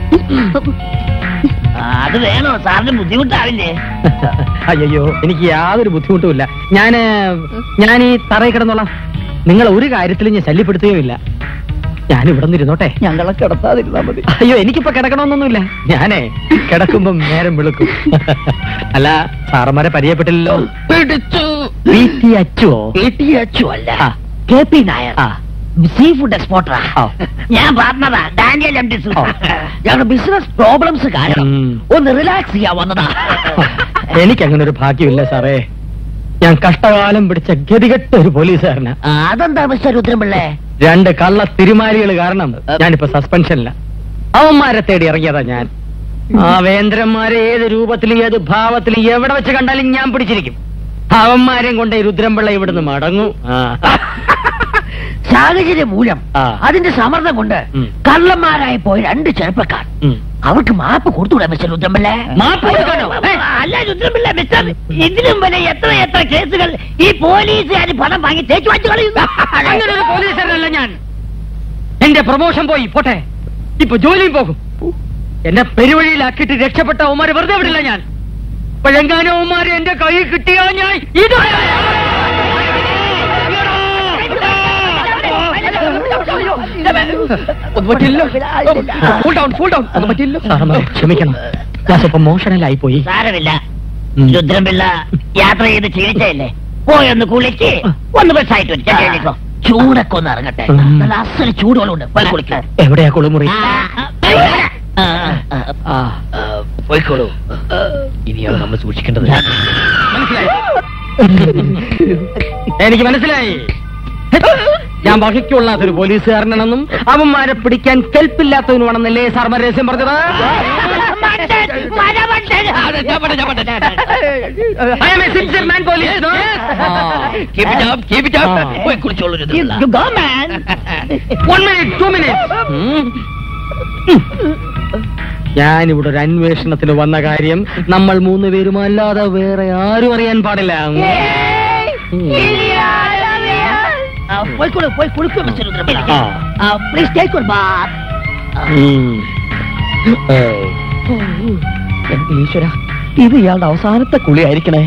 അത് വേണോ സാറിന് ബുദ്ധിമുട്ടാവില്ലേ അയ്യോ എനിക്ക് യാതൊരു ബുദ്ധിമുട്ടുമില്ല ഞാന് ഞാൻ ഈ തറയിൽ കിടന്നോളാം നിങ്ങൾ ഒരു കാര്യത്തിലും ഞാൻ ശല്യപ്പെടുത്തുകയുമില്ല ഞാൻ ഇവിടെ നിന്നിരുന്നോട്ടെ ഞങ്ങളെ കിടത്താതിരുന്നാ മതി അയ്യോ എനിക്കിപ്പോ കിടക്കണമെന്നൊന്നുമില്ല ഞാനേ കിടക്കുമ്പം നേരം വെളുക്കും അല്ല സാറന്മാരെ പരിചയപ്പെട്ടില്ലല്ലോ പിടിച്ചു പി ടി അച്ചുവോ അച്ചു അല്ല ആ. കെ പി നായർ ആ സീ ഫുഡ് എക്സ്പോർട്ടറാ ആ. ഞാൻ പറഞ്ഞതാ ഡാനിയൽ എം ഡി ആ. ഞങ്ങളുടെ ബിസിനസ് പ്രോബ്ലംസ് കാരണം ഉം. ഒന്ന് റിലാക്സ് ചെയ്യാൻ വന്നതാ എനിക്കങ്ങനെ ഒരു ഭാഗ്യമില്ല സാറേ ഞാൻ കഷ്ടകാലം പിടിച്ച ഗതികെട്ട ഒരു പോലീസുകാരനാ ആ, അതെന്താ മിസ്റ്റർ രുദ്രപിള്ളേ രണ്ട് കള്ള തിരുമാലികൾ കാരണം ഞാനിപ്പോ സസ്പെൻഷനില്ല അവന്മാരെ തേടി ഇറങ്ങിയതാ ഞാൻ ആ വേന്ദ്രന്മാരെ ഏത് രൂപത്തിലും ഏത് ഭാവത്തിലും എവിടെ വെച്ച് കണ്ടാലും ഞാൻ പിടിച്ചിരിക്കും അവന്മാരെയും കൊണ്ട് ഈ രുദ്രംപിള്ള ഇവിടുന്ന് മടങ്ങൂ ആ. സാഹചര്യം മൂലം ആ. അതിന്റെ സമ്മർദ്ദം കൊണ്ട് ഉം. കള്ളന്മാരായി പോയ രണ്ട് ചെറുപ്പക്കാർ ഉം. അവർക്ക് മാപ്പ് കൊടുത്തുകൂടാ മിസ്റ്റർ രുദ്രപിള്ളേ മാപ്പ് കൊടുക്കാനോ? ഏ, അല്ല രുദ്രപിള്ള മിസ്റ്റർ ഇതിനും വരെ എത്ര എത്ര കേസുകൾ ഈ പോലീസുകാർ പണം വാങ്ങി തേച്ചു വാച്ചു കളയുന്നു അങ്ങനെ ഒരു പോലീസുകാരനല്ല ഞാൻ എന്റെ പ്രൊമോഷൻ പോയി പോട്ടെ ഇപ്പൊ ജോലിയും പോകും എന്നെ പെരുവഴിയിലാക്കിയിട്ട് രക്ഷപ്പെട്ട അവന്മാരെ വെറുതെ വിടില്ല ഞാൻ പഴങ്കാനും അവന്മാരെ എന്റെ കൈ കിട്ടിയാ ഞാൻ ഇത് ഒന്നും പറ്റില്ല ഫുൾ ഡൗൺ ഫുൾ ഡൗൺ ഒന്നും പറ്റില്ല സാറന്മാരെ ക്ഷമിക്കണം ഞാൻ സ്വപ്പം മോഷണലായി പോയി സാരമില്ല ഉം. രുദ്രപിള്ള യാത്ര ചെയ്ത് ക്ഷീണിച്ചല്ലേ പോയൊന്ന് കുളിക്ക് ഒന്ന് ബസ്സായിട്ട് വരും. ചെന്നൈ നിൽക്കോ. ചൂടൊക്കെ ഒന്ന് ഇറങ്ങട്ടെ ഉം. നല്ല അസല് ചൂടുകളുണ്ട് പോയി കുളിക്കാം എവിടെയാ കുളിമുറി ആ പോയിക്കോളൂ ഇനിയാണ് നമ്മൾ സൂക്ഷിക്കേണ്ടത് എനിക്ക് മനസ്സിലായി ഞാൻ വഹിക്കൊള്ളാത്തൊരു പോലീസുകാരനാണെന്നും അവന്മാരെ പിടിക്കാൻ കെൽപ്പില്ലാത്തവനുമാണെന്നല്ലേ സാർമാർ രഹസ്യം പറഞ്ഞത് I am a sincere man, police, no? പോയി കുളിച്ചോളൂ One minute, two minutes. ഉം. ഞാനിവിടെ ഒരു അന്വേഷണത്തിന് വന്ന കാര്യം നമ്മൾ മൂന്ന് പേരും അല്ലാതെ വേറെ ആരും അറിയാൻ പാടില്ല ഉം. പോയിക്കോളൂ പോയി കുളിക്കൂ മിസ്റ്റർ രുദ്രപിള്ള ആ. പ്ലീസ് ടേക്ക് യുവർ ബാത്ത് ഉം. എന്റെ ഈശ്വര ഇത് ഇയാളുടെ അവസാനത്തെ കുളി ആയിരിക്കണേ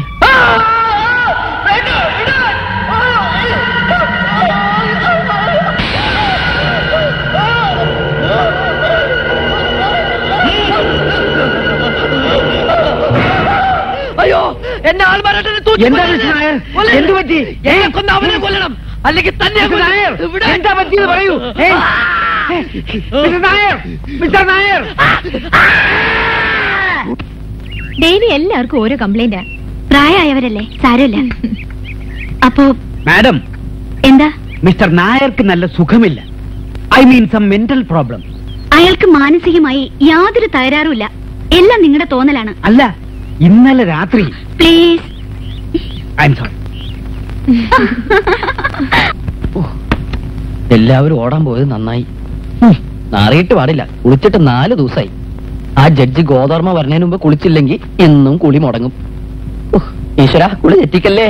അയ്യോ എന്നെ ആൾമാരാട്ടെ എന്താ മിസ്റ്റർ നായർ? എന്ത് പറ്റി? എന്നെ കൊന്ന് അവനെ കൊല്ലണം അല്ലെങ്കിൽ തന്നെ മിസ്റ്റർ നായർ, ഇവിടെ എന്താ പറ്റിയത് പറയൂ ഏ? Mister Nair mister Nair daily എല്ലാവർക്കും ഓരോ കംപ്ലൈന്റാ പ്രായമായവരല്ലേ സാരമില്ല അപ്പോ മാഡം എന്താ മിസ്റ്റർ നായർക്ക് നല്ല സുഖമില്ല I mean some mental problem അയാൾക്ക് മാനസികമായി യാതൊരു തകരാറുമില്ല എല്ലാം നിങ്ങളുടെ തോന്നലാണ് അല്ല ഇന്നലെ രാത്രി പ്ലീസ് ഐ എം സോറി എല്ലാവരും ഓടാൻ പോയത് നന്നായി ഉം, നാറിയിട്ട് പാടില്ല കുളിച്ചിട്ട് നാല് ദിവസമായി ആ ജഡ്ജി ഗോതർമ്മ പറഞ്ഞതിന് മുമ്പ് കുളിച്ചില്ലെങ്കിൽ എന്നും കുളി മുടങ്ങും ഉഹ്, ഈശ്വര കുളി തെറ്റിക്കല്ലേ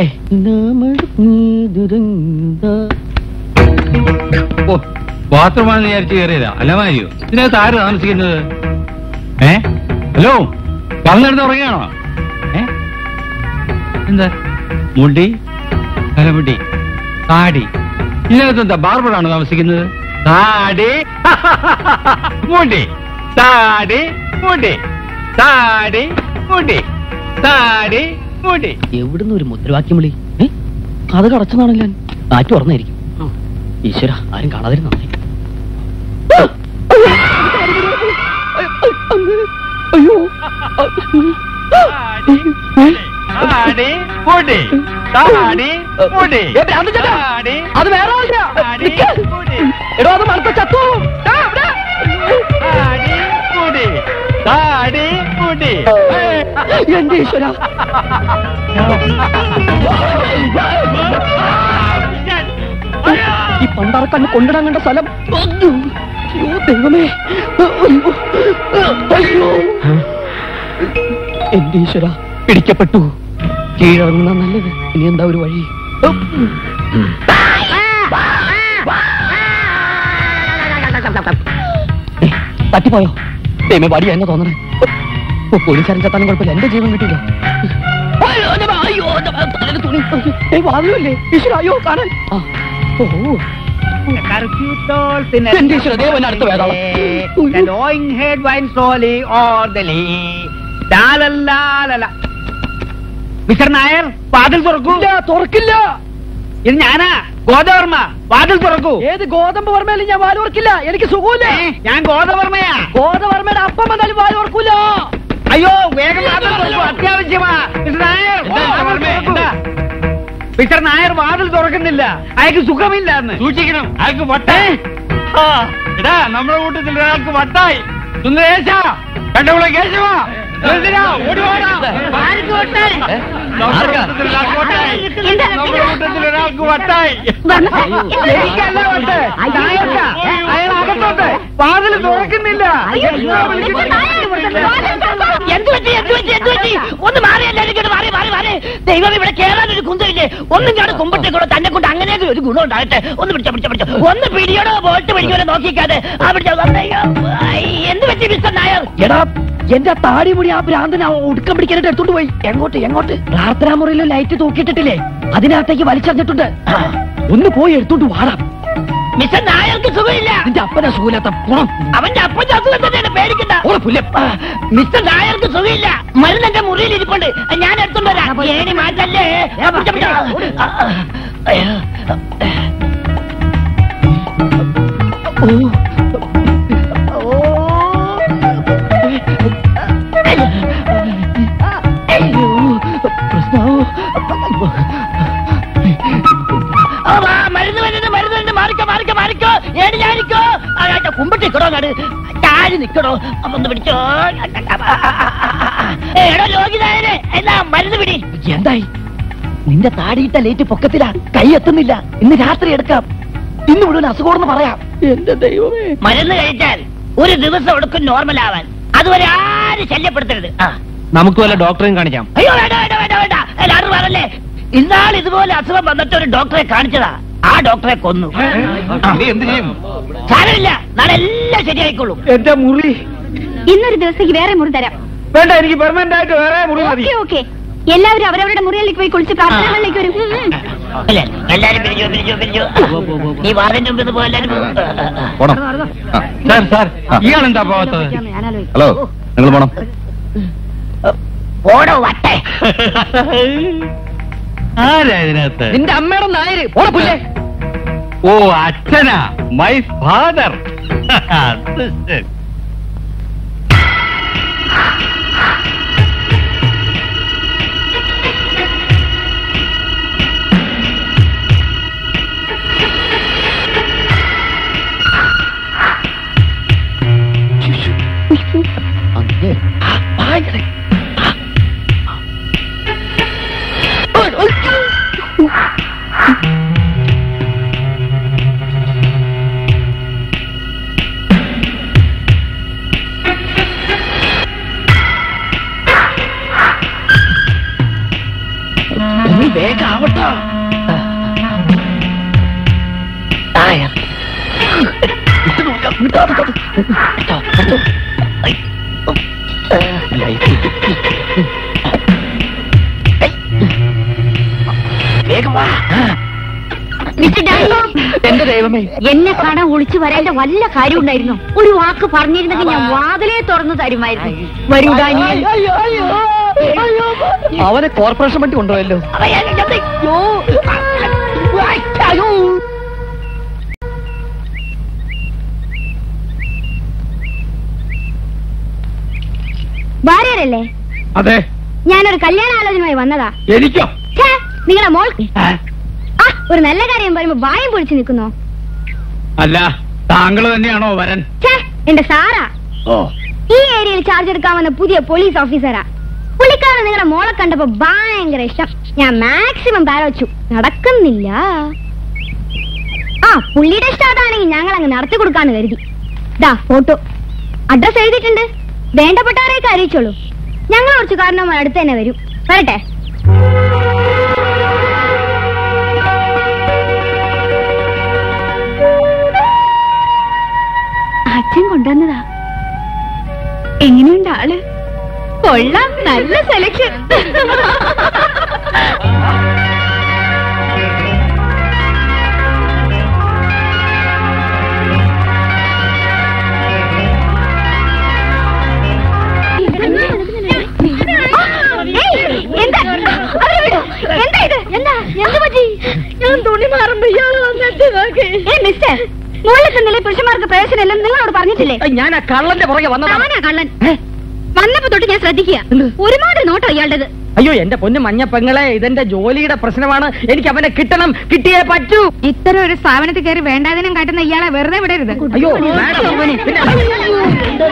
ബാത്റൂമാണെന്ന് വിചാരിച്ച് കയറിയതാ അല്ല മാരിയോ ഇതിനകത്ത് ആര് താമസിക്കുന്നത് ഏ ഹലോ പറഞ്ഞെടുത്ത് ഉറങ്ങിയാണോ ഏ എന്താ മുടി തലമുടി താടി ഇതിനകത്ത് എന്താ ബാർബറാണോ താമസിക്കുന്നത് താടി മുടി താടി മുടി താടി മുടി താടി മുടി എവിടുന്ന് ഒരു മുദ്രാവാക്യം വിളി ഏ? അത് കടച്ചതാണല്ലോ കാറ്റ് തുറന്നായിരിക്കും ഈശ്വര ആരും കാണാതിരുന്ന താടി താടി പൊടി താടി പൊടി ഏ, ഭ്രാന്ത് ചേട്ടാ. താടി അത് വേറെ ആളില്ല. താടി നിക്ക്. പൊടി എടോ അത് മണത്ത ചത്തു ദാ, ഇവിടെ. താടി പൊടി താടി പൊടി എന്റെ ഈശ്വര ഈ പണ്ടാറക്കണ്ണ് കൊണ്ടിടാൻ കണ്ട സ്ഥലം അയ്യോ ദൈവമേ അയ്യോ എന്റെ ഈശ്വര പിടിക്കപ്പെട്ടു കീഴടങ്ങുന്ന നല്ലത് ഇനി എന്താ ഒരു വഴി ഏ, തട്ടിപ്പോയോ ദൈവമേ വടി എന്നെ തോന്നണേ ഓ, പോലീസുകാരൻ ചത്താനും കുഴപ്പമില്ല എന്റെ ജീവൻ കിട്ടിയില്ല അയ്യോ, എൻ്റെ മ- അയ്യോ, എൻ്റെ മ- തലയിൽ തുണി. ഏ, വാതിലല്ലേ ഈശ്വര അയ്യോ കാണാൻ ആ, ഓ എന്റെ ഈശ്വര ദേവൻ അടുത്ത വേതാളം The knowing head winds slowly o'er the lea. ലാലല്ലാലല. മിസ്റ്റർ നായർ വാതിൽ തുറക്കൂ തുറക്കില്ല ഇത് ഞാനാ ഗോദവർമ്മ വാതിൽ തുറക്കൂ ഏത് ഗോതമ്പ് വർമ്മയിലും ഞാൻ വാലോർക്കില്ല എനിക്ക് സുഖമില്ല ഏ, ഞാൻ ഗോദവർമ്മയാ ഗോതവർമ്മയുടെ അപ്പം വന്നാലും വാലോർക്കൂല അയ്യോ വേഗം വാതിൽ തുറക്കൂ അത്യാവശ്യമാ മിസ്റ്റർ നായർ വാതിൽ തുറക്കൂ. മിസ്റ്റർ നായർ വാതിൽ തുറക്കുന്നില്ല അയാൾക്ക് സുഖമില്ല എന്ന് സൂക്ഷിക്കണം അയാൾക്ക് വട്ടേ എടാ നമ്മുടെ കൂട്ടത്തിൽ ഒരാൾക്ക് വട്ടായി സുന്ദരേശ കണ്ടവളെ കേശവ സുന്ദരാ, ഓടി വാടാ. നമ്മുടെ കൂട്ടത്തിൽ ഒരാൾക്ക് വട്ടായി. നമ്മുടെ കൂട്ടത്തിൽ ഒരാൾക്ക് വട്ടായി എനിക്കല്ല വട്ട് നായർക്കാ. അയാൾ അകത്തോട്ട് വാതിൽ തുറക്കുന്നില്ല എത്ര വിളിച്ചിട്ട് എന്ത് പറ്റി എന്ത് പറ്റി എന്ത് പറ്റി ഒന്ന് മാറി എല്ലാവരും ഇങ്ങോട്ട് മാറി മാറി മാറി ദൈവം ഇവിടെ കേറാൻ ഒരു കുന്തമില്ലേ ഒന്നും ഞാൻ കുമ്പത്തേക്കൂടെ തന്നെ കൊണ്ട് അങ്ങനെയൊക്കെ ഒരു ഗുണം ഉണ്ടാകട്ടെ ഒന്ന് പിടിച്ച പിടിച്ച പിടിച്ച ഒന്ന് പിടിയോടോ ബോട്ട് പിടിക്കോടെ നോക്കിക്കാതെ ആ പിടിച്ച എന്ത് പറ്റി മിസ്റ്റർ നായർ എടാ എന്റെ താടി മുടി ആ ഭ്രാന്തൻ ആ ഒടുക്കം പിടിക്കാനായിട്ട് എടുത്തോണ്ട് പോയി എങ്ങോട്ട് എങ്ങോട്ട് പ്രാർത്ഥനാ മുറിയിലെ ലൈറ്റ് തൂക്കിയിട്ടിട്ടില്ലേ അതിനകത്തേക്ക് വലിച്ചെറിഞ്ഞിട്ടുണ്ട് ഒന്ന് പോയി എടുത്തോണ്ട് വാടാം മിസ്റ്റർ നായർക്ക് സുഖമില്ല നിന്റെ അപ്പനെ സൂലത്ത പോണം അവന്റെ അപ്പന്റെ അസുഖം തന്നെയാണ് പേടിക്കണ്ട ഓളെ പുല്ല്. ആ, മിസ്റ്റർ നായർക്ക് സുഖമില്ല മരുന്ന് എന്റെ മുറിയിൽ ഇരിപ്പുണ്ട് ഞാൻ എടുത്തോണ്ട് വരാം ഏണി മാറ്റല്ലേ ആ, പിടിച്ച, പിടിച്ച. ആ, ആ, അയ്യോ. അയ്യോ പ്രശ്നമാവോ ആ, വാ, മരുന്ന് വരുന്നത് മരുന്ന് വരുന്നത് മാറിക്കോ മാറിക്കോ മാറിക്കോ ഏണി ഞാനിക്കോ കുമ്പിട്ടിക്കടോ നാട് ചാരി നിക്കടോ അപ്പൊ ഒന്ന് പിടിച്ചോ എടോ ലോകിനായനെ എന്നാ മരുന്ന് പിടി എന്തായി നിന്റെ താടിയിട്ട ലേറ്റ് പൊക്കത്തിലാ കൈ എത്തുന്നില്ല ഇന്ന് രാത്രി എടുക്കാം ഇന്ന് മുഴുവൻ അസുഖമെന്ന് പറയാം എന്റെ ദൈവമേ മരുന്ന് കഴിച്ചാൽ ഒരു ദിവസം എടുക്കും നോർമൽ ആവാൻ അതുവരെ ആരും ശല്യപ്പെടുത്തരുത് ആ നമുക്ക് വല്ല ഡോക്ടറെയും കാണിക്കാം അയ്യോ വേണ്ട വേണ്ട വേണ്ട വേണ്ട എല്ലാവരും പറഞ്ഞല്ലേ ഇന്നാൾ ഇതുപോലെ അസുഖം വന്നിട്ട് ഒരു ഡോക്ടറെ കാണിച്ചതാ ആ ഡോക്ടറെ കൊന്നു നീ എന്ത് ചെയ്യും സാരമില്ല നാളെ എല്ലാം ശരിയായിക്കോളും എന്റെ മുറി ഇന്നൊരു ദിവസത്തേക്ക് വേറെ മുറി തരാം വേണ്ട എനിക്ക് പെർമനന്റ് ആയിട്ട് വേറെ മുറി മതി ഓക്കെ ഓക്കെ എല്ലാവരും അവരവരുടെ മുറിയിലേക്ക് പോയി കുളിച്ച് പ്രാർത്ഥനകളിലേക്ക് വരും ഉം, ഉം. അല്ലേ എല്ലാരും പിരിഞ്ഞു പിരിഞ്ഞു പിരിഞ്ഞു നീ വാറിന്റെ മുമ്പിൽ നിന്ന് പോ എല്ലാരും പോ. പോണം സാർ സാർ ഇയാളെന്താ പോകാത്തത് ഹലോ നിങ്ങൾ പോണം പോടോ വട്ടെ ആരാ ഇതിനകത്ത് നിന്റെ അമ്മയുടെ നായര് ഓടെ പുല്ലേ ഓ അച്ഛനാ മൈ ഫാദർ നീ വേഗം ആവട്ടോ നായർ വേഗം വാ മിസ്റ്റർ ഡാനി എന്റെ ദൈവമേ എന്നെ കാണാൻ ഒളിച്ചു വരേണ്ട വല്ല കാര്യം ഉണ്ടായിരുന്നു ഒരു വാക്ക് പറഞ്ഞിരുന്നെങ്കിൽ ഞാൻ വാതിലേ തുറന്നു തരുമായിരുന്നു വരൂ ഡാനിയൽ അവനെ കോർപ്പറേഷൻ വണ്ടി കൊണ്ടുപോയല്ലോ ഭാര്യരല്ലേ അതെ ഞാനൊരു കല്യാണാലോചനയുമായി വന്നതാ എനിക്കോ ഛേ, നിങ്ങളെ മോൾ ആ ഒരു നല്ല കാര്യം പറയുമ്പോ വായും പൊളിച്ചു നിൽക്കുന്നോ അല്ല താങ്കൾ തന്നെയാണോ വരൻ ഛേ, എന്റെ സാറാ ഓ ഈ ഏരിയയിൽ ചാർജ് എടുക്കാൻ വന്ന പുതിയ പോലീസ് ഓഫീസറാ പുള്ളിക്കാരൻ നിങ്ങളെ മോളെ കണ്ടപ്പോ ഭയങ്കര ഇഷ്ടം ഞാൻ മാക്സിമം പാലോച്ചു നടക്കുന്നില്ല ആ പുള്ളിയുടെ ഇഷ്ടം അതാണെങ്കിൽ ഞങ്ങൾ അങ്ങ് നടത്തി കൊടുക്കാന്ന് കരുതി ദാ ഫോട്ടോ അഡ്രസ് എഴുതിയിട്ടുണ്ട് വേണ്ടപ്പെട്ടവരെയൊക്കെ അറിയിച്ചോളൂ ഞങ്ങൾ കുറച്ച് കാരണവന്മാർ അടുത്ത് തന്നെ വരും വരട്ടെ അച്ഛൻ കൊണ്ടുവന്നതാ എങ്ങനെയുണ്ട് ആള് കൊള്ളാം നല്ല സെലക്ഷൻ ഏയ്, എന്താ അവരെ വിടൂ. എന്താ ഇത് എന്താ എന്ത് പറ്റി ഞാൻ തുണി മാറുമ്പോ ഇയാള് വന്നിട്ട് നോക്കി ഏ മിസ്റ്റർ മുകളിലത്തെ നിലയിൽ പുരുഷന്മാർക്ക് പ്രവേശനമില്ലെന്ന് നിങ്ങളോട് പറഞ്ഞിട്ടില്ലേ ഞാൻ ആ കള്ളന്റെ പുറകെ വന്നതാണ് താനാ കള്ളൻ വന്നപ്പോ തൊട്ട് ഞാൻ ശ്രദ്ധിക്കുക ഒരുപാട് നോട്ടോ ഇയാളുടേത് അയ്യോ എന്റെ പൊന്നു മഞ്ഞ പെങ്ങളെ ഇതെന്റെ ജോലിയുടെ പ്രശ്നമാണ് എനിക്ക് അവനെ കിട്ടണം കിട്ടിയേ പറ്റൂ ഇത്തരം ഒരു സ്ഥാപനത്തിൽ കയറി വേണ്ടാതിനും കാട്ടുന്ന ഇയാളെ വെറുതെ വിടരുത് അയ്യോ മാഡം, പിന്നെ-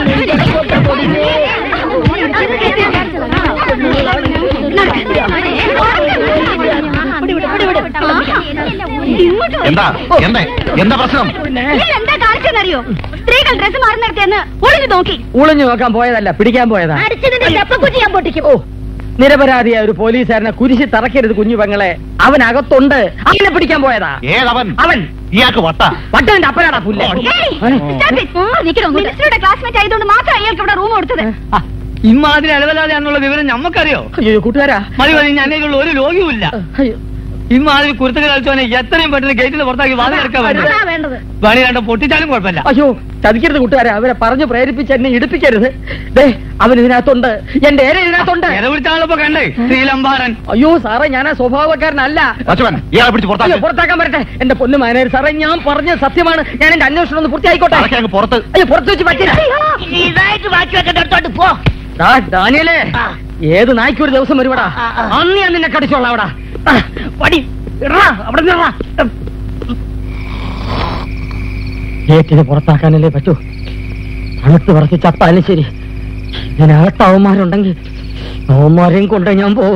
എന്താ എന്താ എന്താ പ്രശ്നം എന്താ കാണിച്ചെന്നറിയോ സ്ത്രീകൾ ഡ്രസ് മാറുന്നിടത്തെന്ന് ഒളിഞ്ഞു നോക്കി ഉളിഞ്ഞു നോക്കാൻ പോയതല്ല പിടിക്കാൻ പോയതാ അടിച്ചതിന്റെ ചപ്പക്കുറ്റി ഞാൻ പൊട്ടിക്കും ഓ നിരപരാധിയായ ഒരു പോലീസുകാരനെ കുരിശി തറക്കരുത് കുഞ്ഞു പെങ്ങളെ അവൻ അകത്തുണ്ട് അവനെ പിടിക്കാൻ പോയതാ ഏതവൻ അവൻ ഇയാൾക്ക് വട്ട പട്ടതിന്റെ അപ്പനാടാ പുല്ല മിനിസ്റ്ററുടെ ക്ലാസ്മേറ്റ് ആയതുകൊണ്ട് മാത്രം അയാൾക്ക് ഇവിടെ റൂം കൊടുത്തത് ഇമ്മാതിരി അലവലാതെയാന്നുള്ള വിവരം ഞമ്മക്കറിയോ അയ്യോ കൂട്ടുകാരാ മതി മതി ഞാനേക്കുള്ള ഒരു രോഗിയുമില്ല ഇമ്മാതിരി കുരുത്തക കളിച്ചവനെ എത്രയും പെട്ടെന്ന് ഗേറ്റിൽ പുറത്താക്കി വാതിൽ എടുക്കാൻ വേണ്ടി അതാ വേണ്ടത് വേണി രണ്ട് പൊട്ടിച്ചാലും കുഴപ്പമില്ല അയ്യോ ചതിക്കരുത് കൂട്ടുകാരെ അവരെ പറഞ്ഞു പ്രേരിപ്പിച്ച് എന്നെ ഇടിപ്പിക്കരുത് ദേ അവൻ ഇതിനകത്തുണ്ട് എന്റെ ഏര ഇതിനകത്തുണ്ട് ഇര പിടിച്ചാളിപ്പോ കണ്ടേ ശ്രീലംബാരൻ അയ്യോ സാറേ ഞാൻ ആ സ്വഭാവക്കാരനല്ല അച്ഛൻ ഇയാളെ പിടിച്ച് അയ്യോ, പുറത്താക്കി പുറത്താക്കാൻ പറ്റട്ടെ എന്റെ പൊന്നു മാനേജർ സാറേ ഞാൻ പറഞ്ഞ സത്യമാണ് ഞാൻ എന്റെ അന്വേഷണം ഒന്ന് പൂർത്തിയായിക്കോട്ടെ അങ്ങ് പുറത്ത് അയ്യോ പുറത്ത് വെച്ച് പറ്റില്ല ഇതായിട്ട് ബാക്കി വെക്കേണ്ട അടുത്തോട്ട് പോ ദാ, ഡാനിയലേ ഏത് നായ്ക്ക് ഒരു ദിവസം വരുവടാ അന്ന് ഞാൻ നിന്നെ കടിച്ചോളാം അവിടെ ആ, വടി ഇടറാ അവിടെ നിറ ഗേറ്റിന് പുറത്താക്കാനല്ലേ പറ്റൂ തണുത്ത് പറച്ച് ചത്താലും ശരി ഇതിനകത്ത് അവന്മാരുണ്ടെങ്കിൽ അവന്മാരെയും കൊണ്ട് ഞാൻ പോ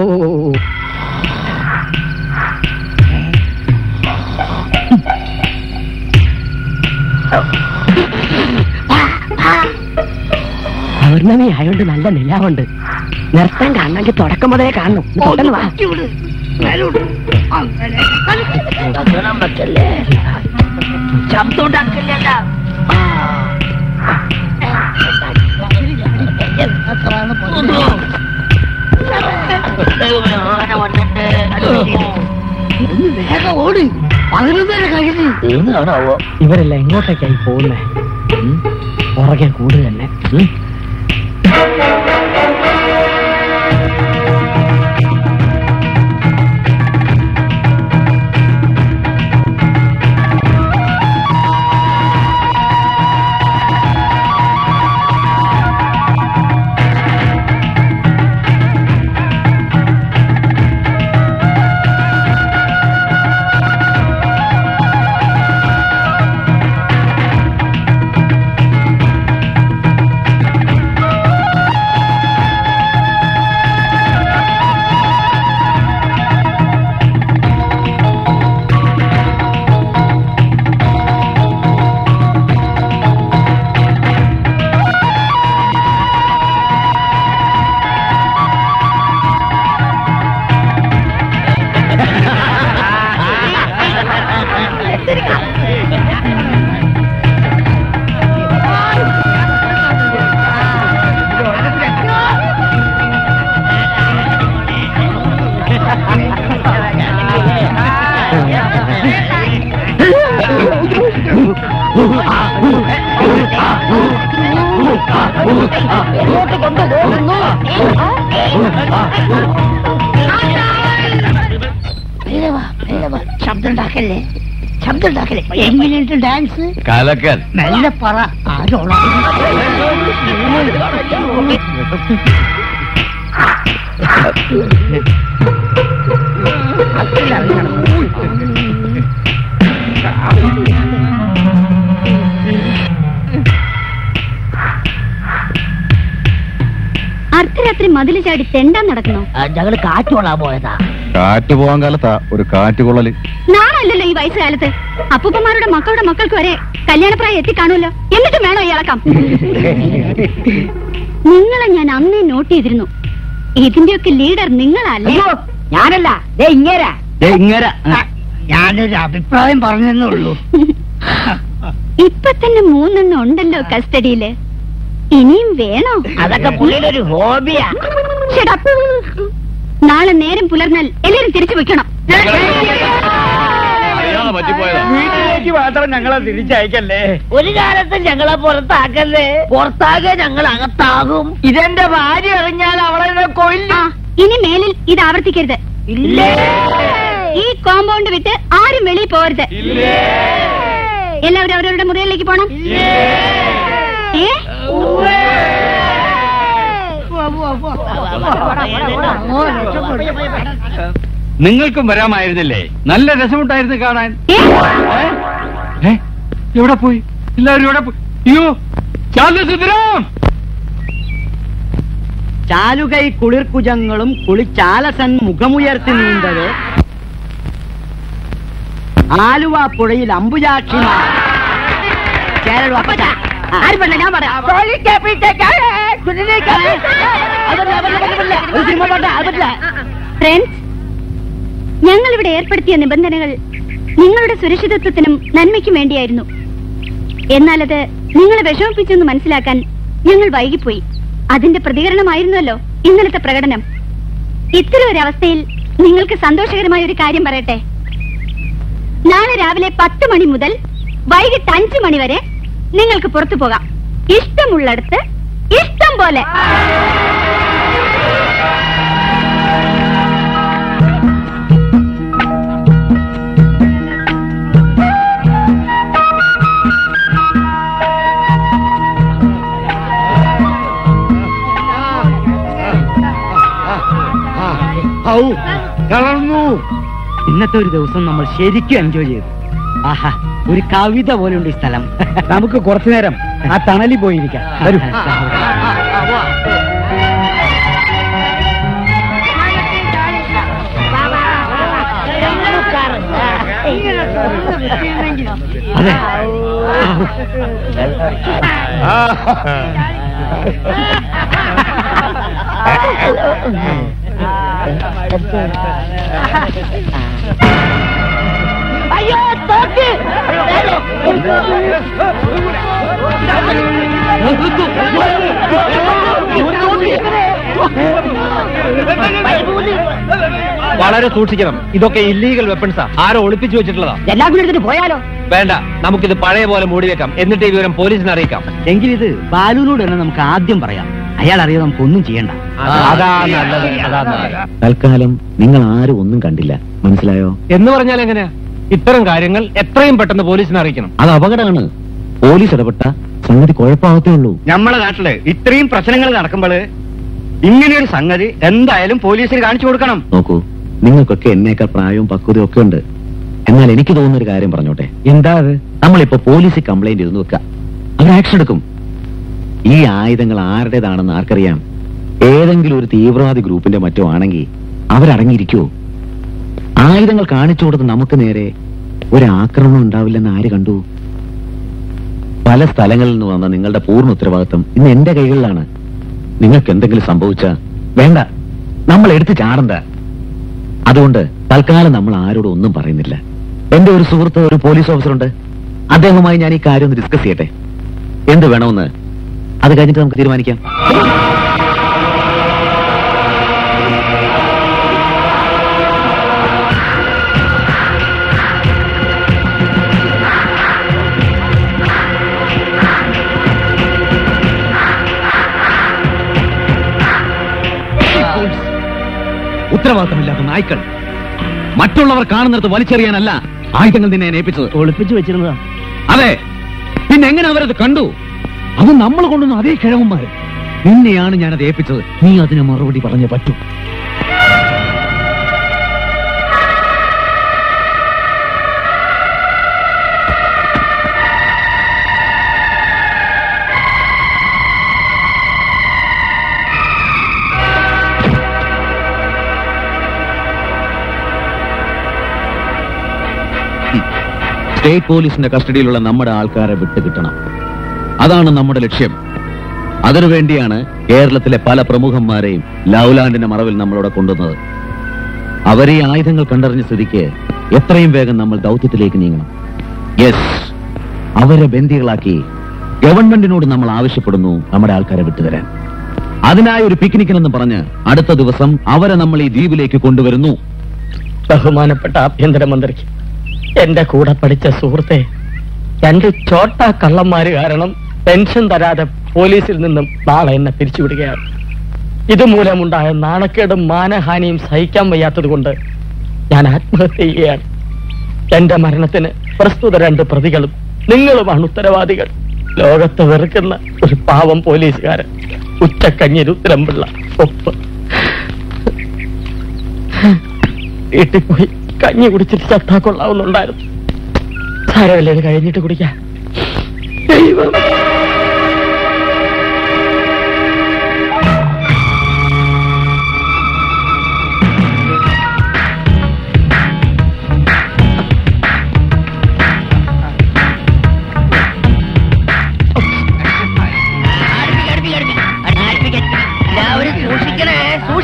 പൗർണമി ആയോണ്ട് നല്ല നിലാവുണ്ട് നിർത്താൻ കാണണമെങ്കിൽ തുടക്കം മുതലേ കാണണം ഇത് തുടർന്ന് വാ ശബ്ദം ഉണ്ടാക്കില്ലല്ല ഓടി പതിനൊന്നര കഴിഞ്ഞു ഇവരെല്ലാം എങ്ങോട്ടേക്കായി പോകുന്നേ പുറകെ കൂട് തന്നെ ഉം. ശബ്ദം ഉണ്ടാക്കല്ലേ ശബ്ദം ഉണ്ടാക്കല്ലേ എങ്ങനെയുണ്ട് ഡാൻസ് കലക്കൻ മെല്ലെ പറ ആരോളാ അർദ്ധരാത്രി മതില് ചാടി തെണ്ടാൻ നടക്കുന്നു ഞങ്ങള് കാറ്റുകൊള്ളാൻ പോയതാ കാറ്റ് പോകാൻ കാലത്താ ഒരു കാറ്റ് കൊള്ളല് നാളല്ലല്ലോ ഈ വയസ്സുകാലത്ത് അപ്പൂപ്പന്മാരുടെ മക്കളുടെ മക്കൾക്ക് വരെ കല്യാണപ്രായം എത്തിക്കാണുമല്ലോ എന്നിട്ടും വേണോ ഈ ഇളക്കം നിങ്ങളെ ഞാൻ അന്നേ നോട്ട് ചെയ്തിരുന്നു ഇതിന്റെയൊക്കെ ലീഡർ നിങ്ങളല്ലേ ഞാനല്ല ദേ ഇങ്ങേരാ ഇങ്ങനെ ഞാനൊരു അഭിപ്രായം പറഞ്ഞെന്നേ ഉള്ളൂ ഇപ്പൊ തന്നെ മൂന്നെണ്ണം ഉണ്ടല്ലോ കസ്റ്റഡിയില് ഇനിയും വേണോ അതൊക്കെ പുള്ളിയുടെ ഒരു ഹോബിയാ Shut up. നാളെ നേരം പുലർന്നാൽ എല്ലാരും തിരിച്ചു വെക്കണം വീട്ടിലേക്ക് മാത്രം ഞങ്ങളെ തിരിച്ചയക്കല്ലേ ഒരു കാലത്ത് ഞങ്ങളെ പുറത്താക്കല്ലേ പുറത്താകെ ഞങ്ങൾ അകത്താകും ഇതെന്റെ ഭാര്യ അറിഞ്ഞാൽ അവളെ കൊല്ലും ആ, ഇനി മേലിൽ ഇത് ആവർത്തിക്കരുത് ഇല്ലേ ഈ കോമ്പൗണ്ട് വിട്ട് ആരും വെളിയിൽ പോകരുത് എല്ലാവരും അവരവരുടെ മുറികളിലേക്ക് പോണം ഏ നിങ്ങൾക്കും വരാമായിരുന്നില്ലേ നല്ല രസമുണ്ടായിരുന്നു കാണാൻ ഏ? ഏ? എവിടെ പോയി എല്ലാവരും എവിടെ പോയി അയ്യോ ചാലസുന്ദരം ചാലുകൈ കുളിർക്കുജങ്ങളും കുളിച്ചാലസൻ മുഖമുയർത്തി നീന്തത് ആലുവ പുഴയിൽ അമ്പുജാക്ഷിമാർ കേരള ആരും വേണ്ട ഞാൻ പറയാം ഒരു സിനിമ പാട്ടാ അത് പറ്റില്ല ഫ്രണ്ട്സ് ഞങ്ങൾ ഇവിടെ ഏർപ്പെടുത്തിയ നിബന്ധനകൾ നിങ്ങളുടെ സുരക്ഷിതത്വത്തിനും നന്മയ്ക്കും വേണ്ടിയായിരുന്നു എന്നാൽ അത് നിങ്ങളെ വിഷമിപ്പിച്ചെന്ന് മനസ്സിലാക്കാൻ ഞങ്ങൾ വൈകിപ്പോയി അതിന്റെ പ്രതികരണമായിരുന്നല്ലോ ഇന്നലത്തെ പ്രകടനം ഇത്തരം ഒരു അവസ്ഥയിൽ നിങ്ങൾക്ക് സന്തോഷകരമായ ഒരു കാര്യം പറയട്ടെ നാളെ രാവിലെ പത്ത് മണി മുതൽ വൈകിട്ട് അഞ്ചു മണി വരെ നിങ്ങൾക്ക് പുറത്തു പോകാം ഇഷ്ടമുള്ളിടത്ത് ഇഷ്ടം പോലെ കളർന്നു ഇന്നത്തെ ഒരു ദിവസം നമ്മൾ ശരിക്കും എൻജോയ് ചെയ്തു ആഹാ ഒരു കവിത പോലെയുണ്ട് ഈ സ്ഥലം നമുക്ക് കുറച്ചു നേരം ആ തണലിൽ പോയിരിക്കാം വരൂ അതെ അയ്യോ തോക്ക് വളരെ സൂക്ഷിക്കണം ഇതൊക്കെ ഇല്ലീഗൽ വെപ്പൺസാ ആരോ ഒളിപ്പിച്ചു വെച്ചിട്ടുള്ളതാ എല്ലാം കൂടി എടുത്തിട്ട് പോയാലോ വേണ്ട നമുക്കിത് പഴയ പോലെ മൂടി വെക്കാം എന്നിട്ട് ഈ വിവരം പോലീസിനെ അറിയിക്കാം എങ്കിൽ ഇത് ബാലുവിനോട് തന്നെ നമുക്ക് ആദ്യം പറയാം അയാൾ അറിയാതെ നമുക്ക് ഒന്നും ചെയ്യണ്ട അതാ നല്ലത് അതാ നല്ലത് തൽക്കാലം നിങ്ങൾ ആരും ഒന്നും കണ്ടില്ല മനസ്സിലായോ എന്ന് പറഞ്ഞാൽ എങ്ങനെയാ ഇത്തരം കാര്യങ്ങൾ എത്രയും പെട്ടെന്ന് പോലീസിനെ അറിയിക്കണം അത് അപകടമാണ് പോലീസ് ഇടപെട്ട സംഗതി കുഴപ്പമാവത്തേ ഉള്ളൂ നമ്മളെ നാട്ടില് ഇത്രയും പ്രശ്നങ്ങൾ നടക്കുമ്പോൾ ഇങ്ങനെയൊരു സംഗതി എന്തായാലും പോലീസിന് കാണിച്ചു കൊടുക്കണം നോക്കൂ നിങ്ങൾക്കൊക്കെ എന്നേക്കാൾ പ്രായവും പക്വതയും ഒക്കെ ഉണ്ട് എന്നാൽ എനിക്ക് തോന്നുന്ന ഒരു കാര്യം പറഞ്ഞോട്ടെ എന്താ അത് നമ്മളിപ്പോ പോലീസിൽ കംപ്ലൈന്റ് ചെയ്ത് വെക്കുക അവർ ആക്ഷൻ എടുക്കും ഈ ആയുധങ്ങൾ ആരുടേതാണെന്ന് ആർക്കറിയാം ഏതെങ്കിലും ഒരു തീവ്രവാദി ഗ്രൂപ്പിന്റെ മറ്റോ ആണെങ്കിൽ അവരടങ്ങിയിരിക്കുവോ ആയുധങ്ങൾ കാണിച്ചു കൊടുത്ത് നമുക്ക് നേരെ ഒരു ആക്രമണം ഉണ്ടാവില്ലെന്ന് ആര് കണ്ടു പല സ്ഥലങ്ങളിൽ നിന്ന് വന്ന നിങ്ങളുടെ പൂർണ്ണ ഉത്തരവാദിത്വം ഇന്ന് എന്റെ കൈകളിലാണ് നിങ്ങൾക്ക് എന്തെങ്കിലും സംഭവിച്ച വേണ്ട നമ്മൾ എടുത്ത് ചാടണ്ട അതുകൊണ്ട് തൽക്കാലം നമ്മൾ ആരോടും ഒന്നും പറയുന്നില്ല എന്റെ ഒരു സുഹൃത്ത് ഒരു പോലീസ് ഓഫീസറുണ്ട് അദ്ദേഹവുമായി ഞാൻ ഈ കാര്യം ഒന്ന് ഡിസ്കസ് ചെയ്യട്ടെ എന്ത് വേണമെന്ന് അത് കഴിഞ്ഞിട്ട് നമുക്ക് തീരുമാനിക്കാം ഉത്തരവാദിത്തമില്ലാത്ത നായ്ക്കൾ മറ്റുള്ളവർ കാണുന്നിടത്ത് വലിച്ചെറിയാനല്ല ആയുധങ്ങൾ നിന്നെ ഞാൻ ഏൽപ്പിച്ചത് ഒളിപ്പിച്ചു വെച്ചിരുന്നതാ അതെ പിന്നെ എങ്ങനെ അവരത് കണ്ടു അത് നമ്മൾ കൊണ്ടുവന്ന അതേ കിഴവന്മാര് നിന്നെയാണ് ഞാനത് ഏൽപ്പിച്ചത് നീ അതിന് മറുപടി പറഞ്ഞേ പറ്റൂ സ്റ്റേറ്റ് പോലീസിന്റെ കസ്റ്റഡിയിലുള്ള നമ്മുടെ ആൾക്കാരെ വിട്ടുകിട്ടണം അതാണ് നമ്മുടെ ലക്ഷ്യം അതിനുവേണ്ടിയാണ് കേരളത്തിലെ പല പ്രമുഖന്മാരെയും ലൗലാൻഡിന്റെ മറവിൽ നമ്മളോട് കൊണ്ടുവന്നത് അവരെ ഈ ആയുധങ്ങൾ കണ്ടറിഞ്ഞ സ്ഥിതിക്ക് എത്രയും വേഗം നമ്മൾ ദൗത്യത്തിലേക്ക് നീങ്ങണം യെസ് അവരെ ബന്ദികളാക്കി ഗവൺമെന്റിനോട് നമ്മൾ ആവശ്യപ്പെടുന്നു നമ്മുടെ ആൾക്കാരെ വിട്ടുതരാൻ അതിനായി ഒരു പിക്നിക്കിനെന്ന് പറഞ്ഞ് അടുത്ത ദിവസം അവരെ നമ്മൾ ഈ ദ്വീപിലേക്ക് കൊണ്ടുവരുന്നു ബഹുമാനപ്പെട്ട ആഭ്യന്തരമന്ത്രിക്ക് എന്റെ കൂടെ പഠിച്ച സുഹൃത്തെ രണ്ട് ചോട്ട കള്ളന്മാര് കാരണം പെൻഷൻ തരാതെ പോലീസിൽ നിന്നും നാളെ എന്നെ പിരിച്ചുവിടുകയാണ് ഇതുമൂലമുണ്ടായ നാണക്കേടും മാനഹാനിയും സഹിക്കാൻ വയ്യാത്തത് കൊണ്ട് ഞാൻ ആത്മഹത്യ ചെയ്യുകയാണ് എന്റെ മരണത്തിന് പ്രസ്തുത രണ്ട് പ്രതികളും നിങ്ങളുമാണ് ഉത്തരവാദികൾ ലോകത്തെ വെറുക്കുന്ന ഒരു പാവം പോലീസുകാരൻ ഉച്ചക്കഞ്ഞി രുദ്രംപിള്ള ഒപ്പ് വീട്ടിൽ പോയി കഞ്ഞി കുടിച്ചിട്ട് ചത്താ കൊള്ളാവുന്നുണ്ടായിരുന്നു സാരമില്ല ഇത് കഴിഞ്ഞിട്ട് കുടിക്കാം ദൈവം എല്ലാവരും സൂക്ഷിക്കണേ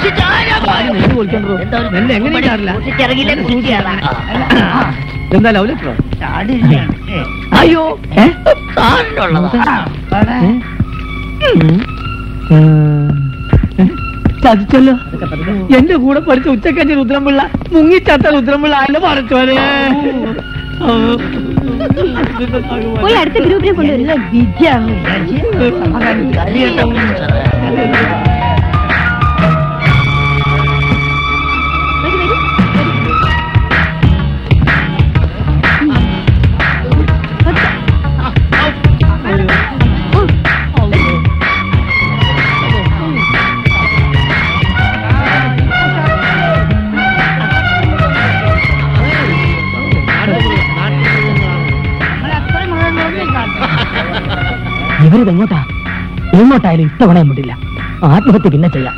എന്താ ലവ് ലെറ്ററോ അയ്യോ ചതിച്ചല്ലോ എന്റെ കൂടെ പഠിച്ച ഉച്ചക്കഞ്ഞി രുദ്രംപിള്ള മുങ്ങിച്ചത്ത രുദ്രംപിള്ള അല്ല പറച്ചോനെ പോയി അടുത്ത ഗ്രൂപ്പിനെ കൊണ്ടുവരിക ഇവരിത് എങ്ങോട്ടാ എങ്ങോട്ടായാലും ഇത്തവണയും വിടില്ല ആത്മഹത്യ പിന്നെ ചെയ്യാം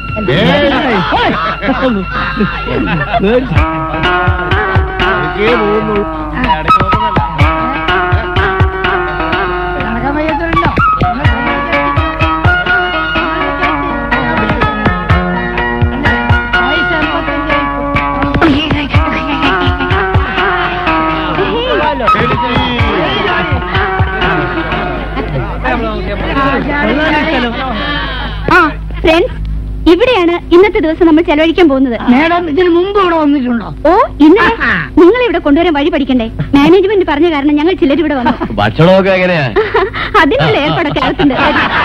ആ ഫ്രണ്ട്സ് ഇവിടെയാണ് ഇന്നത്തെ ദിവസം നമ്മൾ ചെലവഴിക്കാൻ പോകുന്നത് മേഡം ഇതിന് മുമ്പ് ഇവിടെ വന്നിട്ടുണ്ടോ ഓ ഇന്ന് നിങ്ങൾ ഇവിടെ കൊണ്ടുവരാൻ വഴി പഠിക്കണ്ടേ മാനേജ്മെന്റ് പറഞ്ഞ കാരണം ഞങ്ങൾ ചിലർ ഇവിടെ വന്നു ഭക്ഷണമൊക്കെ എങ്ങനെയാ അതിനുള്ള ഏർപ്പാടൊക്കെ അകത്തുണ്ട്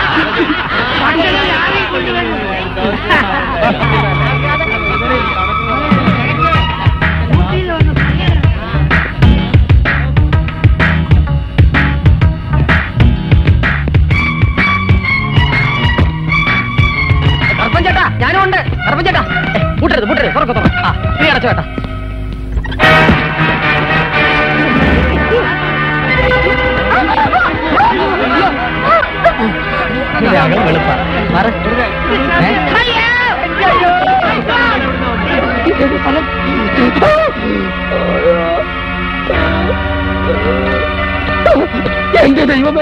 കറുപ്പൻ ചേട്ടാ ഞാനും ഉണ്ട് കറുപ്പൻ ചേട്ടാ ഏ, പൂട്ടരുത് പൂട്ടരുത് തുറക്ക തുറക്ക ആ നീ അടച്ചു ചേട്ടാ ഇതിനകം വെളുപ്പാ. മാറ്. ഏ? എന്റെ ദൈവമേ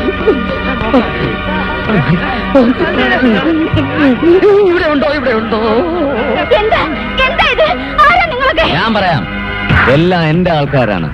ഇവിടെ ഉണ്ടോ ഇവിടെ ഉണ്ടോ എന്താ എന്താ ഇത് ആരാ നിങ്ങളൊക്കെ ഞാൻ പറയാം എല്ലാം എന്റെ ആൾക്കാരാണ്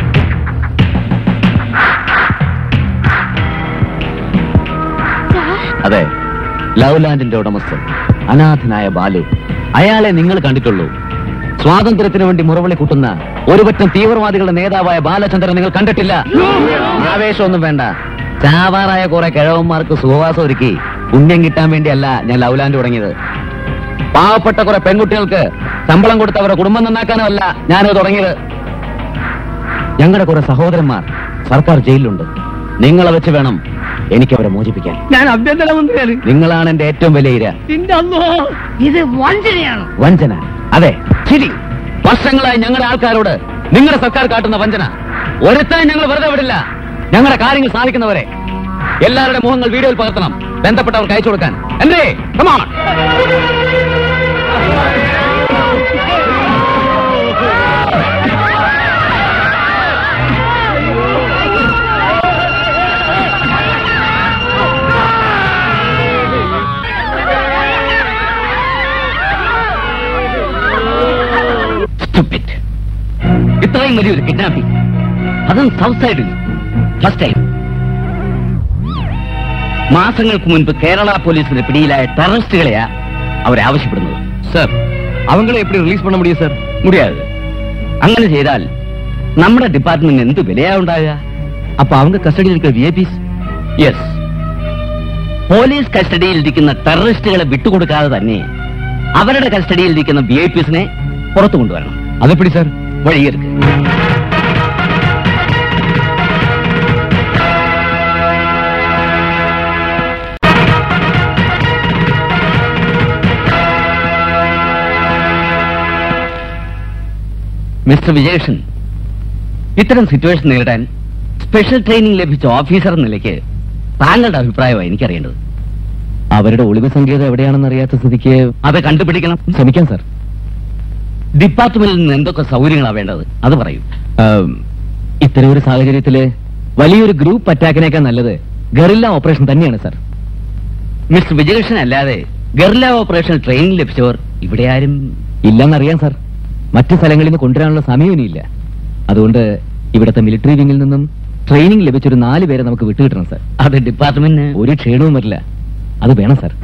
അതെ ലവ്ലാൻഡിന്റെ ഉടമസ്ഥൻ അനാഥനായ ബാലു അയാളെ നിങ്ങൾ കണ്ടിട്ടുള്ളൂ സ്വാതന്ത്ര്യത്തിന് വേണ്ടി മുറവിളി കൂട്ടുന്ന ഒരുപറ്റം തീവ്രവാദികളുടെ നേതാവായ ബാലചന്ദ്രൻ നിങ്ങൾ കണ്ടിട്ടില്ല ആവേശമൊന്നും വേണ്ട ചാവാറായ കുറെ കിഴവന്മാർക്ക് സുഖവാസം ഒരുക്കി പുണ്യം കിട്ടാൻ വേണ്ടിയല്ല ഞാൻ ലവ്ലാൻഡ് തുടങ്ങിയത് പാവപ്പെട്ട കുറെ പെൺകുട്ടികൾക്ക് ശമ്പളം കൊടുത്ത് അവരുടെ കുടുംബം നന്നാക്കാനുമല്ല ഞാനത് തുടങ്ങിയത് ഞങ്ങളുടെ കുറെ സഹോദരന്മാർ സർക്കാർ ജയിലിലുണ്ട് നിങ്ങളെ വെച്ച് വേണം എനിക്ക് അവരെ മോചിപ്പിക്കാൻ ഞാൻ ആഭ്യന്തരമന്ത്രിയാണ് നിങ്ങളാണ് എന്റെ ഏറ്റവും വലിയ ഇര നിന്റെ അന്നോ ഇത് വഞ്ചനയാണ് വഞ്ചന അതെ ശരി വർഷങ്ങളായി ഞങ്ങളുടെ ആൾക്കാരോട് നിങ്ങളുടെ സർക്കാർ കാട്ടുന്ന വഞ്ചന ഒരുത്താൻ ഞങ്ങൾ വെറുതെ വിടില്ല ഞങ്ങളുടെ കാര്യങ്ങൾ സാധിക്കുന്നവരെ എല്ലാവരുടെ മുഖങ്ങൾ വീഡിയോയിൽ പകർത്തണം ബന്ധപ്പെട്ടവർക്ക് അയച്ചു കൊടുക്കാൻ എന്തേ കമാൺ Stupid. ഇത്രയും വലിയൊരു കിഡ്നാപ്പിംഗ് അതും സൗത്ത് സൈഡിൽ ഫസ്റ്റ് ടൈം മാസങ്ങൾക്ക് മുൻപ് കേരള പോലീസിന്റെ പിടിയിലായ ടെററിസ്റ്റുകളെയാ അവരെ ആവശ്യപ്പെടുന്നത് சார் அவங்கள எப்படி ரிலீஸ் பண்ண முடியும் சார் മുടിയാത് അങ്ങനെ ചെയ്താൽ നമ്മുടെ ഡിപ്പാർട്ട്മെന്റ് എന്ത് വിലയാ ഉണ്ടാകുക അപ്പൊ அவங்க കസ്റ്റഡിയിൽ ഇരിക്കുന്ന V I Ps yes police കസ്റ്റഡിയിൽ ഇരിക്കുന്ന ടെററിസ്റ്റുകളെ വിട്ടുകൊടുക്കാതെ തന്നെ അവരുടെ കസ്റ്റഡിയിൽ ഇരിക്കുന്ന വി ഐ പിസിനെ പുറത്തു കൊണ്ടുവരണം അതെപ്പടി സാർ വഴിയെടുക്ക് മിസ്റ്റർ വിജയകൃഷ്ണൻ ഇത്തരം സിറ്റുവേഷൻ നേരിടാൻ സ്പെഷ്യൽ ട്രെയിനിങ് ലഭിച്ച ഓഫീസർ എന്ന നിലയ്ക്ക് താങ്കളുടെ അഭിപ്രായമാണ് എനിക്കറിയേണ്ടത് അവരുടെ ഒളിവ് സങ്കേതം എവിടെയാണെന്ന് അറിയാത്ത സ്ഥിതിക്ക് അത് കണ്ടുപിടിക്കണം ശ്രമിക്കാം സാർ ഡിപ്പാർട്ട്മെന്റിൽ നിന്ന് എന്തൊക്കെ സൗകര്യങ്ങളാണ് വേണ്ടത് അത് പറയൂ ആം, ഇത്തരം ഒരു സാഹചര്യത്തില് വലിയൊരു ഗ്രൂപ്പ് അറ്റാക്കിനേക്കാൾ നല്ലത് ഗറില്ല ഓപ്പറേഷൻ തന്നെയാണ് സാർ മിസ്റ്റർ വിജയകൃഷ്ണൻ അല്ലാതെ ഗർല ഓപ്പറേഷൻ ട്രെയിനിങ് ലഭിച്ചവർ ഇവിടെ ആരും ഇല്ലെന്നറിയാം സാർ മറ്റ് സ്ഥലങ്ങളിൽ നിന്ന് കൊണ്ടുവരാനുള്ള സമയം ഇനിയില്ല അതുകൊണ്ട് ഇവിടുത്തെ മിലിറ്ററി വിങ്ങിൽ നിന്നും ട്രെയിനിങ് ലഭിച്ചൊരു നാല് പേരെ നമുക്ക് വിട്ടുകിട്ടണം സാർ അത് ഡിപ്പാർട്ട്മെന്റിന് ഒരു ക്ഷീണവും വരില്ല അത് വേണം സാർ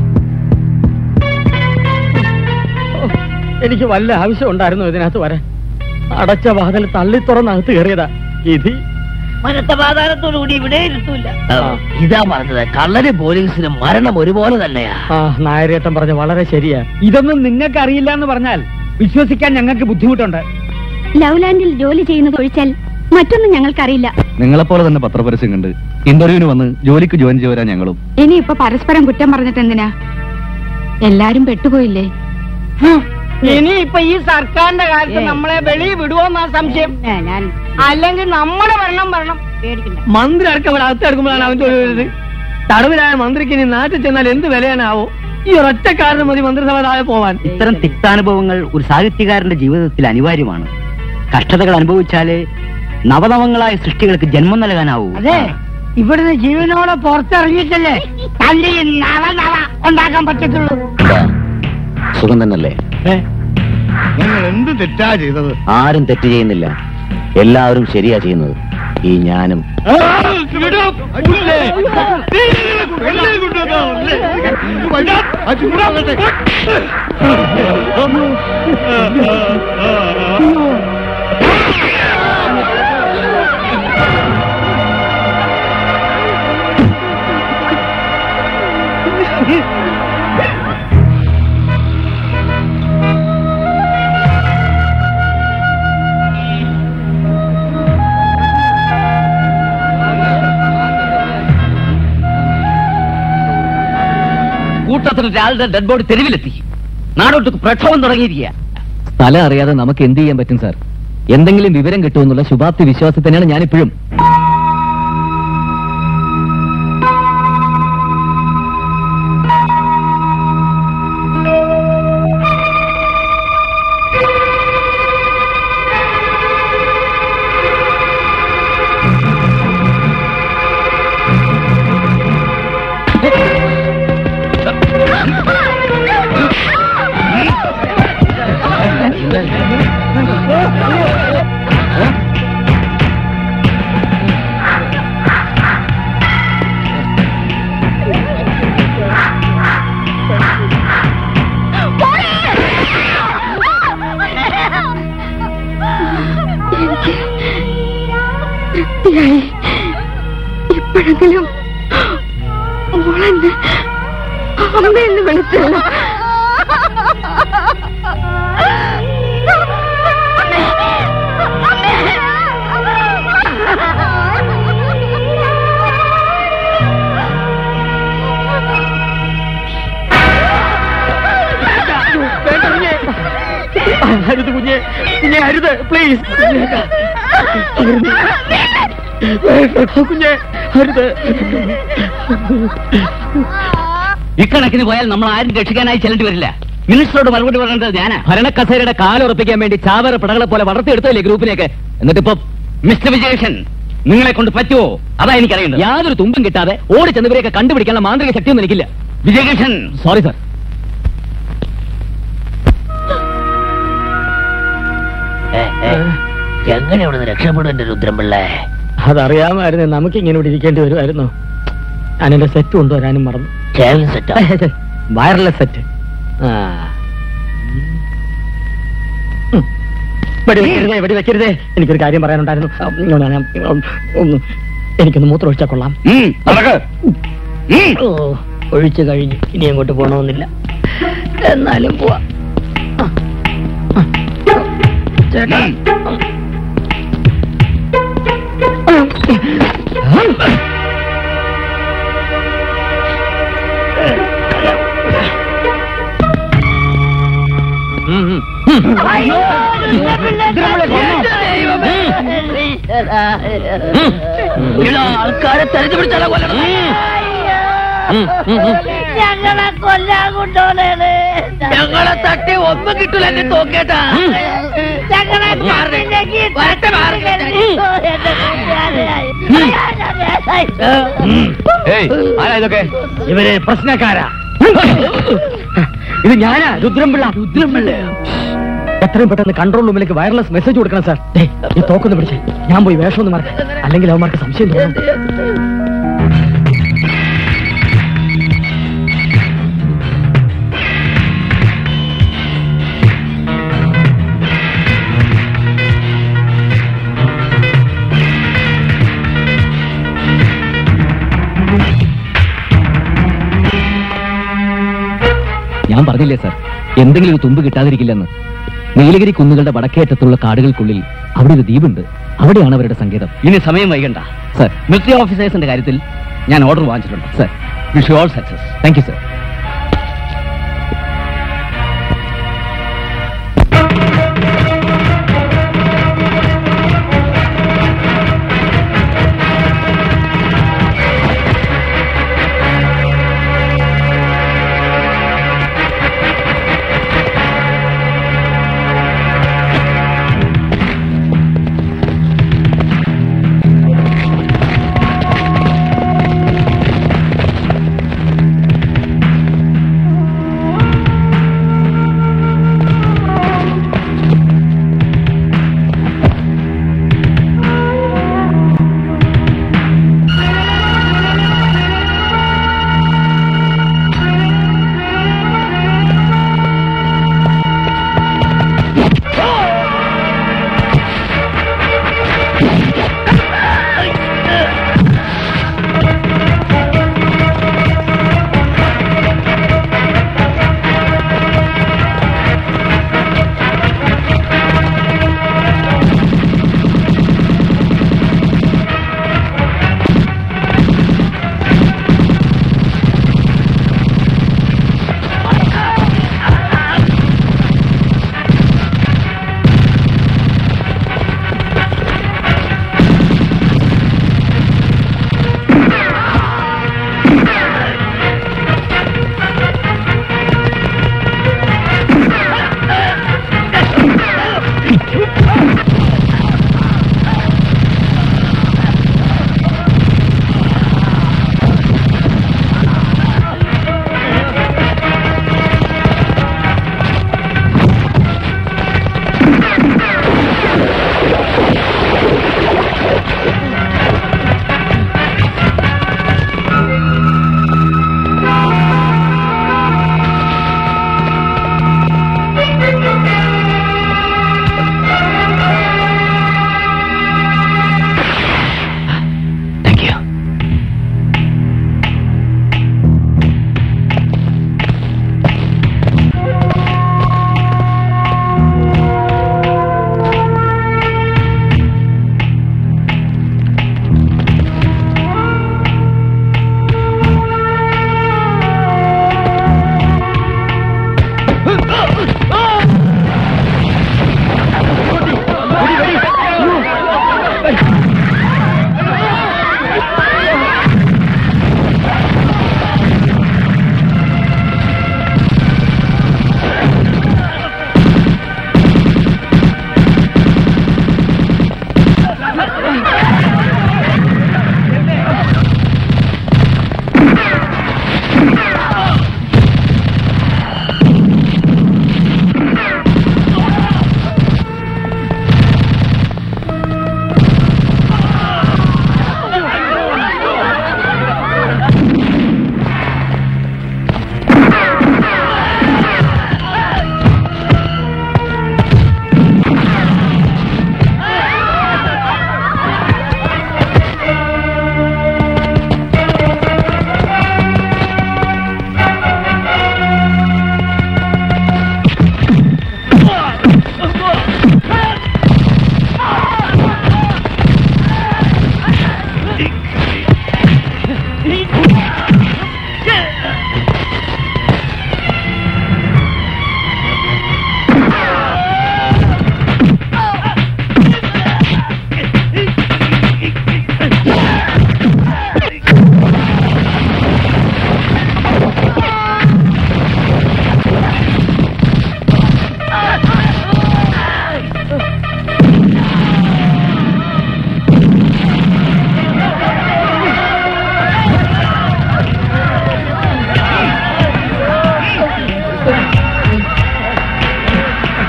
എനിക്ക് വല്ല ആവശ്യം ഉണ്ടായിരുന്നു ഇതിനകത്ത് വരാൻ അടച്ച വാതിൽ തള്ളി തുറന്നകത്ത് കയറിയതാ വിധി മനസ്സമാധാനത്തോടുകൂടി ഇവിടെ ഇരുത്തൂല ഇതാ പറഞ്ഞത് കള്ളന് പോലീസിന് മരണം ഒരുപോലെ തന്നെയാ ആ നായരേട്ടൻ പറഞ്ഞ വളരെ ശരിയാ ഇതൊന്നും നിങ്ങൾക്ക് അറിയില്ല എന്ന് പറഞ്ഞാൽ വിശ്വസിക്കാൻ ഞങ്ങൾക്ക് ബുദ്ധിമുട്ടുണ്ട് ലവ്ലാൻഡിൽ ജോലി ചെയ്യുന്നത് ഒഴിച്ചാൽ മറ്റൊന്നും ഞങ്ങൾക്കറിയില്ല നിങ്ങളെപ്പോലെ തന്നെ പത്രപരസ്യം കണ്ട് ഇന്റർവ്യൂവിന് വന്ന് ജോലിക്ക് ജോയിൻ ചെയ്തുവരാൻ ഞങ്ങളും ഇനി ഇപ്പൊ പരസ്പരം കുറ്റം പറഞ്ഞിട്ട് എന്തിനാ എല്ലാരും പെട്ടുപോയില്ലേ ഇനി ഇപ്പൊ ഈ സർക്കാരിന്റെ കാലത്ത് നമ്മളെ വെളിയിൽ വിടുവോന്നാ സംശയം ഞാൻ അല്ലെങ്കിൽ നമ്മുടെ ഭരണം വരണം പേടിക്കണ്ട മന്ത്രി അടക്കം ഇവിടെ അകത്ത് എടുക്കുമ്പോഴാണ് അവന്റെ ഒരു ഇത് തടവിലായ മന്ത്രിക്ക് ഇനി നാട്ടിൽ ചെന്നാൽ എന്ത് വിലയാണാവോ ഈ ഒരൊറ്റ കാരണം മതി മന്ത്രിസഭ താഴെ പോവാൻ ഇത്തരം തിക്താനുഭവങ്ങൾ ഒരു സാഹിത്യകാരന്റെ ജീവിതത്തിൽ അനിവാര്യമാണ് കഷ്ടതകൾ അനുഭവിച്ചാലേ നവനവങ്ങളായ സൃഷ്ടികൾക്ക് ജന്മം നൽകാനാവൂ അതെ ഇവിടുന്ന് ജീവനോടെ പുറത്തിറങ്ങിയിട്ടല്ലേ തന്റെ ഈ നവ നവ ഉണ്ടാക്കാൻ പറ്റത്തുള്ളൂ എന്താ സുഖം തന്നല്ലേ നിങ്ങൾ എന്ത് തെറ്റാ ചെയ്തത് ആരും തെറ്റ് ചെയ്യുന്നില്ല എല്ലാവരും ശരിയാ ചെയ്യുന്നത് ഈ ഞാനും കൂട്ടത്തിൽ ഒരാളുടെ ഡെഡ് ബോഡി തെരുവിലെത്തി നാടോട്ട് പ്രക്ഷോഭം തുടങ്ങിയിരിക്കുക സ്ഥലം അറിയാതെ നമുക്ക് എന്ത് ചെയ്യാൻ പറ്റും സാർ എന്തെങ്കിലും വിവരം കിട്ടുമെന്നുള്ള ശുഭാപ്തി വിശ്വാസത്തിൽ തന്നെയാണ് ഞാനിപ്പോഴും തൃപ്തിയായി ഇപ്പോഴെങ്കിലും മോളെന്ന് അമ്മയെന്ന് വിളിച്ചല്ലോ വേണ്ട കുഞ്ഞെ അരുത് കുഞ്ഞെ കുഞ്ഞെ അരുത് പ്ലീസ് കുഞ്ഞെ അരുത് ഇക്കണക്കിന് പോയാൽ നമ്മൾ ആരും രക്ഷിക്കാനായി ചെല്ലേണ്ടി വരില്ല മിനിസ്റ്ററോട് മറുപടി പറയേണ്ടത് ഞാനാ ഭരണക്കസേരയുടെ കാലുറപ്പിക്കാൻ വേണ്ടി ചാവേറ പടകളെ പോലെ വളർത്തിയെടുത്തല്ലേ ഗ്രൂപ്പിലേക്ക് എന്നിട്ടിപ്പോ മിസ്റ്റർ വിജയകൃഷ്ണൻ നിങ്ങളെ കൊണ്ട് പറ്റുമോ അതാ എനിക്കറിയേണ്ടത് യാതൊരു തുമ്പും കിട്ടാതെ ഓടി ചെന്നവരെയൊക്കെ കണ്ടുപിടിക്കാനുള്ള മാന്ത്രിക ശക്തിയൊന്നും എനിക്കില്ല വിജയകൃഷ്ണൻ സോറി സാർ എങ്ങനെ ഇവിടുന്ന് രക്ഷപ്പെടും എന്റെ രുദ്രംപിള്ളേ അതറിയാമായിരുന്നു നമുക്ക് ഇങ്ങനെ ഇവിടെ ഇരിക്കേണ്ടി വരുമായിരുന്നു ഞാൻ എന്റെ സെറ്റ് കൊണ്ടുവരാനും മറന്നു ചേവിങ് സെറ്റാ വയർലെസ് സെറ്റ് ആ ഉം. വെടി വെക്കരുതേ വെടി വെക്കരുതേ എനിക്കൊരു കാര്യം പറയാനുണ്ടായിരുന്നു ഉം, ഞാൻ- ഉം, ഒന്ന് എനിക്കൊന്ന് മൂത്രം ഒഴിച്ചാൽ കൊള്ളാം ഓ ഒഴിച്ചു കഴിഞ്ഞു ഇനി അങ്ങോട്ട് പോകണമെന്നില്ല എന്നാലും പോവാ ആ. ആ. ചേട്ടാ ആൾക്കാരെ തെരഞ്ഞു പിടിച്ചാലോ കൊല്ലണം ഞങ്ങളെ കൊല്ലാൻ കൊണ്ടോണേ ഞങ്ങളെ തട്ടി ഒന്നും കിട്ടൂല എന്നെ തോക്കേട്ടാ ഞങ്ങളെ വരട്ടെ മാറി ആരാ ഇതൊക്കെ ഇവര് പ്രശ്നക്കാരാ ഇത് ഞാനാ രുദ്രംപിള്ള രുദ്രംപിള്ള എത്രയും പെട്ടെന്ന് കൺട്രോൾ റൂമിലേക്ക് വയർലെസ് മെസ്സേജ് കൊടുക്കണം സാർ ദേ, ഈ തോക്കൊന്ന് പിടിച്ചേ ഞാൻ പോയി വേഷം ഒന്ന് മാറി അല്ലെങ്കിൽ അവന്മാർക്ക് സംശയം തോന്നും ഞാൻ പറഞ്ഞില്ലേ സാർ എന്തെങ്കിലും ഒരു തുമ്പ് കിട്ടാതിരിക്കില്ലെന്ന് നീലഗിരി കുന്നുകളുടെ വടക്കേറ്റത്തുള്ള കാടുകൾക്കുള്ളിൽ അവിടെ ഒരു ദ്വീപുണ്ട് അവിടെയാണ് അവരുടെ സങ്കേതം ഇനി സമയം വൈകണ്ട സർ മിലിറ്ററി ഓഫീസേഴ്സിന്റെ കാര്യത്തിൽ ഞാൻ ഓർഡർ വാങ്ങിച്ചിട്ടുണ്ട് sir wish all success thank you sir ആ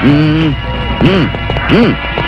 ഉം, ഉം, ഉം.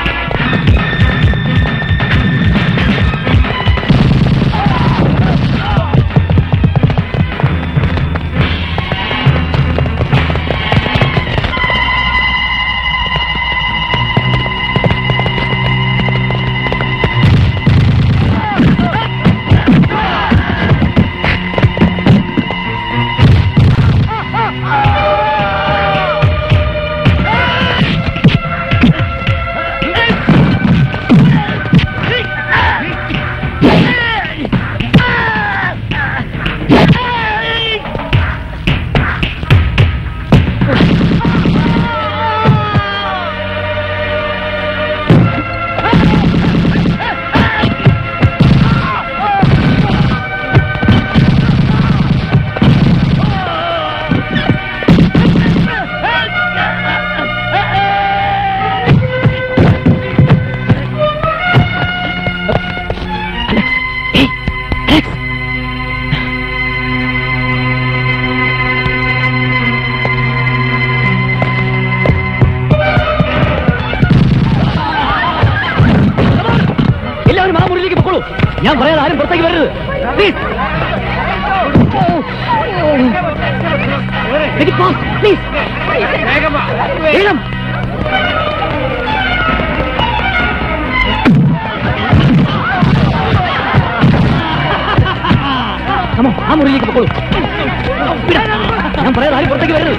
എല്ലാവരും ആ മുറിയിലേക്ക് പൊക്കോളൂ ഞാൻ പറയാതെ ആരും പുറത്തേക്ക് വരരുത് പ്ലീസ് പ്ലീസ് വേഗം Come on, ആ മുറിയിലേക്ക് പൊക്കോളൂ വിടാ. ഞാൻ പറയാതെ ആരും പുറത്തേക്ക് വരരുത്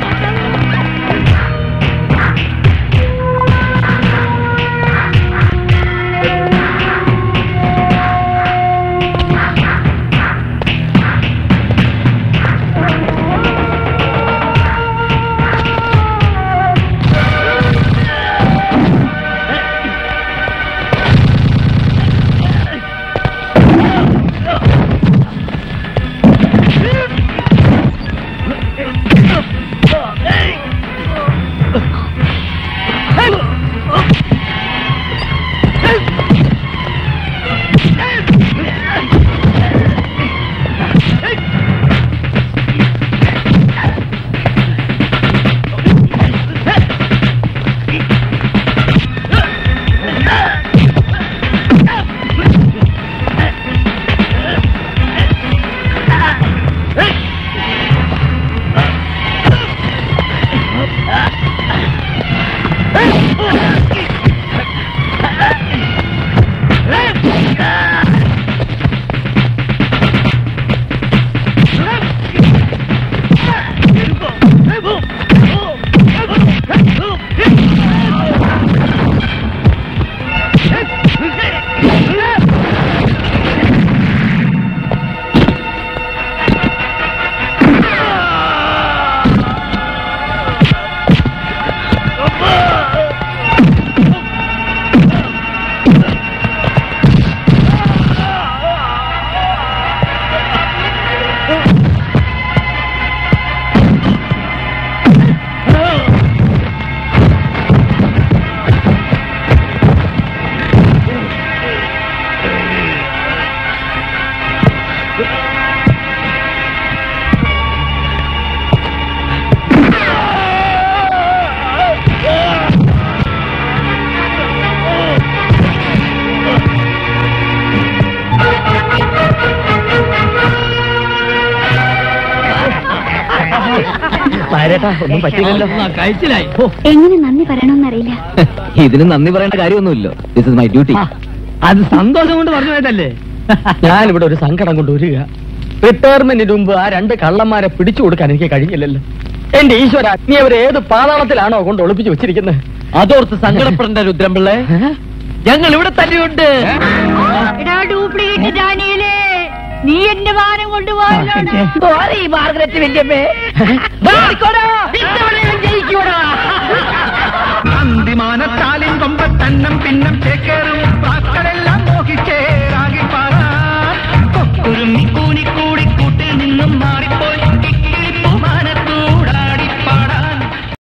പാരേട്ടാ ഒന്നും പറ്റിയില്ലല്ലോ കഴിച്ചിലായി എങ്ങനെ നന്ദി പറയണമെന്നറിയില്ല ഇതിന് നന്ദി പറയേണ്ട കാര്യമൊന്നുമില്ലോ ദിസ് ഇസ് മൈ ഡ്യൂട്ടി അത് സന്തോഷം കൊണ്ട് പറഞ്ഞു പോയതല്ലേ ഞാനിവിടെ ഒരു സങ്കടം കൊണ്ട് വരിക റിട്ടയർമെന്റിന് മുമ്പ് ആ രണ്ട് കള്ളന്മാരെ പിടിച്ചു കൊടുക്കാൻ എനിക്ക് കഴിഞ്ഞില്ലല്ലോ എന്റെ ഈശ്വര നീ അവരെ ഏത് പാതാളത്തിലാണോ കൊണ്ട് ഒളിപ്പിച്ചു വെച്ചിരിക്കുന്നത് അതോർത്ത് സങ്കടപ്പെടേണ്ട രുദ്രമ്പിള്ളേ ഞങ്ങൾ ഇവിടെ തന്നെയുണ്ട് എടാ ഡ്യൂപ്ലിക്കേറ്റ് ഡാനിയലേ നീ എന്റെ വാനം കൊണ്ടുപോയല്ലോ സോറി മാർഗരറ്റ് വല്യമ്മേ അന്തിമാനത്താലിൻ കൊമ്പത്തന്നം പിന്നം ചേക്കേറും